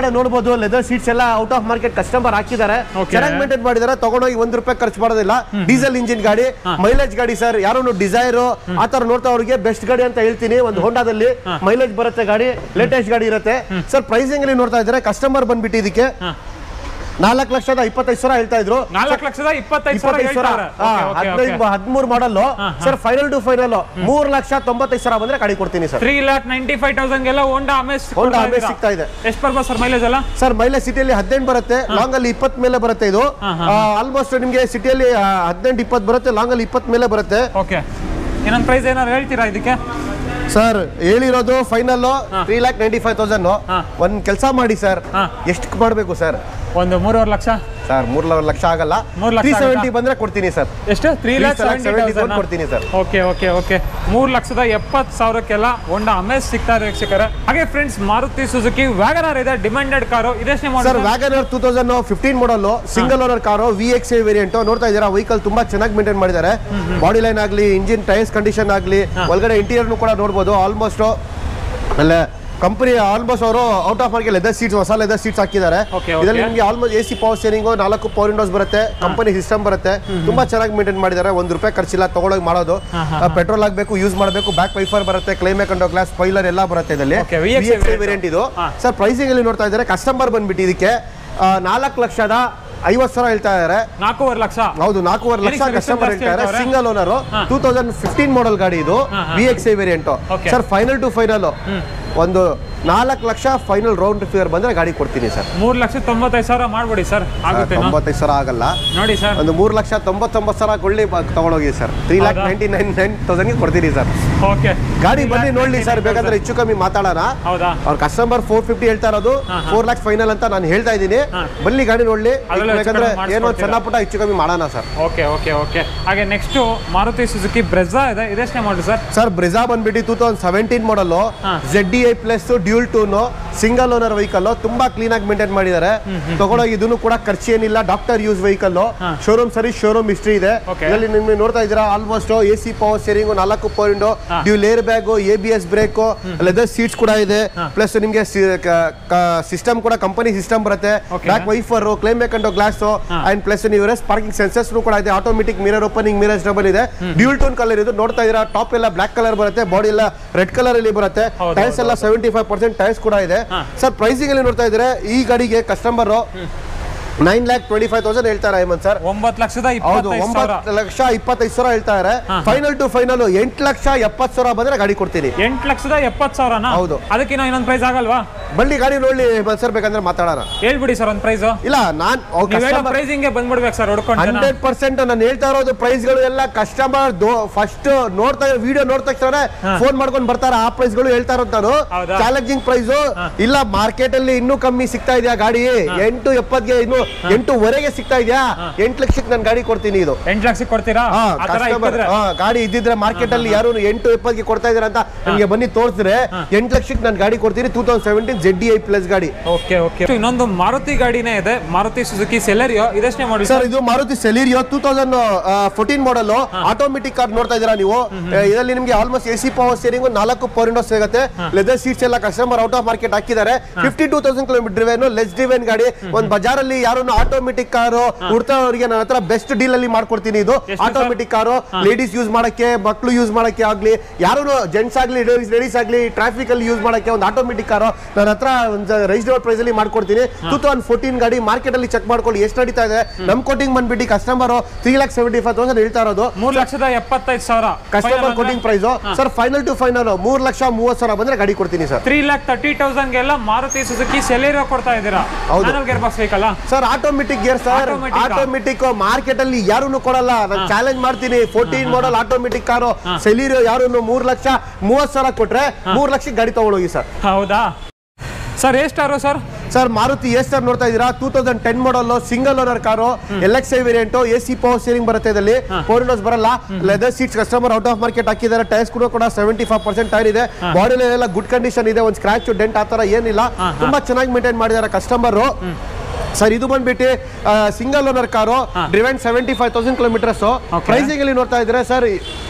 ನೋಡಬಹುದು ಲೆದರ್ ಸೀಟ್ಸ್ ಎಲ್ಲ ಔಟ್ ಆಫ್ ಮಾರ್ಕೆಟ್ ಕಸ್ಟಮರ್ ಹಾಕಿದ್ದಾರೆ Okay. ಚೆನ್ನಾಗಿ ಮೇಂಟೈನ್ ಮಾಡಿದ್ದಾರೆ ತಗೊಂಡೋಗಿ ಒಂದ್ ರೂಪಾಯಿ ಖರ್ಚು ಮಾಡೋದಿಲ್ಲ ಡೀಸೆಲ್ ಇಂಜಿನ್ ಗಾಡಿ ಮೈಲೇಜ್ ಗಾಡಿ ಸರ್ ಯಾರು ಡಿಸೈರ್ ಆ ತರ ನೋಡ್ತಾ ಅವ್ರಿಗೆ ಬೆಸ್ಟ್ ಗಾಡಿ ಅಂತ ಹೇಳ್ತೀನಿ ಒಂದು ಹೋಂಡಾದಲ್ಲಿ ಮೈಲೇಜ್ ಬರುತ್ತೆ ಗಾಡಿ ಲೇಟೆಸ್ಟ್ ಗಾಡಿ ಇರುತ್ತೆ ಸರ್ ಪ್ರೈಸಿಂಗ್ ಅಲ್ಲಿ ನೋಡ್ತಾ ಇದ್ದಾರೆ ಕಸ್ಟಮರ್ ಬಂದ್ಬಿಟ್ಟು ಇದಕ್ಕೆ ಹಾ. ನಾಲ್ಕು ಲಕ್ಷದ ಇಪ್ಪತ್ತೈದು ಸಾವಿರ ಹೇಳ್ತಾ ಇದ್ರು ನಾಲ್ಕು ಲಕ್ಷದ ಇಪ್ಪತ್ತೈದು ಸಾವಿರ ಇಪ್ಪತ್ತೈದು ಸಾವಿರ ಹೇಳ್ತಾರೆ Okay, okay, okay. ಹದಿನೈದು ಹದಿಮೂರು model sir final to final ಮೂರ್ ಲಕ್ಷ ತೊಂಬತ್ತೈದು ಸಾವಿರ ಬಂದ್ರೆ ಗಾಡಿ ಕೊಡ್ತೀನಿ sir three lakh ninety five thousand ಎಲ್ಲ ಹೋಂಡಾ ಅಮೇಸ್ Honda Amaze ಸಿಗ್ತಾ ಇದೆ. ಎಷ್ಟು ಬರ್ಬೋದು ಸರ್ ಮೈಲೇಜ್ ಎಲ್ಲ ಸರ್ ಮೈಲೇಜ್ ಸಿಟಿಯಲ್ಲಿ ಹದಿನೆಂಟು ಬರುತ್ತೆ ಲಾಂಗ್ ಅಲ್ಲಿ ಇಪ್ಪತ್ ಮೇಲೆ ಬರುತ್ತೆ ಇದು ಆಲ್ಮೋಸ್ಟ್ ನಿಮಗೆ ಸಿಟಿಯಲ್ಲಿ ಹದಿನೆಂಟು ಇಪ್ಪತ್ತು ಬರುತ್ತೆ ಲಾಂಗ್ ಅಲ್ಲಿ ಇಪ್ಪತ್ ಮೇಲೆ ಬರುತ್ತೆ ಓಕೆ ಇನ್ನೊಂದು ಪ್ರೈಸ್ ಏನಾದ್ರು ಹೇಳ್ತೀರಾ ಇದಕ್ಕೆ ಸರ್ ಹೇಳಿರೋದು final three lakh ninety five thousand ಹಾ. ಒಂದ್ ಕೆಲಸ ಮಾಡಿ ಸರ್ ಹಾ. ಎಷ್ಟು ಮಾಡಬೇಕು ಸರ್ ಒಂದು ಮೂರುವರೆ ಲಕ್ಷ ಸರ್ ಮೂರ್ ಲಕ್ಷ ಆಗಲ್ಲ ಮೂರ್ ಲಕ್ಷ ತ್ರೀ ಆಗುತ್ತಾ? ಸೆವೆಂಟಿ ಬಂದ್ರೆ ಕೊಡ್ತೀನಿ ಸರ್ ಎಷ್ಟು ತ್ರೀ ಲ್ಯಾಕ್ ಸೆವೆಂಟಿ ಕೊಡ್ತೀನಿ ಸರ್ ಓಕೆ ಓಕೆ ಓಕೆ ಮೂರು ಲಕ್ಷದ ಎಪ್ಪತ್ತು ಸಾವಿರಕ್ಕೆಲ್ಲ ಹೋಂಡಾ ಅಮೇಸ್ ಸಿಗ್ತಾರೆ ವೀಕ್ಷಕರೇ ಹಾಗೆ ಫ್ರೆಂಡ್ಸ್ ಮಾರುತಿ ಸುಜುಕಿ ವ್ಯಾಗನರ್ ಇದೆ ಡಿಮ್ಯಾಂಡೆಡ್ ಕಾರು ಇದೆಷ್ಟೇ ಸರ್ ಮಾಡಿ WagonR two thousand fifteen model single owner car V X A variant ನೋಡ್ತಾ ಇದ್ದೀರಾ ವೆಹಿಕಲ್ ತುಂಬಾ ಚೆನ್ನಾಗಿ ಮೇಂಟೈನ್ ಮಾಡಿದ್ದಾರೆ ಬಾಡಿ ಲೈನ್ ಆಗಲಿ ಇಂಜಿನ್ ಟೈರ್ಸ್ ಕಂಡೀಷನ್ ಆಗಲಿ ಒಳಗಡೆ ಇಂಟೀರಿಯರ್ನು ಕೂಡ ನೋಡ್ಬೋದು ಆಲ್ಮೋಸ್ಟ್ ಆಮೇಲೆ ಕಂಪನಿ ಆಲ್ಮೋಸ್ಟ್ ಅವರು out of market leather seats ಹೊಸ ಲೆದರ್ ಸೀಟ್ಸ್ ಹಾಕಿದ್ದಾರೆ Okay, okay. ಇದರಲ್ಲಿ ನಿಮಗೆ almost A C power steering ನಾಲ್ಕು ಪವರ್ ವಿಂಡೋಸ್ ಬರುತ್ತೆ ಕಂಪನಿ ಸಿಸ್ಟಮ್ ಬರುತ್ತೆ ತುಂಬಾ ಚೆನ್ನಾಗಿ ಮೇಂಟೈನ್ ಮಾಡಿದ್ದಾರೆ ಒಂದು ರೂಪಾಯಿ ಖರ್ಚಿಲ್ಲ ತಗೊಳೋಗಿ ಮಾಡೋದು ಪೆಟ್ರೋಲ್ ಆಗಬೇಕು ಯೂಸ್ ಮಾಡಬೇಕು ಬ್ಯಾಕ್ ವೈಫರ್ ಬರುತ್ತೆ ಕ್ಲೈಮೇಕ್ ಅಂಡೋ ಗ್ಲಾಸ್ ಸ್ಪೈಲರ್ ಎಲ್ಲ ಬರುತ್ತೆ ಇದರಲ್ಲಿ Okay, VXA variant. ವೇರಿಯಂಟ್ ಇದು ಹಾ. ಸರ್ ಪ್ರೈಸಿಂಗ್ ಅಲ್ಲಿ ನೋಡ್ತಾ ಇದ್ದಾರೆ ಕಸ್ಟಮರ್ ಬಂದ್ಬಿಟ್ಟು ಇದಕ್ಕೆ ನಾಲ್ಕು ಲಕ್ಷದ ಐವತ್ತು ಸಾವಿರ ಹೇಳ್ತಾ ಇದ್ದಾರೆ ನಾಲ್ಕೂವರೆ ಲಕ್ಷ ಹೌದು ನಾಲ್ಕೂವರೆ ಲಕ್ಷ ಏನಕ್ಕೆ ಕಸ್ಟಮರ್ ಜಾಸ್ತಿ ಹೇಳ್ತಾರೆ ಹೇಳ್ತಾವ್ರೆ? ಸಿಂಗಲ್ ಓನರ್ ಹಾ. ಟೂ ತೌಸಂಡ್ ಫಿಫ್ಟೀನ್ ಮಾಡಲ್ ಗಾಡಿ ಇದು ಹಾ, ಹಾ. V X A variant Okay. Sir final to final ಒಂದು ನಾಲ್ಕು ಲಕ್ಷ ಫೈನಲ್ ರೌಂಡ್ ಫಿಗರ್ ಬಂದ್ರೆ ಗಾಡಿ ಕೊಡ್ತೀನಿ ಸರ್ ಮೂರು ಲಕ್ಷ ತೊಂಬತ್ತೈದು ಸಾವಿರ ಮಾಡ್ಬಿಡಿ ಸರ್ ಆಗುತ್ತೆ ತೊಂಬತ್ತೈದು ಸಾವಿರ ಆಗಲ್ಲ ನೋಡಿ ಸರ್ ಒಂದು ಮೂರು ಲಕ್ಷ ತೊಂಬತ್ತೊಂಬತ್ತು ಸಾವಿರ ಕೊಳ್ಳಿ ತಗೊಂಡೋಗಿ ಸರ್ ತ್ರೀ ಲ್ಯಾಕ್ ಹೌದಾ? ನೈಂಟಿ ನೈನ್ ನೈನ್ ತೌಸಂಡ್ಗೆ ಕೊಡ್ತೀನಿ ಸರ್ ಓಕೆ ಗಾಡಿ ಬನ್ನಿ ನೋಡ್ಲಿ ಸರ್ ಬೇಕಾದ್ರೆ ಹೆಚ್ಚು ಕಮ್ಮಿ ಮಾತಾಡೋಣ ಹೌದಾ ಅವ್ರ ಕಸ್ಟಮರ್ ಫೋರ್ ಫಿಫ್ಟಿ ಹೇಳ್ತಾ ಇರೋದು ಫೋರ್ ಲ್ಯಾಕ್ ಫೈನಲ್ ಅಂತ ನಾನು ಹೇಳ್ತಾ ಇದ್ದೀನಿ ಹಾ. ಬನ್ನಿ ಗಾಡಿ ನೋಡ್ಲಿ ಅದ್ರಲ್ಲೂ ಹೆಚ್ಚು ಯಾಕಂದ್ರೆ ಕಡಿಮೆ ಏನೋ ಮಾಡಿಸ್ಕೊಡ್ತೀರಾ? ಸಣ್ಣ ಪುಟ್ಟ ಹೆಚ್ಚು ಕಮ್ಮಿ ಮಾಡೋಣ ಸರ್ ಓಕೆ ಓಕೆ ಓಕೆ ಹಾಗೆ ನೆಕ್ಸ್ಟು ಮಾರುತಿ ಸುಜುಕಿ ಬ್ರೆಝಾ ಇದೆ ಇದೆಷ್ಟೇ ಮಾಡಿ ಸರ್ ಸರ್ ಬ್ರಿಜಾ ಬಂದ್ಬಿಟ್ಟು ಟೂ ತೌಸಂಡ್ ಸೆವೆಂಟೀನ್ ಮಾಡಲ್ ಹಾ. Z D I plus dual tone single owner vehicle ತುಂಬಾ ಕ್ಲೀನ್ ಆಗಿ ಮೇಂಟೈನ್ ಮಾಡಿದ್ದಾರೆ ತಗೊಂಡೋಗಿ ಇದನ್ನು ಕೂಡ ಖರ್ಚು ಏನಿಲ್ಲ ಡಾಕ್ಟರ್ ಯೂಸ್ ವೆಹಿಕಲ್ ಹಾ. ಶೋರೂಮ್ ಸರ್ವಿಸ್ ಶೋರೂಮ್ ಹಿಸ್ಟ್ರಿ ಇದೆ Okay. ಇದರಲ್ಲಿ ನಿಮ್ಗೆ ನೋಡ್ತಾ ಇದ್ದೀರಾ almost A C power steering ನಾಲ್ಕು ಪವರ್ ವಿಂಡೋ ಹಾ. Dual air bag A B S brake leather seats ಕೂಡ ಇದೆ ಪ್ಲಸ್ ನಿಮ್ಗೆ ಸಿಸ್ಟಮ್ ಕೂಡ ಕಂಪನಿ ಸಿಸ್ಟಮ್ ಬರುತ್ತೆ Okay. ಬ್ಯಾಕ್ ವೈಫರ್ ಕ್ಲೈಮ್ ಬೇಕಂಟೋ ಗ್ಲಾಸ್ ಅಂಡ್ ಪ್ಲಸ್ ನೀವು ಪಾರ್ಕಿಂಗ್ ಸೆನ್ಸರ್ಸ್ ಕೂಡ ಇದೆ automatic mirror opening mirror double ಇದೆ ಡ್ಯೂಲ್ ಟೋನ್ ಕಲರ್ ಇದು ನೋಡ್ತಾ ಇದೀರಾ ಟಾಪ್ ಎಲ್ಲ ಬ್ಲಾಕ್ ಕಲರ್ ಬರುತ್ತೆ ಬಾಡಿ ಎಲ್ಲ ರೆಡ್ ಕಲರ್ ಅಲ್ಲಿ ಬರುತ್ತೆ ಹೌದು, ಟೈರ್ಸ್ ಎಲ್ಲ ಸೆವೆಂಟಿ ಫೈವ್ ಪರ್ಸೆಂಟ್ ಟೈರ್ಸ್ ಕೂಡ ಇದೆ ಹಾ. ಸರ್ ಪ್ರೈಸಿಂಗ್ ಅಲ್ಲಿ ನೋಡ್ತಾ ಇದ್ರೆ ಈ ಗಾಡಿಗೆ customer nine lakh twenty five thousand ಹೇಳ್ತಾರೆ ಹೇಮಂತ್ ಸರ್ ಒಂಬತ್ತು ಲಕ್ಷದ ಹೌದು ಇಪ್ಪತ್ತೈದು ಸಾವಿರ ಒಂಬತ್ತು ಲಕ್ಷ ಇಪ್ಪತ್ತೈದು ಸಾವಿರ ಹೇಳ್ತಾ ಇದಾರೆ ಹಾ. ಫೈನಲ್ ಟು ಫೈನಲ್ ಎಂಟು ಲಕ್ಷ ಎಪ್ಪತ್ತು ಸಾವಿರ ಬಂದ್ರೆ ಗಾಡಿ ಕೊಡ್ತೀನಿ ಎಂಟು ಲಕ್ಷದ ಎಪ್ಪತ್ತು ಸಾವಿರನಾ ಹೌದು. ಅದಕ್ಕಿನ್ನ ಇನ್ನೊಂದು ಪ್ರೈಸ್ ಆಗಲ್ವಾ ಬಳ್ಳಿ ಗಾಡಿ ನೋಡ್ಲಿ ಹೇಮಂತ್ ಸರ್ ಬೇಕಂದ್ರೆ ಮಾತಾಡೋಣ ಹೇಳ್ಬಿಡಿ ಸರ್ ಒಂದು ಪ್ರೈಸ್ ಇಲ್ಲ ನಾನ್ ನೀವು ಹೇಳೋ ಪ್ರೈಸಿಂಗೆ ಬಂದ್ಬಿಡ್ಬೇಕು ಸರ್ ಹೊಡ್ಕೊಂಡು ಜನ ಹಂಡ್ರೆಡ್ ಪರ್ಸೆಂಟ್ ನಾನು ಹೇಳ್ತಾ ಇರೋದು ಪ್ರೈಸ್ ಗಳು ಎಲ್ಲ ಕಸ್ಟಮರ್ ಫಸ್ಟ್ ನೋಡ್ತಾ ವಿಡಿಯೋ ನೋಡ್ ತಕ್ಷಣ ಫೋನ್ ಮಾಡ್ಕೊಂಡು ಬರ್ತಾರೆ ಆ ಪ್ರೈಸ್ ಗಳು ಹೇಳ್ತಾ ಇರೋದು ನಾನು ಹೌದಾ? ಚಾಲೆಂಜಿಂಗ್ ಪ್ರೈಸ್ ಇಲ್ಲ ಮಾರ್ಕೆಟ್ ಅಲ್ಲಿ ಇನ್ನೂ ಕಮ್ಮಿ ಸಿಗ್ತಾ ಇದೆಯಾ ಗಾಡಿ ಎಂಟು ಎಪ್ಪತ್ಗೆ ಇನ್ನು ಎಂಟುವರೆಗೆ ಸಿಗ್ತಾ ಇದೆಯಾ ಎಂಟು ಲಕ್ಷಕ್ಕೆ ನಾನು ಗಾಡಿ ಕೊಡ್ತೀನಿ ಇದು ಎಂಟು ಲಕ್ಷಕ್ಕೆ ಕೊಡ್ತೀರಾ ಹಾ, ಆ ಥರ customer, ಇಕ್ಕಿದ್ರೆ ಹಾ, ಗಾಡಿ ಇದ್ದಿದ್ರೆ ಮಾರ್ಕೆಟ್ ಅಲ್ಲಿ ಯಾರು ಎಂಟು ಎಪ್ಪತ್ಗೆ ಕೊಡ್ತಾ ಇದಾರೆ ಅಂತ ನಿಮ್ಗೆ ಬನ್ನಿ ತೋರಿಸಿದ್ರೆ ಎಂಟು ಲಕ್ಷಕ್ಕೆ ನಾನು ಗಾಡಿ ಕೊಡ್ತೀನಿ two thousand seventeen Z I plus ಗಾಡಿ ಓಕೆ ಓಕೆ ಇನ್ನೊಂದು ಮಾರುತಿ ಗಾಡಿನೇ ಇದೆ ಮಾರುತಿ ಸುಜುಕಿ ಸೆಲೆರಿಯೋ ಇದೆಷ್ಟೇ ಮಾಡಿ ಸರ್ ಇದು Maruti Celerio two thousand fourteen model automatic car ನೋಡ್ತಾ ಇದೀರಾ ನೀವು ಆ, ಇದರಲ್ಲಿ ನಿಮಗೆ almost A C power steering ನಾಲ್ಕು ಪವರ್ ವಿಂಡೋ ಸಿಗುತ್ತೆ ಲೆದರ್ ಸೀಟ್ಸ್ ಎಲ್ಲ ಕಸ್ಟಮರ್ ಔಟ್ ಆಫ್ ಮಾರ್ಕೆಟ್ ಹಾಕಿದ್ದಾರೆ fifty two thousand kilometre driven less driven ಗಾಡಿ ಒಂದು ಬಜಾರಲ್ಲಿ ಯಾರು ಆಟೋಮೆಟಿಕ್ ಕಾರು ಹುಡ್ತವರಿಗೆ ನನ್ನ ಹತ್ರ ಬೆಸ್ಟ್ ಡೀಲ್ ಅಲ್ಲಿ ಮಾಡ್ಕೊಡ್ತೀನಿ ಇದು ಎಷ್ಟು sir? Automatic car ladies use ಮಾಡಕ್ಕೆ ಮಕ್ಕಳು ಯೂಸ್ ಮಾಡಕ್ಕೆ ಆಗ್ಲಿ ಯಾರು ಜೆಂಟ್ಸ್ ಆಗ್ಲಿ ಲೇಡೀಸ್ ಆಗ್ಲಿ ಟ್ರಾಫಿಕ್ ಅಲ್ಲಿ ಯೂಸ್ ಮಾಡಕ್ಕೆ ಒಂದು ಆಟೋಮೆಟಿಕ್ ಕಾರು ನನ್ನ ಹತ್ರ ಒಂದು ರೈಸ್ಡಬಲ್ ಪ್ರೈಸ್ ಅಲ್ಲಿ ಮಾಡ್ಕೊಡ್ತೀನಿ ಟೂ ತೌಸಂಡ್ ಫೋರ್ಟೀನ್ ಗಾಡಿ ಮಾರ್ಕೆಟ್ ಅಲ್ಲಿ ಚೆಕ್ ಮಾಡ್ಕೊಳ್ಳಿ ಎಷ್ಟು ನಡೀತಾ ಇದೆ ನಮ್ ಕೋಟಿಂಗ್ ಬಂದ್ಬಿಟ್ಟು customer three lakh seventy five thousand ಹೇಳ್ತಾ ಇರೋದು ಮೂರು ಲಕ್ಷದ ಎಪ್ಪತ್ತೈದು ಸಾವಿರ customer quoting price sir final to final ಮೂರ್ ಲಕ್ಷ ಮೂವತ್ ಸಾವಿರ ಬಂದ್ರೆ ಗಾಡಿ ಕೊಡ್ತೀನಿ ಸರ್ ತ್ರೀ ಲ್ಯಾಕ್ ತರ್ಟಿ ತೌಸಂಡ್ಗೆಲ್ಲ ಮಾರುತಿ ಸುಜುಕಿ ಸೆಲೆರಿಯೋ ಕೊಡ್ತಾ ಇದ್ದೀರಾ ಹೌದು. ಮ್ಯಾನುವಲ್ ಗೇರ್ ಬಾಕ್ಸ್ ಬೇಕಲ್ಲ sir automatic gear sir Automatic ಆ? ಆಟೋಮೆಟಿಕ್ ಮಾರ್ಕೆಟ್ ಅಲ್ಲಿ ಯಾರು ಕೊಡಲ್ಲ ನಾನು ಚಾಲೆಂಜ್ ಮಾಡ್ತೀನಿ fourteen model automatic car Celerio ಯಾರು ಮೂರ್ ಲಕ್ಷ ಮೂವತ್ ಸಾವಿರ ಕೊಟ್ರೆ ಮೂರ್ ಲಕ್ಷಕ್ಕೆ ಗಾಡಿ ತಗೊಳೋಗಿ ಸರ್ ಹೌದಾ ಸರ್ ಎಷ್ಟಾರು sir sir Maruti S sir ನೋಡ್ತಾ ಇದ್ದೀರಾ two thousand ten model single owner car L X I variant A C power steering ಬರುತ್ತೆ ಇದರಲ್ಲಿ ಫೋರ್ ವಿಂಡೋಸ್ ಬರಲ್ಲ leather seats customer out of market ಹಾಕಿದ್ದಾರೆ ಟೈರ್ಸ್ ಕೂಡ ಕೂಡ ಸೆವೆಂಟಿ ಫೈವ್ ಪರ್ಸೆಂಟ್ ಟೈರ್ ಇದೆ body ಎಲ್ಲ ಗುಡ್ ಕಂಡೀಷನ್ ಇದೆ ಒಂದು ಸ್ಕ್ರಾಚ್ ಡೆಂಟ್ ಆ ತರ ಏನಿಲ್ಲ ತುಂಬಾ ಚೆನ್ನಾಗಿ ಮೇಂಟೈನ್ ಮಾಡಿದ್ದಾರೆ ಕಸ್ಟಮರ್ ಸರ್ ಇದು ಬಂದ್ಬಿಟ್ಟು single owner car driven seventy five thousand kilometres Okay. Pricing ಅಲ್ಲಿ ನೋಡ್ತಾ ಇದ್ರೆ ಸರ್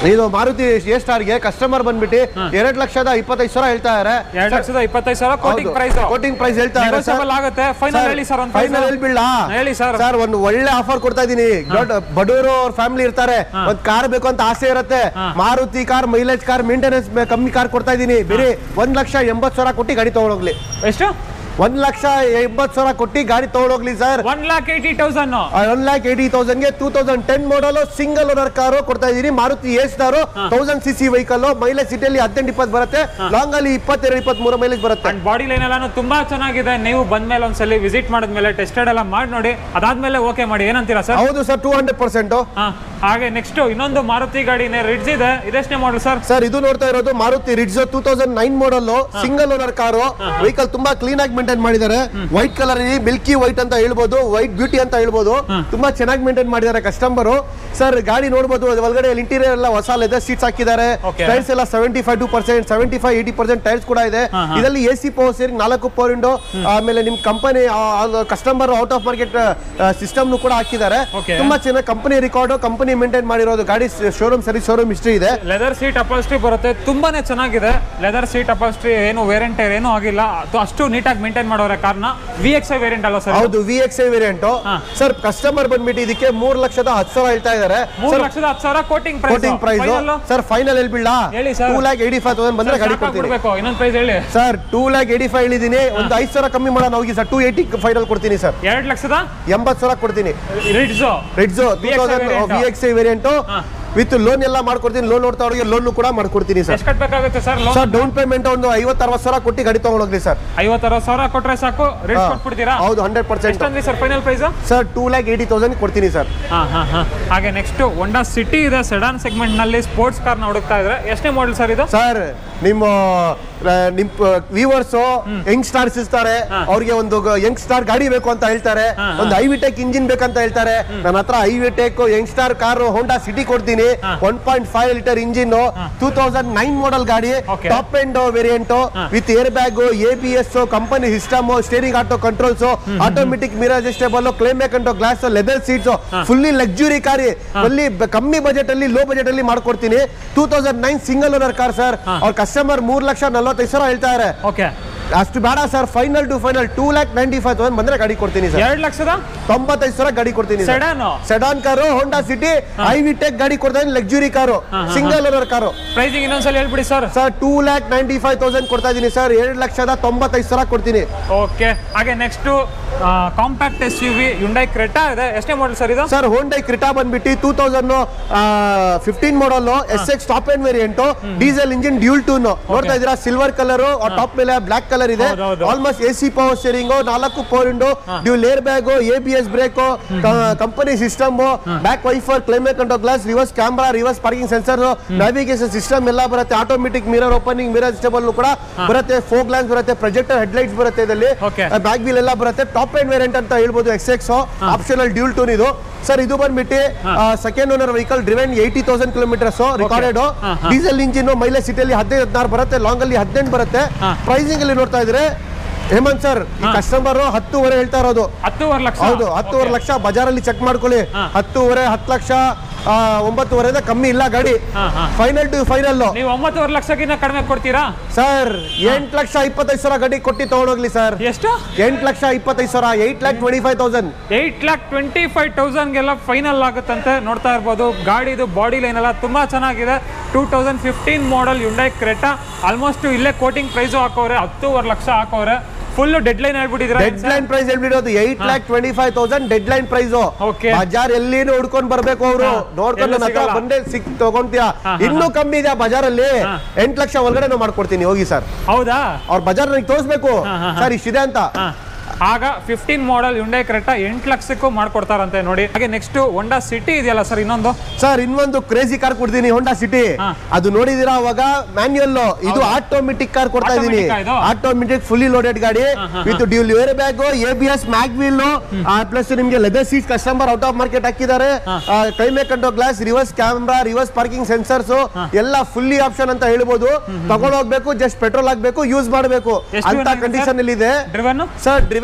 ಇದು ಮಾರುತಿ ಎ ಸ್ಟಾರ್ಗೆ ಕಸ್ಟಮರ್ ಬಂದ್ಬಿಟ್ಟು ಎರಡ್ ಲಕ್ಷದ ಇಪ್ಪತ್ತೈದು ಸಾವಿರ ಹೇಳ್ತಾ ಇದಾರೆ ಎರಡ್ ಲಕ್ಷದ ಇಪ್ಪತ್ತೈದು ಸಾವಿರ ಕೋಟಿಂಗ್ ಪ್ರೈಸ್ ಕೋಟಿಂಗ್ ಪ್ರೈಸ್ ಹೇಳ್ತಾ ಇದ್ದಾರೆ Negotiable ಆಗುತ್ತೆ. Final ಹೇಳಿ sir ಒಂದು price. ಫೈನಲ್ ಹೇಳ್ಬಿಡ್ಲಾ ಹೇಳಿ sir. ಸರ್ ಒಂದು ಒಳ್ಳೆ ಆಫರ್ ಕೊಡ್ತಾ ಇದೀನಿ ದೊಡ್ಡ ಬಡವರು ಅವ್ರ ಫ್ಯಾಮಿಲಿ ಇರ್ತಾರೆ ಒಂದ್ ಕಾರ್ ಬೇಕು ಅಂತ ಆಸೆ ಇರುತ್ತೆ Maruti car mileage car maintenance ಕಮ್ಮಿ ಕಾರ್ ಕೊಡ್ತಾ ಇದೀನಿ ಬೇರೆ ಒಂದ್ ಲಕ್ಷ ಎಂಬತ್ ಸಾವಿರ ಕೊಟ್ಟು ಗಾಡಿ ತಗೊಂಡೋಗ್ಲಿ ಎಷ್ಟು ಒಂದ್ ಲಕ್ಷ ಎಂಬತ್ ಸಾವಿರ ಕೊಟ್ಟು ಗಾಡಿ ತಗೊಂಡೋಗ್ಲಿ sir one lakh eighty thousand one lakh eighty ತೌಸಂಡ್ಗೆ two thousand ten model single owner car ಕೊಡ್ತಾ ಇದೀನಿ Maruti S car thousand C C vehicle mileage ಸಿಟಿಯಲ್ಲಿ ಹದಿನೆಂಟು ಇಪ್ಪತ್ತು ಬರುತ್ತೆ ಲಾಂಗ್ ಅಲ್ಲಿ ಇಪ್ಪತ್ತೆರಡು ಇಪ್ಪತ್ತ್ ಮೂರು ಮೈಲೇಜ್ ಬರುತ್ತೆ ಅಂಡ್ ಬಾಡಿ ಲೈನ್ ಎಲ್ಲಾನು ತುಂಬಾ ಚೆನ್ನಾಗಿದೆ ನೀವು ಬಂದ್ಮೇಲೆ ಒಂದ್ಸಲಿ ವಿಸಿಟ್ ಮಾಡಿದ್ಮೇಲೆ ಟೆಸ್ಟೆಡ್ ಎಲ್ಲ ಮಾಡಿ ನೋಡಿ ಅದಾದ್ಮೇಲೆ ಓಕೆ ಮಾಡಿ ಏನಂತೀರಾ ಸರ್ ಹೌದು ಸರ್ ಟೂ ಹಂಡ್ರೆಡ್ ಪರ್ಸೆಂಟ್ ಹಾ ಹಾಗೆ ನೆಕ್ಸ್ಟ್ ಇನ್ನೊಂದು ಮಾರುತಿ ಗಾಡಿನೇ ರಿಡ್ಜ್ ಇದೆ ಇದೆಷ್ಟನೇ ಮಾಡಲ್ ಸರ್ ಸರ್ ಇದು ನೋಡ್ತಾ ಇರೋದು Maruti Ritz two thousand nine model single owner car vehicle ತುಂಬಾ ಕ್ಲೀನ್ ಆಗಿ ಮೇಂಟೈನ್ ಮಾಡಿದ್ದಾರೆ ವೈಟ್ ಕಲರ್ ಮಿಲ್ಕಿ ವೈಟ್ ಅಂತ ಹೇಳ್ಬೋದು ವೈಟ್ ಬ್ಯೂಟಿ ಅಂತ ಹೇಳ್ಬೋದು ತುಂಬಾ ಚೆನ್ನಾಗಿ ಮೇಂಟೈನ್ ಮಾಡಿದ್ದಾರೆ ಕಸ್ಟಮರ್ ಸರ್ ಗಾಡಿ ನೋಡ್ಬೋದು ಅದ್ರ ಒಳಗಡೆ ಇಂಟೀರಿಯರ್ ಎಲ್ಲ ಹೊಸ ಲೆದರ್ ಸೀಟ್ಸ್ ಹಾಕಿದ್ದಾರೆ Okay. ಟೈರ್ಸ್ ಎಲ್ಲ seventy five to percent seventy five eighty percent tyres ಕೂಡ ಇದೆ ಇದರಲ್ಲಿ ಎ ಸಿ ಪವರ್ ಸೇರಿಂಗ್ ನಾಲ್ಕು ಪವರ್ ವಿಂಡೋ ಆಮೇಲೆ ನಿಮ್ company customer out of market system ಕೂಡ ಹಾಕಿದ್ದಾರೆ Okay. ತುಂಬಾ ಚೆನ್ನಾಗಿ ಕಂಪನಿ ರೆಕಾರ್ಡ್ ಕಂಪನಿ ಮೇಂಟೈನ್ ಮಾಡಿರೋದು ಗಾಡಿ ಶೋರೂಮ್ ಸರಿ ಶೋರೂಮ್ ಹಿಸ್ಟ್ರಿ ಇದೆ ಲೆದರ್ ಸೀಟ್ ಅಪಾಲ್ಸ್ಟ್ರಿ ಬರುತ್ತೆ ತುಂಬಾನೇ ಚೆನ್ನಾಗಿದೆ ಲೆದರ್ ಸೀಟ್ ಅಪಾಲ್ಸ್ಟ್ರಿ ಏನು ವೇರಿಯಂಟ್ ಏನು ಆಗಿಲ್ಲ ಅದು ಅಷ್ಟು ನೀಟಾಗಿ ಮೇಂಟೈನ್ ಮಾಡೋರೆ ಕಾರಣ ವಿ ಎಕ್ಸ್ ಐ ವೇರಿಯಂಟ್ ಅಲ್ಲ ಸರ್ ಹೌದು V X I variant sir customer ಬಂದ್ಬಿಟ್ಟು ಇದಕ್ಕೆ ಮೂರ್ ಲಕ್ಷದ ಹತ್ತು ಸಾವಿರ ಹೇಳ್ತಾ ಇದಾರೆ ಮೂರು ಲಕ್ಷದ ಹತ್ತು ಸಾವಿರ quoting quoting price sir final ಹೇಳ್ಬಿಡ ಹೇಳಿ sir. Two lakh eighty five thousand ಬಂದ್ರೆ ಗಾಡಿ ಕೊಡ್ತೀನಿ ಕೊಡ್ಬೇಕು ಇನ್ನೊಂದು ಪ್ರೈಸ್ ಹೇಳಿ sir two lakh eighty five ಹೇಳಿದೀನಿ ಒಂದು ಐದು ಸಾವಿರ ಕಮ್ಮಿ ಮಾಡೋಣ ಹೋಗಿ ಸರ್ ಟೂ ಏಯ್ಟಿ ಫೈನಲ್ ಕೊಡ್ತೀನಿ ಸರ್ ಎರಡು ಲಕ್ಷದ ಎಂಬತ್ತು ಸಾವಿರ ಕೊಡ್ತೀನಿ Ritz Ritz two VXI thousand variant. V X I variant with loan ಎಲ್ಲ ಮಾಡ್ಕೊಡ್ತೀನಿ ಲೋನ್ ನೋಡ್ತಾ ಅವ್ರಿಗೆ ಲೋನ್ ಕೂಡ ಮಾಡ್ಕೊಡ್ತೀನಿ ಸರ್ ಎಷ್ಟು ಕಟ್ಬೇಕಾಗುತ್ತೆ sir loan sir down payment ಒಂದು ಐವತ್ತು ಅರವತ್ತು ಸಾವಿರ ಕೊಟ್ಟು ಗಾಡಿ ತಗೊಂಡೋಗ್ಲಿ ಸರ್ ಐವತ್ತರವತ್ತು ಸಾವಿರ ಕೊಟ್ರೆ ಸಾಕು ರಿಡ್ಜ್ ಕೊಟ್ಬಿಡ್ತೀರಾ ಹೌದು ಹಂಡ್ರೆಡ್ ಪರ್ಸೆಂಟ್ ಎಷ್ಟಂದ್ರಿ sir final price sir two lakh eighty thousand ಕೊಡ್ತೀನಿ ಸರ್ ಹಾ ಹಾ ಹಾ ಹಾಗೆ ನೆಕ್ಸ್ಟ್ ಒಂಡಾ ಸಿಟಿ ಇದೆ ಸೆಡಾನ್ ಸೆಗ್ಮೆಂಟ್ ನಲ್ಲಿ ಸ್ಪೋರ್ಟ್ಸ್ ಕಾರ್ ನ ಹುಡುಕ್ತಾ ಇದ್ರೆ ಎಷ್ಟನೇ ಮಾಡೆಲ್ ಸರ್ ಇದು ಸರ್ ನಿಮ್ಮ ಆ, ನಿಮ್ ವ್ಯೂವರ್ಸ್ ಯಂಗ್ ಸ್ಟಾರ್ಸ್ ಇರ್ತಾರೆ ಅವ್ರಿಗೆ ಒಂದು ಯಂಗ್ ಸ್ಟಾರ್ ಗಾಡಿ ಬೇಕು ಅಂತ ಹೇಳ್ತಾರೆ ಒಂದು ಐ ವಿಟೆಕ್ ಇಂಜಿನ್ ಬೇಕಂತ ಹೇಳ್ತಾರೆ ನನ್ನ ಹತ್ರ I VTEC young star car Honda City ಕೊಡ್ತೀನಿ one point five litre engine two thousand nine model ಗಾಡಿ Okay. Top end variant with air bag A B S company system steering auto controls automatic mirror adjustable claim ಬೇಕಂಟು glass leather seats fully luxury ಕಾರಿ ಅಲ್ಲಿ ಬ- ಕಮ್ಮಿ budget ಅಲ್ಲಿ low budget ಅಲ್ಲಿ ಮಾಡ್ಕೊಡ್ತೀನಿ two thousand nine single owner car sir ಅವ್ರ customer ಮೂರ್ ಲಕ್ಷ ನಲ್ವತ್ತೈದು ಸಾವಿರ ಹೇಳ್ತಾ ಇದಾರೆ ಓಕೆ ಅಷ್ಟು ಬೇಡ sir final to final two lakh ninety five thousand ಬಂದ್ರೆ ಗಾಡಿ ಕೊಡ್ತೀನಿ ಸರ್ ಎರಡ್ ಲಕ್ಷದ ತೊಂಬತ್ತೈದು ಸಾವಿರ ಗಾಡಿ ಕೊಡ್ತೀನಿ sir sedan sedan car Honda City I VTEC ಗಾಡಿ ಕೊಡ್ತಾ luxury car single owner car pricing ಇನ್ನೊಂದ್ಸಲ ಹೇಳ್ಬಿಡಿ sir sir two lakh ninety five thousand ಕೊಡ್ತಾ ಇದೀನಿ ಸರ್ ಎರಡು ಲಕ್ಷದ ತೊಂಬತ್ತೈದು ಸಾವಿರ ಕೊಡ್ತೀನಿ ಓಕೆ ಹಾಗೆ next compact S U V Hyundai Creta ಇದೆ ಎಷ್ಟನೇ ಮಾಡೆಲ್ ಸರ್ ಇದು ಸರ್ ಹೋಂಡೈ ಕ್ರಿಟಾ ಬಂದ್ಬಿಟ್ಟು two thousand fifteen model S X top end variant diesel engine dual tone ನೋಡ್ತಾ ಇದೀರಾ ಸಿಲ್ವರ್ ಕಲರ್ ಟಾಪ್ ಮೇಲೆ ಬ್ಲಾಕ್ ಕಲರ್ ಇದೆ ಹೌದು, ಹೌದು. Almost A C power steering ನಾಲ್ಕು power window dual air bag A B S brake company system back wiper climate control glass reverse camera reverse parking sensor navigation system ಎಲ್ಲ ಬರುತ್ತೆ automatic mirror opening mirror stable ಕೂಡ ಬರುತ್ತೆ folk ಲ್ಯಾಂಸ್ ಬರುತ್ತೆ projector headlights ಬರುತ್ತೆ ಇದರಲ್ಲಿ Okay. Back wheel ಎಲ್ಲ ಬರುತ್ತೆ top end variant ಅಂತ ಹೇಳ್ಬೋದು X X optional dual tone ಇದು ಸರ್ ಇದು ಬಂದ್ಬಿಟ್ಟು second owner vehicle driven eighty thousand kilometres recorded ಹಾ, ಹಾ. ಡೀಸೆಲ್ ಇಂಜಿನ್ ಮೈಲೇಜ್ ಸಿಟಿಯಲ್ಲಿ ಹದಿನೈದು ಹದಿನಾರು ಬರುತ್ತೆ ಲಾಂಗ್ ಅಲ್ಲಿ ಹದಿನೆಂಟು ಬರುತ್ತೆ ಹಾ. ಪ್ರೈಸಿಂಗ್ ಅಲ್ಲಿ ನೋಡ್ತಾ ಇದ್ರೆ ಹೇಮಂತ್ ಸರ್ ಈ ಕಸ್ಟಮರ್ ಹತ್ತುವರೆ ಹೇಳ್ತಾ ಇರೋದು ಹತ್ತೂವರೆ ಲಕ್ಷ ಹೌದು ಹತ್ತುವರೆ ಲಕ್ಷ ಬಜಾರಲ್ಲಿ ಚೆಕ್ ಮಾಡ್ಕೊಳ್ಳಿ ಹಾ. ಹತ್ತುವರೆ ಹತ್ತು ಲಕ್ಷ ಆ, ಒಂಬತ್ತುವರೆಯಿಂದ ಕಮ್ಮಿ ಇಲ್ಲ ಗಾಡಿ ಹಾ, ಹಾ. ಫೈನಲ್ ಟು ಫೈನಲ್ ನೀವು ಒಂಬತ್ತುವರೆ ಲಕ್ಷಕ್ಕಿಂತ ಕಡಿಮೆ ಕೊಡ್ತೀರಾ ಸರ್ ಎಂಟು ಲಕ್ಷ ಇಪ್ಪತ್ತೈದು ಸಾವಿರ ಗಾಡಿ ಕೊಟ್ಟು ತಗೊಂಡೋಗ್ಲಿ ಸರ್ ಎಷ್ಟು ಎಂಟು ಲಕ್ಷ ಇಪ್ಪತ್ತೈದು ಸಾವಿರ eight lakh twenty five thousand eight lakh twenty five ತೌಸಂಡ್ಗೆಲ್ಲ ಫೈನಲ್ ಆಗುತ್ತಂತೆ ನೋಡ್ತಾ ಇರ್ಬೋದು ಗಾಡಿದು ಬಾಡಿ ಲೈನ್ ಎಲ್ಲ ತುಂಬಾ ಚೆನ್ನಾಗಿದೆ two thousand fifteen model Hyundai Creta almost ಇಲ್ಲೇ ಕೋಟಿಂಗ್ ಪ್ರೈಸು ಹಾಕೋರೆ ಹತ್ತೂವರೆ ಲಕ್ಷ ಹಾಕೋರೆ ಫುಲ್ ಡೆಡ್ ಲೈನ್ ಹೇಳ್ಬಿಟ್ಟಿದ್ರೆ ಡೆಡ್ ಲೈನ್ ಪ್ರೈಸ್ ಹೇಳ್ಬಿಡೋದು eight lakh twenty five thousand deadline price Okay. ಬಜಾರ್ ಎಲ್ಲಿನೂ ಹುಡ್ಕೊಂಡ್ ಬರ್ಬೇಕು ಅವರು ಹಾ. ನೋಡ್ಕೊಂಡು ಎಲ್ಲೂ ನನ್ನ ಹತ್ರ ಸಿಗಲ್ಲ. ಬಂದೇ ಸಿಕ್ ತಗೊಂತೀಯ ಹಾ, ಹಾ, ಇನ್ನೂ ಕಮ್ಮಿ ಇದೆ ಬಜಾರಲ್ಲಿ ಹಾ. ಎಂಟ್ ಲಕ್ಷ ಒಳಗಡೆ ನಾವು ಮಾಡ್ಕೊಡ್ತೀನಿ ಹೋಗಿ ಸರ್ ಹೌದಾ ಅವ್ರ ಬಜಾರ್ ನನಗೆ ತೋರಿಸ್ಬೇಕು ಹಾ, ಹಾ, ಹಾ. ಸರ್ ಇಷ್ಟಿದೆ ಅಂತ ಹಾ. ಆಗ ಫಿಫ್ಟೀನ್ ಮಾಡೆಲ್ ಯುಂಡೈ ಕ್ರೆಟಾ ಎಂಟು ಲಕ್ಷಕ್ಕೂ ಮಾಡ್ಕೊಡ್ತಾರಂತೆ ನೋಡಿ ಹಾಗೆ ನೆಕ್ಸ್ಟ್ ಒಂಡಾ ಸಿಟಿ ಇದೆಯಲ್ಲ ಸರ್ ಇನ್ನೊಂದು ಸರ್ ಇನ್ನೊಂದು ಕ್ರೇಜಿ ಕಾರ್ ಕೊಡ್ತೀನಿ ಹೋಂಡಾ ಸಿಟಿ ಹಾ. ಅದು ನೋಡಿದೀರಾ ಅವಾಗ ಮ್ಯಾನ್ಯುಯಲ್ ಇದು ಆಟೋಮೆಟಿಕ್ ಕಾರ್ ಕೊಡ್ತಾ ಇದೀನಿ Automatic ಆ ಇದು? ಆಟೋಮೆಟಿಕ್ ಫುಲ್ಲಿ ಲೋಡೆಡ್ ಗಾಡಿ with dual air bag A B S mag wheel plus ನಿಮ್ಗೆ leather seat customer out of market ಹಾಕಿದ್ದಾರೆ ಕೈಮೆ ಕಂಡೋ glass reverse camera reverse parking sensors ಎಲ್ಲ ಫುಲ್ಲಿ ಆಪ್ಷನ್ ಅಂತ ಹೇಳ್ಬೋದು ತಗೊಂಡೋಗ್ಬೇಕು ಜಸ್ಟ್ ಪೆಟ್ರೋಲ್ ಹಾಕ್ಬೇಕು ಯೂಸ್ ಮಾಡಬೇಕು ಎಷ್ಟು ಅಂತ ಏನಾಗಿದೆ ಕಂಡೀಷನ್ ಅಲ್ಲಿ ಇದೆ driven sir driven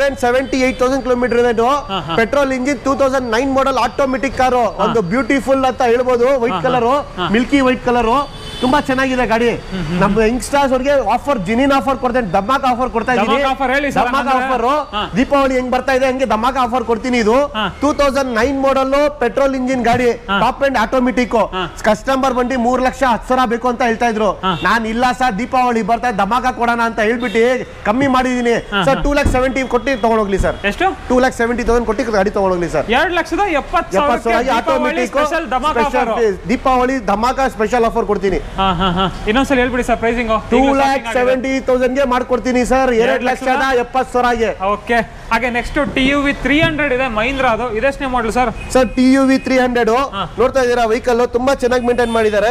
and seventy eight thousand kilometre ಇದೆ petrol engine two thousand nine model automatic car ಒಂದು ಬ್ಯೂಟಿಫುಲ್ ಅಂತ ಹೇಳ್ಬೋದು white colour milky white colour ತುಂಬಾ ಚೆನ್ನಾಗಿದೆ ಗಾಡಿ ನಮ್ಮ ಯಂಗ್ಸ್ಟರ್ಸ್ ಅವ್ರಿಗೆ ಆಫರ್ ಜಿನಿನ್ ಆಫರ್ ಕೊಡ್ತೇನೆ ದಮಾಕ್ ಆಫರ್ ಕೊಡ್ತಾ ಇದ್ದೀನಿ ಧಮಾಕ offer ಹೇಳಿ sir, ದಮಾಕ್ ಹಂಗಂದ್ರೆ. ಆಫರ್ ಹಾ. ದೀಪಾವಳಿ ಹೆಂಗ್ ಬರ್ತಾ ಇದೆ ಹಂಗೆ ದಮಾಕ ಆಫರ್ ಕೊಡ್ತೀನಿ ಇದು ಹಾ. Two thousand nine model petrol engine ಗಾಡಿ ಟಾಪ್ ಅಂಡ್ ಆಟೋಮೆಟಿಕ್ ಕಸ್ಟಮರ್ ಬಂಡಿ ಮೂರ್ ಲಕ್ಷ ಹತ್ತು ಸಾವಿರ ಬೇಕು ಅಂತ ಹೇಳ್ತಾ ಇದ್ರು ನಾನ್ ಇಲ್ಲ ಸರ್ ದೀಪಾವಳಿ ಬರ್ತಾ ಇದೆ, ದಮಾಕ ಕೊಡೋಣ ಅಂತ ಹೇಳ್ಬಿಟ್ಟು ಕಮ್ಮಿ ಮಾಡಿದೀನಿ ಸರ್ ಟೂ ಲ್ಯಾಕ್ ಸೆವೆಂಟಿ ಕೊಟ್ಟು ತಗೊಂಡೋಗ್ಲಿ ಸರ್ ಎಷ್ಟು ಟೂ ಲ್ಯಾಕ್ ಸೆವೆಂಟಿ ತೌಸಂಡ್ ಕೊಟ್ಟು ಗಾಡಿ ತಗೊಂಡೋಗ್ಲಿ ಸರ್ ಎರಡ್ ಲಕ್ಷದ ಎಪ್ಪತ್ತು ಎಪ್ಪತ್ತು ಸಾವಿರ ಆಟೋಮೆಟಿಕ್ ಸ್ಪೆಷಲ್ ಧಮಾಕ ಸ್ಪೆಷಲ್ offer. ದೀಪಾವಳಿ ಧಮಾಕ ಸ್ಪೆಷಲ್ ಆಫರ್ ಕೊಡ್ತೀನಿ ಹಾ ಹಾ ಹಾ ಇನ್ನೊಂದ್ಸಲ ಹೇಳ್ಬಿಡಿ sir pricing two lakh seventy ತೌಸಂಡ್ಗೆ ಮಾಡ್ಕೊಡ್ತೀನಿ ಸರ್ ಎರಡ್ ಲಕ್ಷದ ಎಪ್ಪತ್ತು ಸಾವಿರಗೆ ಓಕೆ ಹಾಗೆ next T U V three hundred ಇದೆ ಮಹೀಂದ್ರ ಅದು ಇದೆಷ್ಟನೇ model sir sir T U V three hundred ನೋಡ್ತಾ ಇದ್ದೀರಾ ವೆಹಿಕಲ್ ತುಂಬಾ ಚೆನ್ನಾಗಿ ಮೇಂಟೈನ್ ಮಾಡಿದ್ದಾರೆ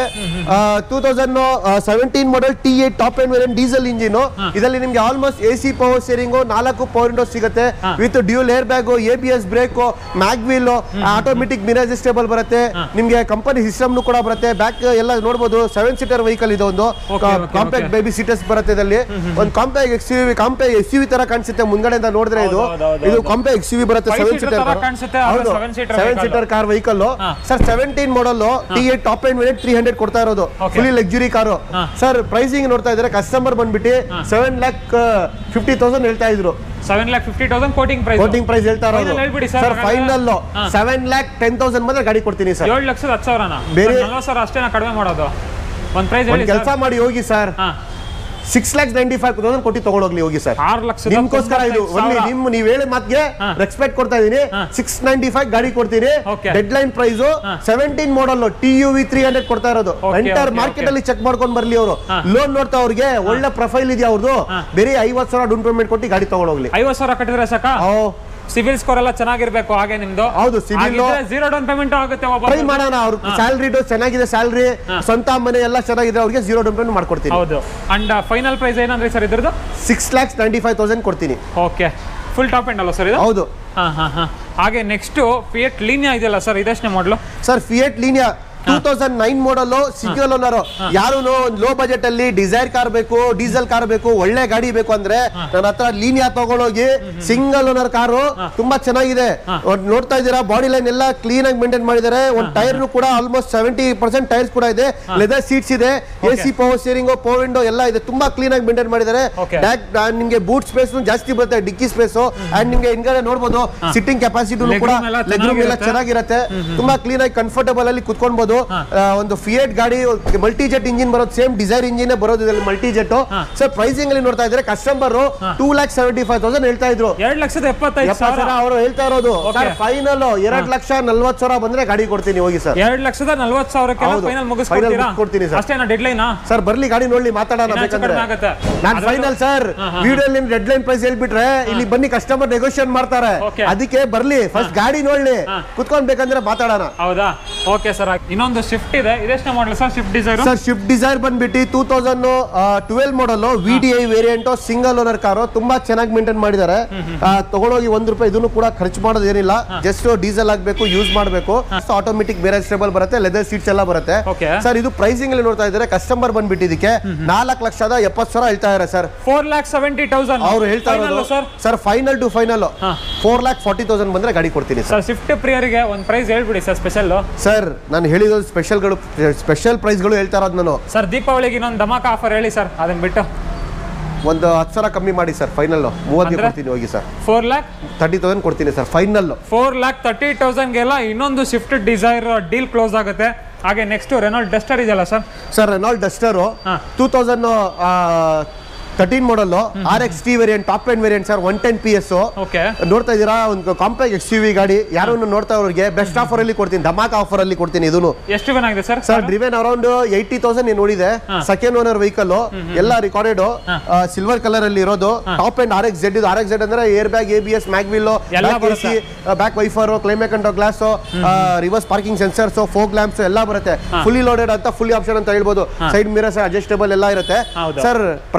two thousand seventeen model T eight top end variant diesel engine ಇದರಲ್ಲಿ ನಿಮ್ಗೆ almost A C power steering ನಾಲ್ಕು ಪವರ್ ವಿಂಡೋ ಸಿಗುತ್ತೆ with dual air bag A B S brake mag wheel automatic mirror adjustable ಬರುತ್ತೆ ನಿಮ್ಗೆ company system ಕೂಡ ಬರುತ್ತೆ back ಎಲ್ಲ ನೋಡಬಹುದು ಸೆವೆನ್ ಸೀಟರ್ ವೆಹಿಕಲ್ ಇದು ಒಂದು Okay, okay, compact baby seaters ಬರುತ್ತೆ ಇದರಲ್ಲಿ ಒಂದು compact X U V compact S U V ತರ ಕಾಣಿಸುತ್ತೆ ಮುಂದ್ಗಡೆಯಿಂದ ನೋಡಿದ್ರೆ ಇದು ಹೌದು, ಹೌದು, ಇದು ಕಾಂಪ್ಯಾಕ್ಟ್ ಎಕ್ಸ್ ಯು ವಿ ಬರುತ್ತೆ Five ಸೆವೆನ್ seater ಸೀಟರ್ ತರ ಕಾಣಿಸುತ್ತೆ, ಆದ್ರೆ ಹೌದು seven seater seven vehicle. Seater car vehicle ಹಾ. Sir seventeen model T eight top end variant three hundred ಕೊಡ್ತಾ ಇರೋದು Okay. ಫುಲ್ಲಿ ಲಕ್ಸುರಿ ಕಾರು ಹಾ. ಸರ್ ಪ್ರೈಸಿಂಗ್ ನೋಡ್ತಾ ಇದ್ರೆ ಕಸ್ಟಮರ್ ಬಂದ್ಬಿಟ್ಟು ಸೆವೆನ್ ಲ್ಯಾಕ್ ಫಿಫ್ಟಿ ತೌಸಂಡ್ ಹೇಳ್ತಾ ಇದ್ರು seven lakh fifty thousand quoting price quoting price ಹೇಳ್ತಾ ಇರೋದು Final ಹೇಳ್ಬಿಡಿ sir, ಸರ್ ಹಾಗಾದ್ರೆ. ಫೈನಲ್ ಹಾ. ಸೆವೆನ್ ಲ್ಯಾಕ್ ಟೆನ್ ತೌಸಂಡ್ ಮಾತ್ರ ಗಾಡಿ ಕೊಡ್ತೀನಿ ಸರ್ ಏಳು ಲಕ್ಷದ ಹತ್ತು ಸಾವಿರನ ಬೇರೆ- ನಲ್ವತ್ತು ಸಾವಿರ ಅಷ್ಟೇನ ಕಡಿಮೆ ಮಾಡೋದು ಒಂದ್ ಪ್ರೈಸ್ ಒಂದು ಹೇಳಿ ಕೆಲಸ ಮಾಡಿ ಹೋಗಿ ಸರ್ ಹಾ six lakhs ninety five thousand ಕೊಟ್ಟು ತಗೊಂಡೋಗ್ಲಿ ಹೋಗಿ ಸರ್ ಆರು ಲಕ್ಷದ ನಿಮ್ಗೋಸ್ಕರ ಇದು ತೊಂಬತ್ತೈದು ಒನ್ಲಿ ಸಾವಿರ. ನಿಮ್ ನೀವ್ ಹೇಳಿ ಮಾತ್ಗೆ ಹಾ. ರೆಸ್ಪೆಕ್ಟ್ ಕೊಡ್ತಾ ಇದೀನಿ ಹಾ. ಸಿಕ್ಸ್ ನೈಂಟಿ ಫೈವ್ ಗಾಡಿ ಕೊಡ್ತೀನಿ Okay. ಡೆಡ್ ಲೈನ್ ಪ್ರೈಸ್ ಹಾ. Seventeen model T U V three hundred ಕೊಡ್ತಾ ಇರೋದು Okay, enter okay, market okay. ಅಲ್ಲಿ ಚೆಕ್ ಮಾಡ್ಕೊಂಡ್ ಬರ್ಲಿ ಅವರು ಹಾ. ಲೋನ್ ನೋಡ್ತಾ ಅವ್ರಿಗೆ ಒಳ್ಳೆ ಪ್ರೊಫೈಲ್ ಇದೆಯಾ ಅವ್ರದ್ದು ಹಾ. ಬೇರೆ ಐವತ್ ಸಾವಿರ ಡೌನ್ ಪೇಮೆಂಟ್ ಕೊಟ್ಟು ಗಾಡಿ ತಗೊಂಡೋಗ್ಲಿ ಐವತ್ತು ಸಾವಿರ ಕಟ್ಟಿದ್ರೆ ಸಾಕ ಸಿವಿಲ್ ಸ್ಕೋರ್ ಎಲ್ಲ ಚೆನ್ನಾಗಿರ್ಬೇಕು ಹಾಗೆ ನಿಮ್ದು ಹೌದು, civil- ಜೀರೋ ಡೌನ್ ಪೇಮೆಂಟ್ ಆಗುತ್ತೆ ಒಬ್ಬ ಟ್ರೈ ಮಾಡೋಣ ಅವ್ರ ಸ್ಯಾಲ್ರಿ ಚೆನ್ನಾಗಿದೆ ಸ್ಯಾಲ್ರಿ ಸ್ವಂತ ಮನೆ ಎಲ್ಲ ಚೆನ್ನಾಗಿದೆ ಅವ್ರಿಗೆ ಜೀರೋ ಡೌನ್ ಪೇಮೆಂಟ್ ಮಾಡ್ಕೊಡ್ತೀನಿ ಹೌದು ಅಂಡ್ ಫೈನಲ್ ಪ್ರೈಸ್ ಏನಂದ್ರೆ ಸರ್ ಇದ್ರದ್ದು six lakhs ninety five thousand ಕೊಡ್ತೀನಿ ಓಕೆ ಫುಲ್ ಟಾಪ್ ಎಂಡ್ ಅಲ್ಲ ಸರ್ ಇದು ಹೌದು ಹಾ ಹಾ ಹಾ ಹಾಗೆ ನೆಕ್ಸ್ಟ್ ಫಿಯಟ್ ಲೀನಿಯಾ ಇದೆಯಲ್ಲ ಸರ್ ಇದೆಷ್ಟನೇ model sir Fiat Linea two thousand nine model single owner ಯಾರು ಲೋ ಬಜೆಟ್ ಅಲ್ಲಿ ಡಿಸೈರ್ ಕಾರ್ ಬೇಕು ಡೀಸೆಲ್ ಕಾರ್ ಬೇಕು ಒಳ್ಳೆ ಗಾಡಿ ಬೇಕು ಅಂದ್ರೆ ನನ್ನ ಹತ್ರ ಲೀನಿಯಾ ತಗೊಂಡೋಗಿ ಸಿಂಗಲ್ ಓನರ್ ಕಾರು ತುಂಬಾ ಚೆನ್ನಾಗಿದೆ ಒಂದ್ ನೋಡ್ತಾ ಇದ್ದೀರಾ ಬಾಡಿ ಲೈನ್ ಎಲ್ಲ ಕ್ಲೀನ್ ಆಗಿ ಮೇಂಟೈನ್ ಮಾಡಿದ್ದಾರೆ ಒಂದು ಟೈರ್ ಕೂಡ ಆಲ್ಮೋಸ್ಟ್ ಸೆವೆಂಟಿ ಪರ್ಸೆಂಟ್ ಟೈರ್ಸ್ ಕೂಡ ಇದೆ ಲೆದರ್ ಸೀಟ್ಸ್ ಇದೆ A C power steering power window ಎಲ್ಲ ಇದೆ ತುಂಬಾ ಕ್ಲೀನ್ ಆಗಿ ಮೇಂಟೈನ್ ಮಾಡಿದ್ದಾರೆ Okay. Back, ಆ, ನಿಮ್ಗೆ ಬೂಟ್ ಸ್ಪೇಸ್ ಜಾಸ್ತಿ ಬರುತ್ತೆ ಡಿಕ್ಕಿ ಸ್ಪೇಸ್ ಅಂಡ್ ನಿಮ್ಗೆ ಹಿಂಗಡೆ ನೋಡ್ಬೋದು ಸಿಟ್ಟಿಂಗ್ ಕೆಪಾಸಿಟಿ Leg ಕೂಡ room ಎಲ್ಲ ಲೆಗ್ ರೂಮ್ ಎಲ್ಲ ಚೆನ್ನಾಗಿರುತ್ತೆ. ಚೆನ್ನಾಗಿರುತ್ತೆ ತುಂಬಾ ಕ್ಲೀನ್ ಆಗಿ ಕಂಫರ್ಟಬಲ್ ಅಲ್ಲಿ ಕುತ್ಕೊಳ್ಬಹುದು ಆ, ಒಂದು ಫಿಯೇಟ್ ಗಾಡಿ ಮಲ್ಟಿ ಜೆಟ್ ಇಂಜಿನ್ ಬರೋದು ಸೇಮ್ ಡಿಸೈರ್ ಇಂಜಿನ್ ಬರೋದು ಇದರಲ್ಲಿ ಮಲ್ಟಿ ಜೆಟ್ ಸರ್ ಪ್ರೈಸಿಂಗ್ ಅಲ್ಲಿ ನೋಡ್ತಾ ಇದ್ರೆ customer two lakh seventy five thousand ಹೇಳ್ತಾ ಇದ್ರು ಎರಡು ಲಕ್ಷದ ಎಪ್ಪತ್ತೈದು ಎಪ್ಪತ್ತು ಸಾವಿರ ಸಾವಿರ ಅವರು ಹೇಳ್ತಾ ಇರೋದು Okay. ಸರ್ ಫೈನಲ್ ಎರಡ್ ಲಕ್ಷ ನಲ್ವತ್ತು ಸಾವಿರ ಬಂದ್ರೆ ಗಾಡಿ ಕೊಡ್ತೀನಿ ಹೋಗಿ ಸರ್ ಎರಡು ಲಕ್ಷದ ನಲ್ವತ್ತು ಸಾವಿರಕ್ಕೆಲ್ಲ ಹೌದು. ಫೈನಲ್ Final ಮುಗಿಸ್ಕೊಡ್ತೀರಾ ಮುಗಿಸ್ಕೊಡ್ತೀನಿ sir. ಅಷ್ಟೇನಾ ಡೆಡ್ ಲೈನಾ ಸರ್ ಬರ್ಲಿ ಗಾಡಿ ನೋಡ್ಲಿ ಮಾತಾಡೋಣ ಇನ್ನ ಹೆಚ್ಚು ಬೇಕಂದ್ರೆ ಕಡಿಮೆ ಆಗುತ್ತೆ. ನಾನ್ ಅದ್ರದ್ದು- ಫೈನಲ್ ಸರ್ ಹಾ, ಹಾ, ವಿಡಿಯೋ ನಿಮ್ ಡೆಡ್ ಲೈನ್ ಪ್ರೈಸ್ ಹೇಳ್ಬಿಟ್ರೆ ಇಲ್ಲಿ ಬನ್ನಿ ಕಸ್ಟಮರ್ ನೆಗೋಷಿಯೇಟ್ ಮಾಡ್ತಾರೆ Okay. ಅದಕ್ಕೆ ಬರ್ಲಿ ಫಸ್ಟ್ ಗಾಡಿ ನೋಡ್ಲಿ ಕುತ್ಕೊಂಡ್ ಬೇಕಂದ್ರೆ ಮಾತಾಡೋಣ ಹೌದಾ ಓಕೆ ಸರ್ ಇನ್ನೊಂದು ಶಿಫ್ಟ್ ಇದೆ ಇದೆಷ್ಟೇ model sir Swift Dzire sir Swift Dzire ಬಂದ್ಬಿಟ್ಟು two thousand twelve model V D I variant single owner car ತುಂಬಾ ಚೆನ್ನಾಗಿ ಮೇಂಟೈನ್ ಮಾಡಿದ್ದಾರೆ ಆ, ತಗೊಂಡೋಗಿ ಒಂದ್ ರೂಪಾಯಿ ಇದನ್ನು ಕೂಡ ಖರ್ಚು ಮಾಡೋದು ಏನಿಲ್ಲ ಜಸ್ಟ್ ಡೀಸೆಲ್ ಆಗ್ಬೇಕು ಯೂಸ್ ಮಾಡಬೇಕು ಆಟೋಮೆಟಿಕ್ ಬೇರೆ ಸ್ಟೇಬಲ್ ಬರುತ್ತೆ ಲೆದರ್ ಸೀಟ್ಸ್ ಎಲ್ಲ ಬರುತ್ತೆ Okay. ಸರ್ ಇದು ಪ್ರೈಸಿಂಗ್ ಅಲ್ಲಿ ನೋಡ್ತಾ ಇದ್ದಾರೆ ಕಸ್ಟಮರ್ ಬಂದ್ಬಿಟ್ಟು ಇದಕ್ಕೆ ನಾಲ್ಕು ಲಕ್ಷದ ಎಪ್ಪತ್ತು ಸಾವಿರ ಹೇಳ್ತಾ ಇದ್ದಾರೆ sir four lakh seventy thousand ಅವ್ರು ಹೇಳ್ತಾ ಇರೋದು sir sir final to final ಹಾ. ಫೋರ್ ಲ್ಯಾಕ್ ಫಾರ್ಟಿ ತೌಸಂಡ್ ಬಂದ್ರೆ ಗಾಡಿ ಕೊಡ್ತೀನಿ ಸರ್ ಸರ್ ಶಿಫ್ಟ್ ಪ್ರಿಯರಿಗೆ ಒಂದು ಪ್ರೈಸ್ ಹೇಳ್ಬಿಡಿ ಸರ್ ಸ್ಪೆಷಲ್ ಸರ್ ನಾನು ಹೇಳಿದ ಸ್ಪೆಷಲ್ಗಳು ಸ್ಪೆಷಲ್ ಪ್ರೈಸ್ಗಳು ಹೇಳ್ತಾ ಇರೋದು ನಾನು ಸರ್ ದೀಪಾವಳಿಗೆ ಇನ್ನೊಂದು ಧಮಾಕ ಆಫರ್ ಹೇಳಿ ಸರ್ ಅದನ್ನ ಬಿಟ್ಟು ಒಂದು ಹತ್ತು ಸಾವಿರ ಕಮ್ಮಿ ಮಾಡಿ ಸರ್ ಫೈನಲ್ ಮೂವತ್ತಿಗೆ ಅಂದ್ರೆ? ಕೊಡ್ತೀನಿ ಹೋಗಿ sir four lakh thirty thousand ಕೊಡ್ತೀನಿ sir final four lakh thirty ತೌಸಂಡ್ಗೆಲ್ಲ ಇನ್ನೊಂದು ಶಿಫ್ಟ್ ಡಿಸೈರ್ ಡೀಲ್ ಕ್ಲೋಸ್ ಆಗುತ್ತೆ ಹಾಗೆ ನೆಕ್ಸ್ಟ್ ರೆನಾಲ್ಡ್ ಡಸ್ಟರ್ ಇದೆಯಲ್ಲ ಸರ್ ಸರ್ ರೆನಾಲ್ಡ್ ಡಸ್ಟರು ಹಾ. Two thousand thirteen model R X T variant top end variant sir one ten P S okay ನೋಡ್ತಾ ಇದ್ದೀರಾ ಒಂದು compact X U V ಗಾಡಿ ಯಾರು ನೋಡ್ತಾ ಅವ್ರಿಗೆ ಬೆಸ್ಟ್ ಆಫರ್ ಅಲ್ಲಿ ಕೊಡ್ತೀನಿ ಧಮಾಕ ಆಫರ್ ಅಲ್ಲಿ ಕೊಡ್ತೀನಿ ಇದನ್ನು ಎಷ್ಟು ವೇನ್ ಆಗಿದೆ sir sir driven around eighty thousand ನೋಡಿದೆ ಸೆಕೆಂಡ್ ಓನರ್ ವೆಹಿಕಲ್ ಎಲ್ಲ ರಿಕಾರ್ಡೆಡ್ ಸಿಲ್ವರ್ ಕಲರ್ ಅಲ್ಲಿ ಇರೋದು top end R X Z ಇದು ಆರ್ ಎಕ್ಸ್ ಜೆಡ್ ಅಂದ್ರೆ air bag A B S mag wheel ಎಲ್ಲ back AC back wiper climate and glass reverse parking sensors fog lamps ಎಲ್ಲ ಬರುತ್ತೆ fully loaded ಅಂತ fully option ಅಂತ ಹೇಳ್ಬೋದು ಸೈಡ್ ಮಿರರ್ಸ್ ಅಡ್ಜಸ್ಟೇಬಲ್ ಎಲ್ಲ ಇರುತ್ತೆ ಹೌದು. ಸರ್ ಪ್ರೈಸಿಂಗ್ ಅಲ್ಲಿ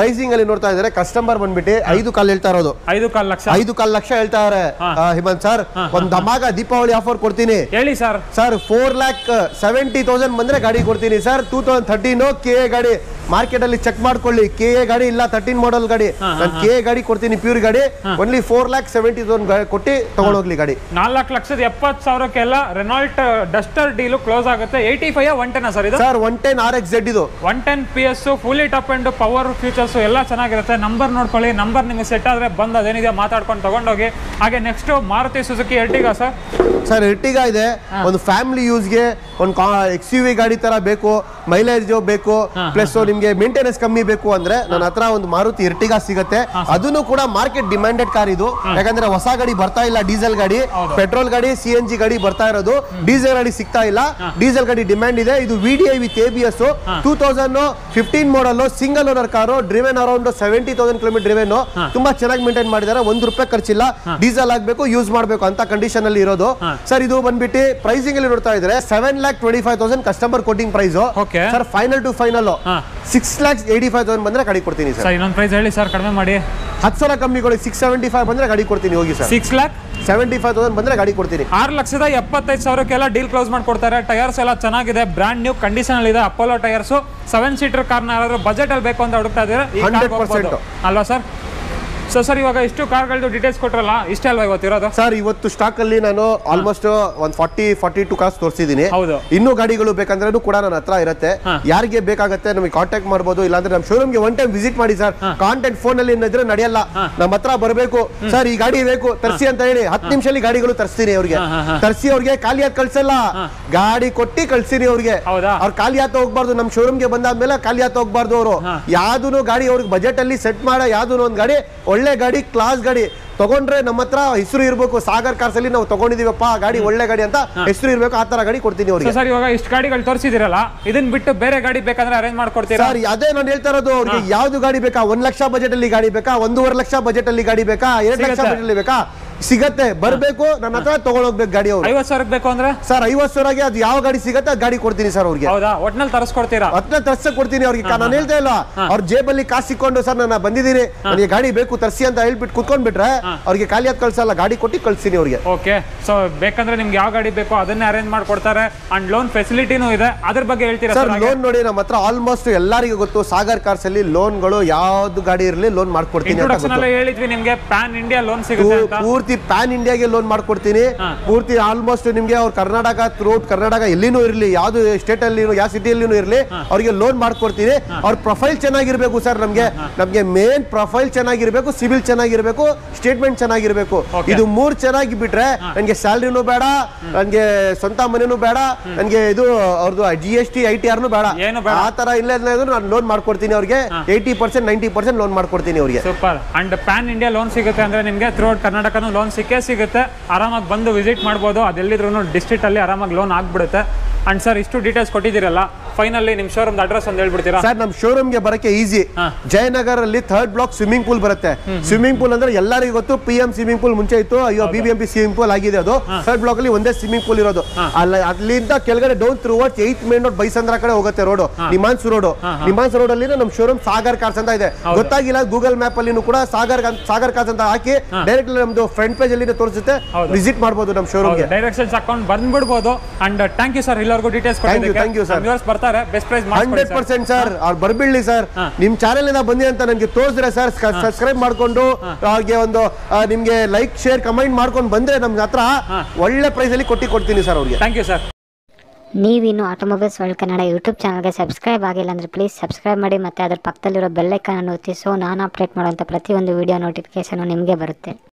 ನೋಡ್ತಾ ಇದಾರೆ ಕಸ್ಟಮರ್ ಬಂದ್ಬಿಟ್ಟು ಐದು ಕಾಲ್ ಹೇಳ್ತಾ ಇರೋದು ಐದು ಕಾಲ್ ಲಕ್ಷ ಐದು ಕಾಲ್ ಲಕ್ಷ ಹೇಳ್ತಾ ಇದಾರೆ ಆ, ಹಿಮಂತ್ ಸರ್ ಒಂದ್ ಧಮಾಕ ದೀಪಾವಳಿ ಆಫರ್ ಕೊಡ್ತೀನಿ ಹೇಳಿ sir sir four lakh seventy thousand ಬಂದ್ರೆ ಗಾಡಿ ಕೊಡ್ತೀನಿ sir two thousand thirteen K A ಗಾಡಿ ಮಾರ್ಕೆಟ್ ಅಲ್ಲಿ ಚೆಕ್ ಮಾಡ್ಕೊಳ್ಳಿ ಕೆ ಎ ಗಾಡಿ ಇಲ್ಲ ತರ್ಟೀನ್ ಮಾಡಲ್ ಗಾಡಿ ನಾನು ಕೆ ಎ ಗಾಡಿ ಕೊಡ್ತೀನಿ ಪ್ಯೂರ್ ಗಾಡಿ only four lakh seventy thousand ಕೊಟ್ಟು ತಗೊಂಡೋಗ್ಲಿ ಗಾಡಿ ನಾಲ್ಕು ಲಕ್ಷದ ಎಪ್ಪತ್ತು ಸಾವಿರಕ್ಕೆಲ್ಲ ರೆನಾಲ್ಟ್ ಡಸ್ಟರ್ ಡೀಲು ಕ್ಲೋಸ್ ಆಗುತ್ತೆ eighty five one ten sir ಇದು sir one ten R X Z ಇದು one ten P S fully top end power features ಎಲ್ಲ ಚೆನ್ನಾಗಿರುತ್ತೆ ನಂಬರ್ ನೋಡ್ಕೊಳ್ಳಿ ನಂಬರ್ ನಿಮಗೆ ಸೆಟ್ ಆದ್ರೆ ಬಂದು ಅದೇನಿದೆ ಮಾತಾಡ್ಕೊಂಡು ತಗೊಂಡೋಗಿ ಹಾಗೆ next Maruti Suzuki Ertiga sir sir Ertiga ಇದೆ ಒಂದು ಫ್ಯಾಮಿಲಿ ಯೂಸ್ಗೆ ಒಂದು ಎಕ್ಸ್ ಯು ವಿ ಗಾಡಿ ತರ ಬೇಕು ಮೈಲೇಜ್ ಬೇಕು ಪ್ಲಸ್ ನಿಮ್ಗೆ ಮೇಂಟೆನೆನ್ಸ್ ಕಮ್ಮಿ ಬೇಕು ಅಂದ್ರೆ ನನ್ನ ಹತ್ರ ಒಂದು ಮಾರುತಿ ಎರ್ಟಿಗಾ ಸಿಗುತ್ತೆ ಅದನ್ನು ಕೂಡ ಮಾರ್ಕೆಟ್ ಡಿಮ್ಯಾಂಡೆಡ್ ಕಾರ್ ಇದು ಯಾಕಂದ್ರೆ ಹೊಸ ಗಾಡಿ ಬರ್ತಾ ಇಲ್ಲ ಡೀಸೆಲ್ ಗಾಡಿ ಪೆಟ್ರೋಲ್ ಗಾಡಿ ಸಿ ಎನ್ ಜಿ ಗಾಡಿ ಬರ್ತಾ ಇರೋದು ಡೀಸೆಲ್ ಗಾಡಿ ಸಿಗ್ತಾ ಇಲ್ಲ ಡೀಸೆಲ್ ಗಾಡಿ ಡಿಮ್ಯಾಂಡ್ ಇದೆ ಇದು V D I with A B S two thousand fifteen model single owner car driven around seventy thousand kilometre driven ತುಂಬಾ ಚೆನ್ನಾಗಿ ಮೇಂಟೈನ್ ಮಾಡಿದ್ದಾರೆ ಒಂದು ರೂಪಾಯಿ ಖರ್ಚಿಲ್ಲ ಡೀಸೆಲ್ ಆಗಬೇಕು ಯೂಸ್ ಮಾಡಬೇಕು ಅಂತ ಕಂಡೀಷನ್ ಅಲ್ಲಿ ಇರೋದು ಸರ್ ಇದು ಬಂದ್ಬಿಟ್ಟು ಪ್ರೈಸಿಂಗ್ ಅಲ್ಲಿ ನೋಡ್ತಾ ಇದ್ರೆ seven lakh twenty five thousand customer quoting price Okay. Sir final to final ಹಾ. Six lakhs eighty five thousand ಬಂದ್ರೆ ಗಾಡಿ ಕೊಡ್ತೀನಿ ಸರ್ ಸರ್ ಇನ್ನೊಂದು ಪ್ರೈಸ್ ಹೇಳಿ ಸರ್ ಕಡಿಮೆ ಮಾಡಿ ಹತ್ತು ಸಾವಿರ ಕಮ್ಮಿಗಳು ಸಿಕ್ಸ್ ಸೆವೆಂಟಿ ಫೈವ್ ಬಂದ್ರೆ ಗಾಡಿ ಕೊಡ್ತೀನಿ ಹೋಗಿ sir six lakh seventy five thousand ಬಂದ್ರೆ ಗಾಡಿ ಕೊಡ್ತೀನಿ ಆರು ಲಕ್ಷದ ಎಪ್ಪತ್ತೈದು ಸಾವಿರಕ್ಕೆಲ್ಲ ಡೀಲ್ ಕ್ಲೋಸ್ ಮಾಡ್ಕೊಡ್ತಾರೆ ಟೈರ್ಸ್ ಎಲ್ಲ ಚೆನ್ನಾಗಿದೆ ಬ್ರ್ಯಾಂಡ್ ನ್ಯೂ ಕಂಡೀಷನ್ ಇದೆ ಅಪೋಲೋ ಟೈರ್ಸ್ ಸೆವೆನ್ ಸೀಟರ್ ಕಾರ್ನ ಯಾರಾದ್ರೂ ಬಜೆಟ್ ಅಲ್ಲಿ ಬೇಕು ಅಂತ ಹುಡುಕ್ತಾ ಇದ್ದೀರಾ ಈ car 100% ಹೋಗ್ಬೋದು. ಅಲ್ವಾ ಸರ್ ಸೊ ಸರ್ ಇವಾಗ ಇಷ್ಟು ಕಾರ್ಗಳದ್ದು ಡೀಟೇಲ್ಸ್ ಕೊಟ್ರಲ್ಲ ಇಷ್ಟೇ ಅಲ್ವಾ ಇವತ್ತಿರೋದು ಸರ್ ಇವತ್ತು ಸ್ಟಾಕ್ ಅಲ್ಲಿ ನಾನು ಆಲ್ಮೋಸ್ಟ್ ಒಂದ್ ಫಾರ್ಟಿ ಫಾರ್ಟಿ ಟು ಕಾರ್ಸ್ ತೋರಿಸಿದೀನಿ ಹೌದು. ಇನ್ನೂ ಗಾಡಿಗಳು ಬೇಕಂದ್ರೂ ಕೂಡ ನನ್ನ ಹತ್ರ ಇರುತ್ತೆ ಹಾ. ಯಾರಿಗೆ ಬೇಕಾಗತ್ತೆ ನಮಗೆ ಕಾಂಟ್ಯಾಕ್ಟ್ ಮಾಡ್ಬೋದು ಇಲ್ಲಾಂದ್ರೆ ನಮ್ಮ ಶೋರೂಮ್ಗೆ ಒನ್ ಟೈಮ್ ವಿಸಿಟ್ ಮಾಡಿ ಸರ್ ಕಾಂಟ್ಯಾಕ್ಟ್ ಫೋನ್ ಅಲ್ಲಿ ಇದ್ರೆ ನಡೆಯಲ್ಲ ನಮ್ಮ ಹತ್ರ ಬರಬೇಕು ಸರ್ ಈ ಗಾಡಿ ಬೇಕು ತರ್ಸಿ ಅಂತ ಹೇಳಿ ಹತ್ತು ನಿಮಿಷದಲ್ಲಿ ಗಾಡಿಗಳು ತರಿಸ್ತೀನಿ ಅವ್ರಿಗೆ ಹಾ, ಹಾ, ಹಾ. ತರ್ಸಿ ಅವ್ರಿಗೆ ಖಾಲಿ ಆಗಿ ಕಳ್ಸಲ್ಲ ಗಾಡಿ ಕೊಟ್ಟಿ ಕಳ್ಸಿನಿ ಅವ್ರಿಗೆ ಹೌದಾ? ಅವ್ರು ಖಾಲಿ ಆತ ಹೋಗ್ಬಾರ್ದು ನಮ್ಮ ಶೋರೂಮ್ಗೆ ಬಂದಾದ್ಮೇಲೆ ಖಾಲಿ ಆತ ಹೋಗ್ಬಾರ್ದು ಅವರು ಯಾವ್ದು ಗಾಡಿ ಅವ್ರಿಗೆ ಬಜೆಟ್ ಅಲ್ಲಿ ಸೆಟ್ ಮಾಡೋ ಯಾವ್ದು ಒಂದ್ ಗಾಡಿ ಒಳ್ಳೆ ಗಾಡಿ ಕ್ಲಾಸ್ ಗಾಡಿ ತಗೊಂಡ್ರೆ ನಮ್ಮ ಹತ್ರ ಹೆಸರು ಇರ್ಬೇಕು ಸಾಗರ್ ಕಾರ್ಸ್ ಅಲ್ಲಿ ನಾವು ತಗೊಂಡಿದೀವಪ್ಪ ಆ ಗಾಡಿ ಒಳ್ಳೆ ಗಾಡಿ ಅಂತ ಹೆಸರು ಇರ್ಬೇಕು ಆ ತರ ಗಾಡಿ ಕೊಡ್ತೀನಿ ಸೊ ಅವ್ರಿಗೆ ಸರ್ ಇವಾಗ ಇಷ್ಟು ಗಾಡಿಗಳು ತೋರಿಸಿದಿರಲ್ಲ ಇದನ್ನ ಬಿಟ್ಟು ಬೇರೆ ಗಾಡಿ ಬೇಕಂದ್ರೆ ಅರೇಂಜ್ ಮಾಡ್ಕೊಡ್ತೀರಾ ಸರ್ ಅದೇ ನಾನು ಹೇಳ್ತಾ ಇರೋದು ಅವ್ರಿಗೆ ಯಾವ್ದು ಗಾಡಿ ಬೇಕಾ ಒಂದ್ ಲಕ್ಷ ಬಜೆಟ್ ಅಲ್ಲಿ ಗಾಡಿ ಬೇಕಾ ಒಂದೂವರೆ ಲಕ್ಷ ಬಜೆಟ್ ಅಲ್ಲಿ ಗಾಡಿ ಬೇಕಾ ಎರಡ್ ಲಕ್ಷ ಸಿಗತ್ತೆ. ಬಜೆಟ್ ಅಲ್ಲಿ ಬೇಕಾ ಸಿಗತ್ತೆ ಬರ್ಬೇಕು ನನ್ನ ಹತ್ರ ತಗೊಂಡೋಗ್ಬೇಕು ಗಾಡಿ ಅವ್ರು ಐವತ್ತು ಸಾವಿರಕ್ಕೆ ಬೇಕು ಅಂದ್ರೆ ಸರ್ ಐವತ್ ಸಾವಿರಗೆ ಅದು ಯಾವ ಗಾಡಿ ಸಿಗತ್ತೆ ಅದು ಗಾಡಿ ಕೊಡ್ತೀನಿ ಸರ್ ಅವ್ರಿಗೆ ಹೌದಾ ಒಟ್ನಲ್ಲಿ ತರಿಸ್ಕೊಡ್ತೀರಾ ಹತ್ತನೇ ತರ್ಸ ಕೊಡ್ತೀನಿ ಅವ್ರಿಗೆ ನಾನು ಹೇಳ್ತಾ ಇಲ್ಲ ಅವ್ರ ಜೇಬಲ್ಲಿ ಕಾಸು ಸಿಕ್ಕೊಂಡು ಸರ್ ನಾನು ಬಂದಿದ್ದೀನಿ ನನಗೆ ಗಾಡಿ ಬೇಕು ತರ್ಸಿ ಅಂತ ಹೇಳ್ಬಿಟ್ಟು ಕುತ್ಕೊಂಡ್ಬಿಟ್ರೆ ಅವ್ರಿಗೆ ಖಾಲಿ ಆದ್ ಕಳ್ಸಲ್ಲ ಗಾಡಿ ಕೊಟ್ಟು ಕಳ್ಸ್ತೀನಿ ಅವ್ರಿಗೆ ಓಕೆ ಸೊ ಬೇಕಂದ್ರೆ ನಿಮ್ಗೆ ಯಾವ ಗಾಡಿ ಬೇಕೋ ಅದನ್ನೇ ಅರೇಂಜ್ ಮಾಡ್ಕೊಡ್ತಾರೆ ಅಂಡ್ ಲೋನ್ ಫೆಸಿಲಿಟಿನೂ ಇದೆ ಅದ್ರ ಬಗ್ಗೆ ಹೇಳ್ತೀರಾ ಸರ್ ಸರ್ ಹಾಗೆ? ಲೋನ್ ನೋಡಿ ನಮ್ಮ ಹತ್ರ ಆಲ್ಮೋಸ್ಟ್ ಎಲ್ಲರಿಗೂ ಗೊತ್ತು ಸಾಗರ್ ಕಾರ್ಸ್ ಅಲ್ಲಿ ಲೋನ್ಗಳು ಯಾವ್ದು ಗಾಡಿ ಇರಲಿ ಲೋನ್ ಮಾಡ್ಕೊಡ್ತೀನಿ ಅಂತ ಇಂಟ್ರೊಡಕ್ಷನ್ ಗೊತ್ತು. ಅಲ್ಲೇ ಹೇಳಿದ್ವಿ ನಿಮ್ಗೆ ಪ್ಯಾನ್ ಇಂಡಿಯಾ ಲೋನ್ ಸಿಗುತ್ತೆ ಪೂ- ಅಂತ ಪೂರ್ತಿ ಪ್ಯಾನ್ ಇಂಡಿಯಾಗೆ ಲೋನ್ ಮಾಡ್ಕೊಡ್ತೀನಿ ಹಾ. ಪೂರ್ತಿ ಆಲ್ಮೋಸ್ಟ್ ನಿಮ್ಗೆ ಅವ್ರ ಕರ್ನಾಟಕ ಥ್ರೂಟ್ ಕರ್ನಾಟಕ ಎಲ್ಲಿನೂ ಇರಲಿ ಯಾವ್ದು ಸ್ಟೇಟ್ ಅಲ್ಲಿ ಯಾವ ಸಿಟಿಯಲ್ಲಿನೂ ಇರಲಿ ಅವ್ರಿಗೆ ಲೋನ್ ಮಾಡ್ಕೊಡ್ತೀನಿ ಅವ್ರ ಪ್ರೊಫೈಲ್ ಚೆನ್ನಾಗಿರ್ಬೇಕು ಸರ್ ನಮ್ಗೆ ನಮ್ಗೆ ಮೇನ್ ಪ್ರೊಫೈಲ್ ಚೆನ್ನಾಗಿರ್ಬೇಕು ಸಿವಿಲ್ ಚೆನ್ನಾಗಿರ್ಬೇಕು ಸ್ಟೇಟ್ಮೆಂಟ್ ಚೆನ್ನಾಗಿರ್ಬೇಕು Okay. ಇದು ಮೂರ್ ಚೆನ್ನಾಗಿ ಬಿಟ್ರೆ ನನ್ಗೆ ಸ್ಯಾಲ್ರಿನೂ ಬೇಡ ನನ್ಗೆ ಸ್ವಂತ ಮನೆನೂ ಬೇಡ ನನ್ಗೆ ಇದು ಅವ್ರದ್ದು G S T I T ಆರ್ನು ಬೇಡ ಏನು ಬೇಡ. ಆ ತರ ಇಲ್ಲ ನಾನು ಲೋನ್ ಮಾಡ್ಕೊಡ್ತೀನಿ ಅವ್ರಿಗೆ eighty percent ninety percent loan ಮಾಡ್ಕೊಡ್ತೀನಿ ಅವ್ರಿಗೆ super and pan India loan ಸಿಗುತ್ತೆ ಅಂದ್ರೆ ನಿಮಗೆ ಥ್ರೂಔಟ್ ಕರ್ನಾಟಕನೂ ಲೋನ್ ಸಿಕ್ಕೇ ಸಿಗುತ್ತೆ ಆರಾಮಾಗಿ ಬಂದು ವಿಸಿಟ್ ಮಾಡ್ಬೋದು ಅದೆಲ್ಲಿದ್ರು ಡಿಸ್ಟ್ರಿಕ್ಟ್ ಅಲ್ಲಿ ಆರಾಮಾಗಿ ಲೋನ್ ಆಗ್ಬಿಡುತ್ತೆ ಅಂಡ್ ಸರ್ ಇಷ್ಟು ಡೀಟೇಲ್ಸ್ ಕೊಟ್ಟಿದ್ದೀರಲ್ಲ ಫೈನಲಿ ನಿಮ್ಮ ಶೋರೂಮ್ ಅಡ್ರೆಸ್ ಒಂದು ಹೇಳ್ಬಿಡ್ತೀರಾ ಸರ್ ನಮ್ ಶೋರೂಮ್ ಗೆ ಬರಕ್ಕೆ ಈಸಿ ಹಾ. ಜಯನಗರ್ ಅಲ್ಲಿ ಥರ್ಡ್ ಬ್ಲಾಕ್ ಸ್ವಿಮ್ಮಿಂಗ್ ಪೂಲ್ ಬರುತ್ತೆ ಸ್ವಿಮ್ಮಿಂಗ್ ಪೂಲ್ ಅಂದ್ರೆ ಎಲ್ಲರಿಗೂ ಗೊತ್ತು ಪಿ ಎಂ ಸ್ವಿಮ್ಮಿಂಗ್ ಪೂಲ್ ಮುಂಚೆ ಇತ್ತು ಅಯ್ಯೋ B B M P swimming pool ಆಗಿದೆ ಅದು ಥರ್ಡ್ ಬ್ಲಾಕ್ ಅಲ್ಲಿ ಒಂದೇ ಸ್ವಿಮ್ಮಿಂಗ್ ಪೂಲ್ ಇರೋದು ಅಲ್ಲ ಅಲ್ಲಿಂದ ಕೆಳಗಡೆ down through words eighth main road Baisandra ಕಡೆ ಹೋಗುತ್ತೆ road NIMHANS road NIMHANS road ಅಲ್ಲಿ ನಮ್ ಶೋರೂಮ್ ಸಾಗರ್ ಕಾರ್ಸ್ ಅಂತ ಇದೆ ಗೊತ್ತಾಗಿಲ್ಲ ಗೂಗಲ್ ಮ್ಯಾಪ್ ಅಲ್ಲಿ ಕೂಡ ಸಾಗರ್ ಸಾಗರ್ ಕಾರ್ಸ್ ಅಂತ ಹಾಕಿ ಡೈರೆಕ್ಟ್ ನಮ್ದು ಫ್ರಂಟ್ ಪೇಜ್ ಅಲ್ಲಿ ತೋರಿಸುತ್ತೆ ಹೌದು. ವಿಸಿಟ್ ಮಾಡ್ಬೋದು ನಮ್ ಶೋರೂಮ್ಗೆ ಡೈರೆಕ್ಷನ್ಸ್ ಹಾಕೊಂಡು ಬಂದ್ಬಿಡ್ಬೋದು ಅಂಡ್ ಥ್ಯಾಂಕ್ ಯು ಸರ್ ಎಲ್ಲರಿಗೂ details Thank you, thank you, sir. Viewers ಬರ್ತಾರೆ ಬೆಸ್ಟ್ ಪ್ರೈಸ್ ಹಂಡ್ರೆಡ್ ಮಾಡ್ಕೊಡಿ ಪರ್ಸೆಂಟ್ ಸರ್ ಅವ್ರು ಬರ್ಬಿಡ್ಲಿ ಸರ್ ಹಾ. ನಿಮ್ ಚಾನೆಲ್ ಇಂದ ಬಂದಿ ಅಂತ ನನಗೆ ತೋರಿಸಿದ್ರೆ ಸರ್ ಸಬ್ಸ್ಕ್ರೈಬ್ ಮಾಡ್ಕೊಂಡು ಅವ್ರಿಗೆ ಒಂದು ಆ, ನಿಮ್ಗೆ ಲೈಕ್ ಶೇರ್ ಕಮೆಂಟ್ ಮಾಡ್ಕೊಂಡು ಬಂದ್ರೆ ನಮ್ ಹತ್ರ ಹಾ. ಒಳ್ಳೆ ಪ್ರೈಸ್ ಅಲ್ಲಿ ಕೊಟ್ಟಿ ಕೊಡ್ತೀನಿ ಸರ್ ಅವ್ರಿಗೆ ಥ್ಯಾಂಕ್ ಯು ಸರ್ ನೀವಿನ್ನು ಆಟೋಮೊಬೈಲ್ಸ್ ವರ್ಲ್ಡ್ ಕನ್ನಡ ಯೂಟ್ಯೂಬ್ ಚಾನಲ್ಗೆ ಸಬ್ಸ್ಕ್ರೈಬ್ ಆಗಿಲ್ಲ ಅಂದರೆ ಪ್ಲೀಸ್ ಸಬ್ಸ್ಕ್ರೈಬ್ ಮಾಡಿ ಮತ್ತು ಅದರ ಪಕ್ಕದಲ್ಲಿರೋ ಬೆಲ್ಲೈಕನ್ನು ಒತ್ತಿ ಸೊ ನಾನು ಅಪ್ಡೇಟ್ ಮಾಡುವಂಥ ಪ್ರತಿಯೊಂದು ವಿಡಿಯೋ ನೋಟಿಫಿಕೇಷನು ನಿಮಗೆ ಬರುತ್ತೆ